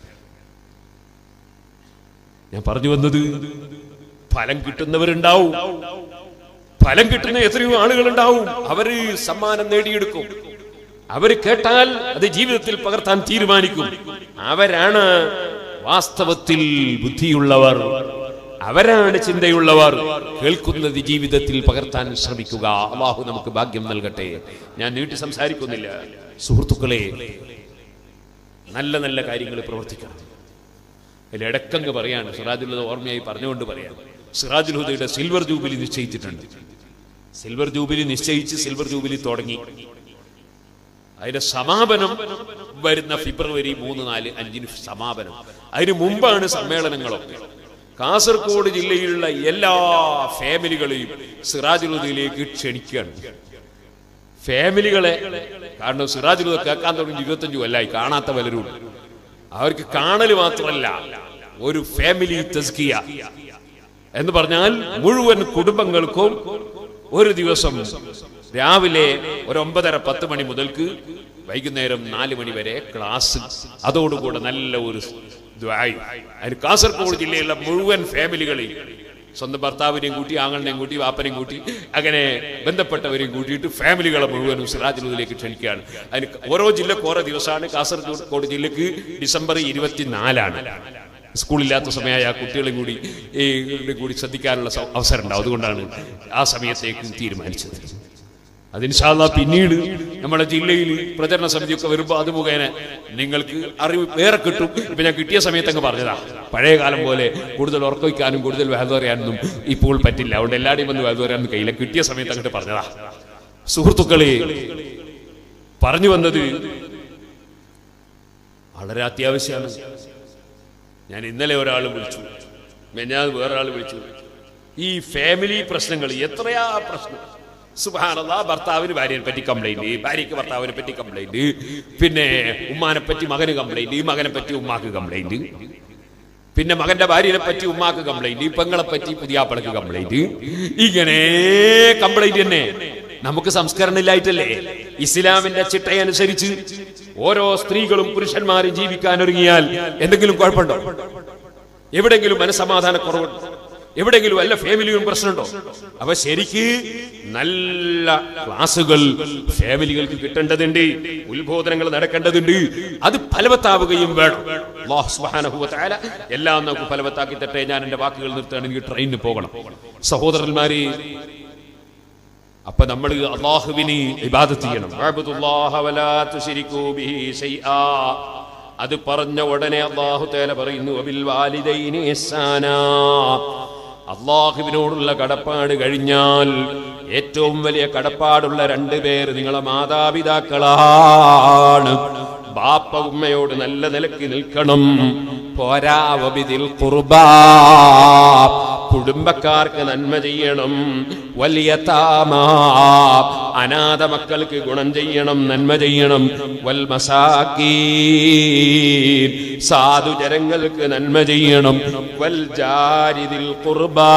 ഞാൻ പറഞ്ഞു വന്നത് ഫലം കിട്ടുന്നവരുണ്ടാവും ഫലം കിട്ടുന്ന എത്രയോ ആളുകളുണ്ടാവും അവര് സമ്മാനം നേടിയെടുക്കും അവര് കേട്ടാൽ അത് ജീവിതത്തിൽ പകർത്താൻ തീരുമാനിക്കും അവരാണ് വാസ്തവത്തിൽ ബുദ്ധിയുള്ളവർ അവരാണ് ചിന്തയുള്ളവർ കേൾക്കുന്നത് ജീവിതത്തിൽ പകർത്താൻ ശ്രമിക്കുക അള്ളാഹു നമുക്ക് ഭാഗ്യം നൽകട്ടെ ഞാൻ നീട്ടി സംസാരിക്കുന്നില്ല സുഹൃത്തുക്കളെ നല്ല നല്ല കാര്യങ്ങൾ പ്രവർത്തിക്കണം അതിൽ ഇടക്കങ്ങ് പറയാണ് സിറാജുള്ളത് ഓർമ്മയായി പറഞ്ഞുകൊണ്ട് പറയാം സിറാജുൽ ഹുദയുടെ സിൽവർ ജൂബിലി നിശ്ചയിച്ചിട്ടുണ്ട് സിൽവർ ജൂബിലി നിശ്ചയിച്ച് സിൽവർ ജൂബിലി തുടങ്ങി അതിന്റെ സമാപനം വരുന്ന ഫെബ്രുവരി മൂന്ന് നാല് അഞ്ചിന് സമാപനം അതിന് മുമ്പാണ് സമ്മേളനങ്ങളൊക്കെ കാസർഗോഡ് ജില്ലയിലുള്ള എല്ലാ ഫാമിലികളെയും സിറാജുലുദ്ദീനിലേക്ക് ക്ഷണിക്കുകയാണ് ഫാമിലികളെ കാരണം സിറാജുലുദ്ദ കേൾക്കാൻ തുടങ്ങി ഇരുപത്തഞ്ചു കൊല്ലായി കാണാത്ത പലരും ഉണ്ട്. അവർക്ക് കാണൽ മാത്രമല്ല ഒരു ഫാമിലി തസ്കിയ എന്ന് പറഞ്ഞാൽ മുഴുവൻ കുടുംബങ്ങൾക്കും ഒരു ദിവസം രാവിലെ ഒരു ഒമ്പതര പത്ത് മണി മുതൽക്ക് വൈകുന്നേരം നാല് മണി വരെ ക്ലാസ് അതോടുകൂടെ നല്ല ഒരു ദ്വായി അതിന് കാസർഗോഡ് ജില്ലയിലുള്ള മുഴുവൻ ഫാമിലികളെയും സ്വന്തം ഭർത്താവിനെയും കൂട്ടി ആങ്ങളിനെയും കൂട്ടി വാപ്പനെയും കൂട്ടി അങ്ങനെ ബന്ധപ്പെട്ടവരെയും കൂട്ടിയിട്ട് ഫാമിലികളെ മുഴുവനും സിറാജുലൂദിലേക്ക് ക്ഷണിക്കുകയാണ് അതിന് ഓരോ ജില്ലക്ക് ഓരോ ദിവസമാണ് കാസർഗോഡ് ജില്ലക്ക് ഡിസംബർ ഇരുപത്തിനാലാണ് സ്കൂളില്ലാത്ത സമയമായ ആ കുട്ടികളെയും കൂടി ഈ ഇവരുടെ കൂടി ശ്രദ്ധിക്കാനുള്ള സ- അവസരം ഉണ്ടാവും അതുകൊണ്ടാണ് ആ സമയത്തേക്ക് തീരുമാനിച്ചത് അതിൻഷാല്ല പിന്നീട് നമ്മുടെ ജില്ലയിൽ പ്രചരണ സമിതിയൊക്കെ വരുമ്പോൾ അത് മുഖേന നിങ്ങൾക്ക് അറിവ് വേറെ കിട്ടും ഇപ്പൊ ഞാൻ കിട്ടിയ സമയത്ത് അങ്ങ് പറഞ്ഞതാ പഴയ കാലം പോലെ കൂടുതൽ ഉറക്കൊയ്ക്കാനും കൂടുതൽ വേദ പറയാനൊന്നും ഇപ്പോൾ പറ്റില്ല അതുകൊണ്ട് എല്ലാവരുടെയും വന്ന് വേദ പറയാനൊന്നും കഴിയില്ല കിട്ടിയ സമയത്ത് അങ്ങോട്ട് പറഞ്ഞതാ സുഹൃത്തുക്കളെ പറഞ്ഞു വന്നത് വളരെ അത്യാവശ്യമാണ് ഞാൻ ഇന്നലെ ഒരാൾ വിളിച്ചു മെഞ്ഞാൽ വേറൊരാൾ വിളിച്ചു ഈ ഫാമിലി പ്രശ്നങ്ങൾ എത്രയാ പ്രശ്നം സുബാനത ഭർത്താവിന് ഭാര്യനെ പറ്റി കംപ്ലൈന്റ് ഭാര്യയ്ക്ക് ഭർത്താവിനെ പറ്റി കംപ്ലൈന്റ് പിന്നെ ഉമ്മാനെ പറ്റി മകന് കംപ്ലൈന്റ് മകനെ പറ്റി ഉമ്മാക്ക് കംപ്ലൈന്റ് പിന്നെ മകന്റെ ഭാര്യനെ പറ്റി ഉമ്മാക്ക് കംപ്ലൈന്റ് പെങ്ങളെ പറ്റി പുതിയാപ്പളക്ക് കംപ്ലൈന്റ് ഇങ്ങനെ കംപ്ലൈന്റ് തന്നെ നമുക്ക് സംസ്കരണം ഇല്ലായിട്ടല്ലേ ഇസ്ലാമിന്റെ ചിട്ടയനുസരിച്ച് ഓരോ സ്ത്രീകളും പുരുഷന്മാരും ജീവിക്കാൻ ഒരുങ്ങിയാൽ എന്തെങ്കിലും കുഴപ്പമുണ്ടോ എവിടെങ്കിലും മനസമാധാന കുറവുണ്ടോ എവിടെങ്കിലും വല്ല ഫാമിലിയും പ്രശ്നമുണ്ടോ അപ്പൊ ശരിക്ക് നല്ല ക്ലാസുകൾ ഫാമിലികൾക്ക് കിട്ടേണ്ടതുണ്ട് ഉത്ബോധനങ്ങൾ നടക്കേണ്ടതുണ്ട് അത് ഫലവത്താവുകയും വേണം അല്ലാഹു സുബ്ഹാനഹു വ തആല എല്ലാം നമുക്ക് ഫലവത്താക്കി തട്ടെ ഞാൻ എന്റെ വാക്കുകൾ നിർത്തുകയാണ് എനിക്ക് ട്രെയിനിന് പോകണം സഹോദരന്മാരെ അപ്പൊ നമ്മൾ അള്ളാഹുവിന് ഇബാദത്ത് ചെയ്യണം വഅബ്ദുല്ലാഹ വലാ തുശ്രികൂ ബിഹി ശൈആ അത് പറഞ്ഞ ഉടനെ അള്ളാഹു തേല പറയുന്നു അബിൽ വാലിദൈനി ഇഹ്സാനാ അള്ളാഹുവിനോടുള്ള കടപ്പാട് കഴിഞ്ഞാൽ ഏറ്റവും വലിയ കടപ്പാടുള്ള രണ്ടു പേര് നിങ്ങളെ മാതാപിതാക്കളാണ് ബാപ്പ ഉമ്മയോട് നല്ല നിലക്ക് നിൽക്കണം പോരാവബിതിൽ കുർബാ കുടുംബക്കാർക്ക് നന്മ ചെയ്യണം വലിയ താമാ അനാഥ മക്കൾക്ക് ഗുണം ചെയ്യണം നന്മ ചെയ്യണം വൽ മസാക്കീ സാധുജനങ്ങൾക്ക് നന്മ ചെയ്യണം വൽ ജാരിദിൽ കുർബാ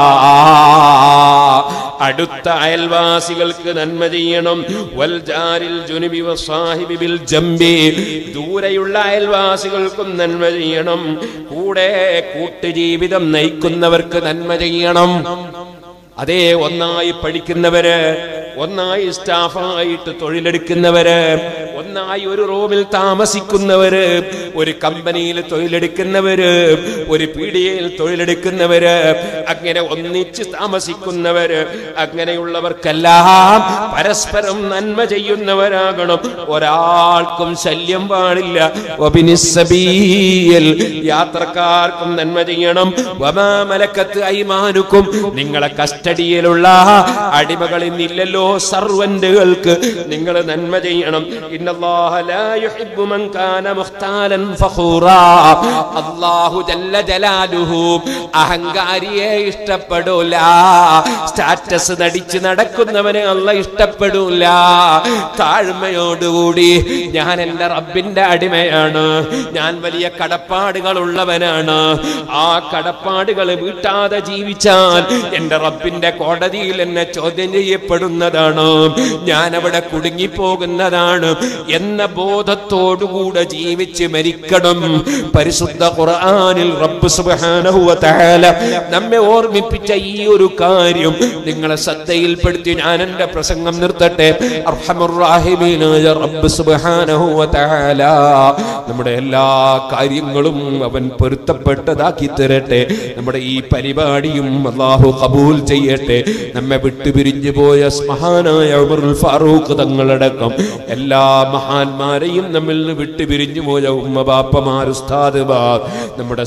അടുത്ത അയൽവാസികൾക്ക് നന്മ ചെയ്യണം വൽ ജാരിൽ ജുനുബി വസാഹിബി ബിൽ ജംബി ദൂരെയുള്ള അയൽവാസികൾക്കും നന്മ ചെയ്യണം കൂടെ കൂട്ടുജീവിതം നയിക്കുന്നവർക്ക് നന്മ ചെയ്യണം അതേ ഒന്നായി പഠിക്കുന്നവര് ഒന്നായി സ്റ്റാഫായിട്ട് തൊഴിലെടുക്കുന്നവര് ഒന്നായി ഒരു റൂമിൽ താമസിക്കുന്നവര് ഒരു കമ്പനിയിൽ തൊഴിലെടുക്കുന്നവര് ഒരു പീഡിയയിൽ തൊഴിലെടുക്കുന്നവര് അങ്ങനെ ഒന്നിച്ച് താമസിക്കുന്നവര് അങ്ങനെയുള്ളവർക്കെല്ലാം പരസ്പരം നന്മ ചെയ്യുന്നവരാകണം ഒരാൾക്കും ശല്യം പാടില്ല വബിനിസ്സബീൽ യാത്രക്കാർക്കും നന്മ ചെയ്യണം വമാ മലക്കത്ത് ഐമാനുക്കും നിങ്ങളെ കസ്റ്റഡിയിലുള്ള അടിമകൾ ഇന്നില്ലല്ലോ സർവന്റുകൾക്ക് നിങ്ങൾ നന്മ ചെയ്യണം ഇന്നല്ലാഹ ലാ യുഹിബ്ബു മൻ കാന മുഖ്താലൻ ഫഖൂറാ അല്ലാഹു ജല്ല ജലാലുഹു അഹങ്കാരിയെ ഇഷ്ടപ്പെടൂല സ്റ്റാറ്റസ് നടിച്ച് നടക്കുന്നവനെ അല്ല ഇഷ്ടപ്പെടൂല താഴ്മയോടുകൂടി ഞാൻ എന്റെ റബ്ബിന്റെ അടിമയാണ് ഞാൻ വലിയ കടപ്പാടുകൾ ഉള്ളവനാണ് ആ കടപ്പാടുകൾ വീട്ടാതെ ജീവിച്ചാൽ എന്റെ റബ്ബിന്റെ കോടതിയിൽ എന്നെ ചോദ്യം ചെയ്യപ്പെടുന്നതാണ് ഞാൻ അവിടെ കുടുങ്ങിപ്പോകുന്നതാണ് എന്ന ബോധത്തോടുകൂടെ ജീവിച്ച് മരിക്കണം പരിശുദ്ധ ഖുർആനിൽ റബ്ബ് സുബ്ഹാനഹു വ തആല നമ്മെ ഓർമ്മിപ്പിച്ച ഈ ഒരു കാര്യം നിങ്ങളെ ശ്രദ്ധയിൽപ്പെടുത്തി ഞാൻ എന്റെ പ്രസംഗം നിർത്തട്ടെ അർഹമുർ റാഹിമീനായ റബ്ബ് സുബ്ഹാനഹു വ തആല നമ്മുടെ എല്ലാ കാര്യങ്ങളും അവൻ പൊരുത്തപ്പെട്ടതാക്കി തരട്ടെ നമ്മുടെ ഈ പരിപാടിയും അള്ളാഹു കബൂൽ ചെയ്യട്ടെ നമ്മെ വിട്ടുപിരിഞ്ഞു പോയ മഹാനായ ഉമറുൽ ഫാറൂഖ് തങ്ങളടക്കം എല്ലാ മഹാന്മാരെയും നമ്മിൽ നിന്ന് വിട്ടുപിരിഞ്ഞു പോയ ഉമ്മ ബാപ്പമാർ ഉസ്താദുമാർ നമ്മുടെ സ്നേഹിത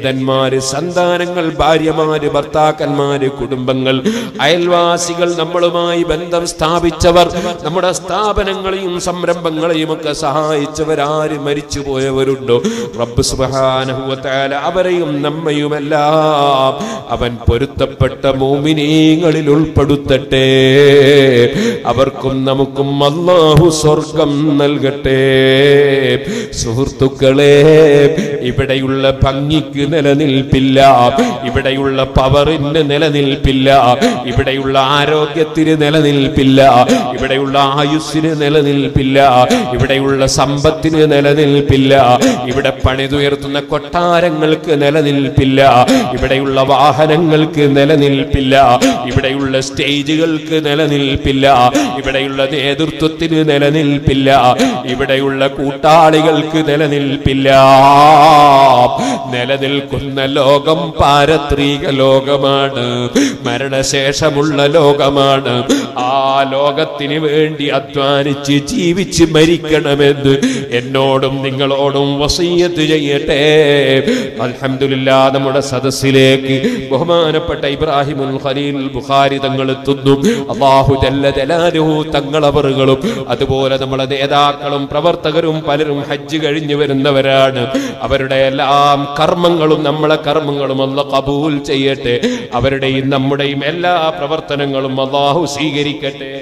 സ്നേഹിതന്മാര് സന്താനങ്ങൾ ഭാര്യമാര് ഭർത്താക്കന്മാര് കുടുംബങ്ങൾ അയൽവാസികൾ നമ്മളുമായി ബന്ധം സ്ഥാപിച്ചവർ നമ്മുടെ സ്ഥാപനങ്ങളെയും സംരംഭങ്ങളെയും ഒക്കെ സഹായിച്ചവരാര് മരിച്ചുപോയവരുണ്ടോ റബ്ബ് സുബ്ഹാനഹു വ തആല അവരെയും നമ്മയുമെല്ലാം അവൻ പൊരുത്തപ്പെട്ട മോമിനീങ്ങളിൽ ഉൾപ്പെടുത്തട്ടെ അവർക്കും നമുക്കും അല്ലാഹു സ്വർഗം നൽകട്ടെ സുഹൃത്തുക്കളെ ഇവിടെയുള്ള ഭംഗിക്ക് നിലനിൽപ്പില്ല ഇവിടെയുള്ള പവറിന് നിലനിൽപ്പില്ല ഇവിടെയുള്ള ആരോഗ്യത്തിന് നിലനിൽപ്പില്ല ഇവിടെയുള്ള ആയുസ്സിന് നിലനിൽപ്പില്ല ഇവിടെയുള്ള സമ്പത്തിന് നിലനിൽപ്പില്ല ഇവിടെ പണിതുയർത്തുന്ന കൊട്ടാരങ്ങൾക്ക് നിലനിൽപ്പില്ല ഇവിടെയുള്ള വാഹനങ്ങൾക്ക് നിലനിൽപ്പില്ല ഇവിടെയുള്ള സ്റ്റേജുകൾക്ക് നിലനിൽപ്പില്ല ഇവിടെയുള്ള നേതൃത്വത്തിന് നിലനിൽപ്പില്ല ഇവിടെയുള്ള കൂട്ടാളികൾക്ക് നിലനിൽപ്പില്ല നിലനിൽക്കുന്ന ലോകം പാരത്രിക ലോകമാണ് മരണശേഷമുള്ള ലോകമാണ് ആ ലോകത്തിന് വേണ്ടി അധ്വാനിച്ച് ജീവിച്ച് മരിക്കണമെന്ന് എന്നോടും നിങ്ങളോടും വസീയത്ത് ചെയ്യട്ടെ അൽഹംദുലില്ലാ നമ്മുടെ സദസ്സിലേക്ക് ബഹുമാനപ്പെട്ട ഇബ്രാഹിമുൽ ഖലീൽ ബുഖാരി തങ്ങൾ എത്തുന്നു അള്ളാഹു ജല്ല ജലാലുഹു തങ്ങളവറുകളും അതുപോലെ നമ്മുടെ നേതാക്കളും പ്രവർത്തകരും പലരും ഹജ്ജ് കഴിഞ്ഞു വരുന്നവരാണ് അവരുടെ എല്ലാം കർമ്മങ്ങളും നമ്മളെ കർമ്മങ്ങളും അല്ല കബൂൽ ചെയ്യട്ടെ അവരുടെയും നമ്മുടെയും എല്ലാ പ്രവർത്തനങ്ങളും അള്ളാഹു സ്വീകരിക്കട്ടെ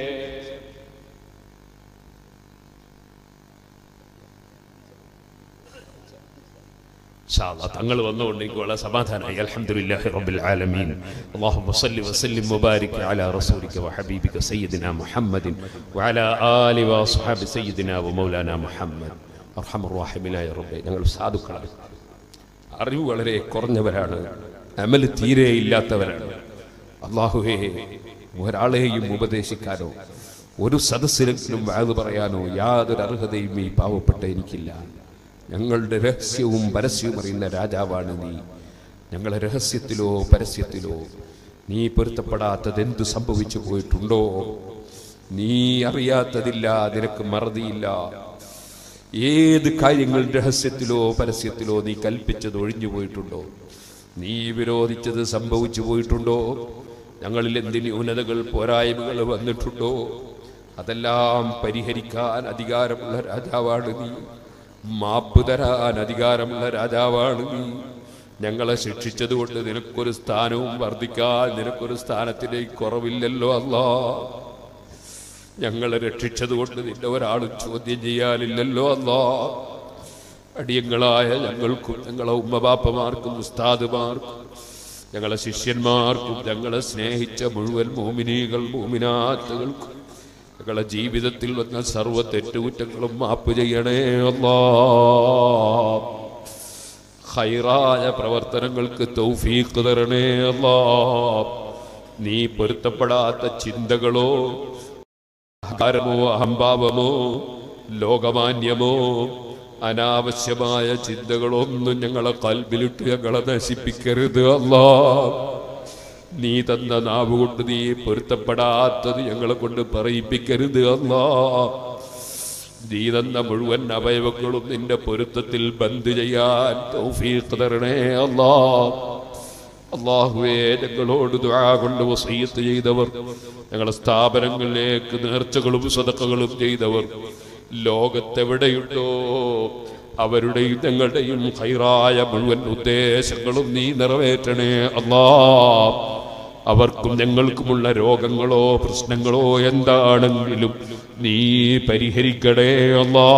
തങ്ങൾ വന്നുകൊണ്ട് എനിക്ക് വളരെ സമാധാനമായി അൽഹംദുലില്ലാഹി റബ്ബിൽ ആലമീൻ അല്ലാഹുമ്മ സല്ലി വസല്ലിം മുബാരിക് അലാ റസൂലിക വഹബീബിക സയ്യിദിനാ മുഹമ്മദിൻ വഅലാ ആലി വസ്ഹാബി സയ്യിദിനാ വമൗലാനാ മുഹമ്മദ് അർഹമർ റഹീമിനായ റബ്ബേ ഞങ്ങൾ സാധുക്കളാണ് അറിവ് വളരെ കുറഞ്ഞവരാണ് അമൽ തീരെ ഇല്ലാത്തവരാണ് അള്ളാഹുവേ ഒരാളെയും ഉപദേശിക്കാനോ ഒരു സദസ്സിലെങ്കിലും വാത് പറയാനോ യാതൊരു അർഹതയും ഈ പാവപ്പെട്ട എനിക്കില്ല ഞങ്ങളുടെ രഹസ്യവും പരസ്യവും അറിയുന്ന രാജാവാണ് നീ ഞങ്ങളെ രഹസ്യത്തിലോ പരസ്യത്തിലോ നീ പൊരുത്തപ്പെടാത്തത് എന്തു സംഭവിച്ചു പോയിട്ടുണ്ടോ നീ അറിയാത്തതില്ല നിനക്ക് മറതിയില്ല ഏത് കാര്യങ്ങൾ രഹസ്യത്തിലോ പരസ്യത്തിലോ നീ കൽപ്പിച്ചത് ഒഴിഞ്ഞു പോയിട്ടുണ്ടോ നീ വിരോധിച്ചത് സംഭവിച്ചു പോയിട്ടുണ്ടോ ഞങ്ങളിൽ എന്ത് ന്യൂനതകൾ പോരായ്മകൾ വന്നിട്ടുണ്ടോ അതെല്ലാം പരിഹരിക്കാൻ അധികാരമുള്ള രാജാവാണ് നീ മാപ്പ് തരാൻ അധികാരമുള്ള രാജാവാണ് നീ ഞങ്ങളെ ശിക്ഷിച്ചത് കൊണ്ട് നിനക്കൊരു സ്ഥാനവും വർദ്ധിക്കാൻ നിനക്കൊരു സ്ഥാനത്തിലേക്ക് കുറവില്ലല്ലോ അല്ലാ ഞങ്ങളെ രക്ഷിച്ചതുകൊണ്ട് നിന്നെ ഒരാളും ചോദ്യം ചെയ്യാനില്ലല്ലോ അല്ലാ അടിയങ്ങളായ ഞങ്ങൾക്കും ഞങ്ങളെ ഉമ്മബാപ്പമാർക്കും ഉസ്താദുമാർക്കും ഞങ്ങളെ ശിഷ്യന്മാർക്കും ഞങ്ങളെ സ്നേഹിച്ച മുഴുവൻ മോമിനികൾ മോമിനാത്തുകൾക്കും ഞങ്ങളെ ജീവിതത്തിൽ വന്ന സർവ്വ തെറ്റുകുറ്റങ്ങളും മാപ്പ് ചെയ്യണേ അല്ലാ ഹൈറായ പ്രവർത്തനങ്ങൾക്ക് തൗഫീഖ് തരണേ അല്ലാ നീ പൊരുത്തപ്പെടാത്ത ചിന്തകളോ അഹങ്കാരമോ അഹംഭാവമോ ലോകമാന്യമോ അനാവശ്യമായ ചിന്തകളൊന്നും ഞങ്ങളെ കൽബിലിട്ട് ഞങ്ങളെ നശിപ്പിക്കരുത് അല്ലാ നീ തന്ന നാവ് കൊണ്ട് നീ പൊരുത്തപ്പെടാത്തത് ഞങ്ങളെ കൊണ്ട് പറയിപ്പിക്കരുത് അല്ലാ നീ തന്ന മുഴുവൻ അവയവങ്ങളും നിന്റെ പൊരുത്തത്തിൽ ബന്ദ് ചെയ്യാൻ തൗഫീഖ് തരണേ അല്ലാ അള്ളാഹുവേ ഞങ്ങളോട് ദുആ കൊണ്ട് വസീയത്ത് ചെയ്തവർ ഞങ്ങളുടെ സ്ഥാപനങ്ങളിലേക്ക് നേർച്ചകളും സദക്കകളും ചെയ്തവർ ലോകത്തെവിടെയുണ്ടോ അവരുടെയും ഞങ്ങളുടെയും ഹൈറായ മുഴുവൻ ഉദ്ദേശങ്ങളും നീ നിറവേറ്റണേ അല്ലാ അവർക്കും ഞങ്ങൾക്കുമുള്ള രോഗങ്ങളോ പ്രശ്നങ്ങളോ എന്താണെങ്കിലും നീ പരിഹരിക്കണേ അല്ലാ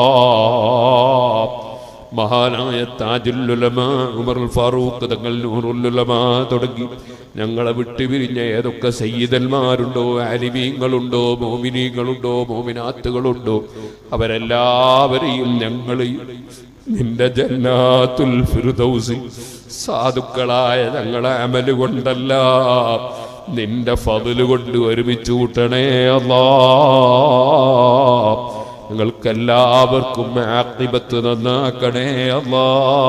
മഹാനായ താജുല്ലുലമ ഉമറുൽ ഫാറൂഖ് തങ്ങൾ നൂറുല്ലുലമ തുടങ്ങി ഞങ്ങളെ വിട്ടുപിരിഞ്ഞ ഏതൊക്കെ സയ്യിദന്മാരുണ്ടോ ആലിമീങ്ങളുണ്ടോ മോമിനീങ്ങളുണ്ടോ മോമിനാത്തുകളുണ്ടോ അവരെല്ലാവരെയും ഞങ്ങളെയും നിന്റെ ജന്നാത്തുൽ ഫിർദൗസിൽ സാധുക്കളായ ഞങ്ങളെ അമല് കൊണ്ടല്ല നിന്റെ ഫതില് കൊണ്ട് ഒരുമിച്ച് കൂട്ടണേ അല്ലാ ഞങ്ങൾക്കെല്ലാവർക്കും ആക്കിബത്ത് നന്നാക്കണേ അല്ലാ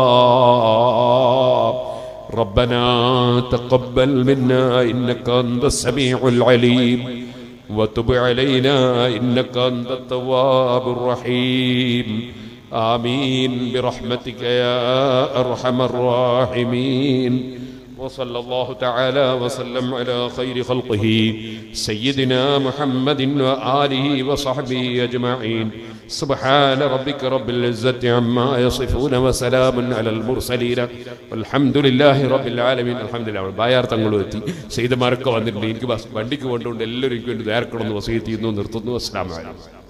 ربنا تقبل منا إنك أنت السميع العليم وتب علينا إنك أنت التواب الرحيم آمين برحمتك يا أرحم الراحمين وصلى الله تعالى وسلم على خير خلقه سيدنا محمد وآله وصحبه أجمعين سبحان ربك رب العزة عما يصفون وسلام على المرسلين والحمد لله رب العالمين الحمد لله ബായാർ തങ്ങളും എത്തി സെയ്തമാരൊക്കെ വന്നിട്ടുണ്ട് എനിക്ക് ബസ് വണ്ടിക്ക് കൊണ്ടുകൊണ്ട് എല്ലാവരും എനിക്ക് വേണ്ടി നേർക്കണമെന്ന് വസീത്ത് ചെയ്യുന്നു നിർത്തുന്നു അസ്ലാം വലൈക്കും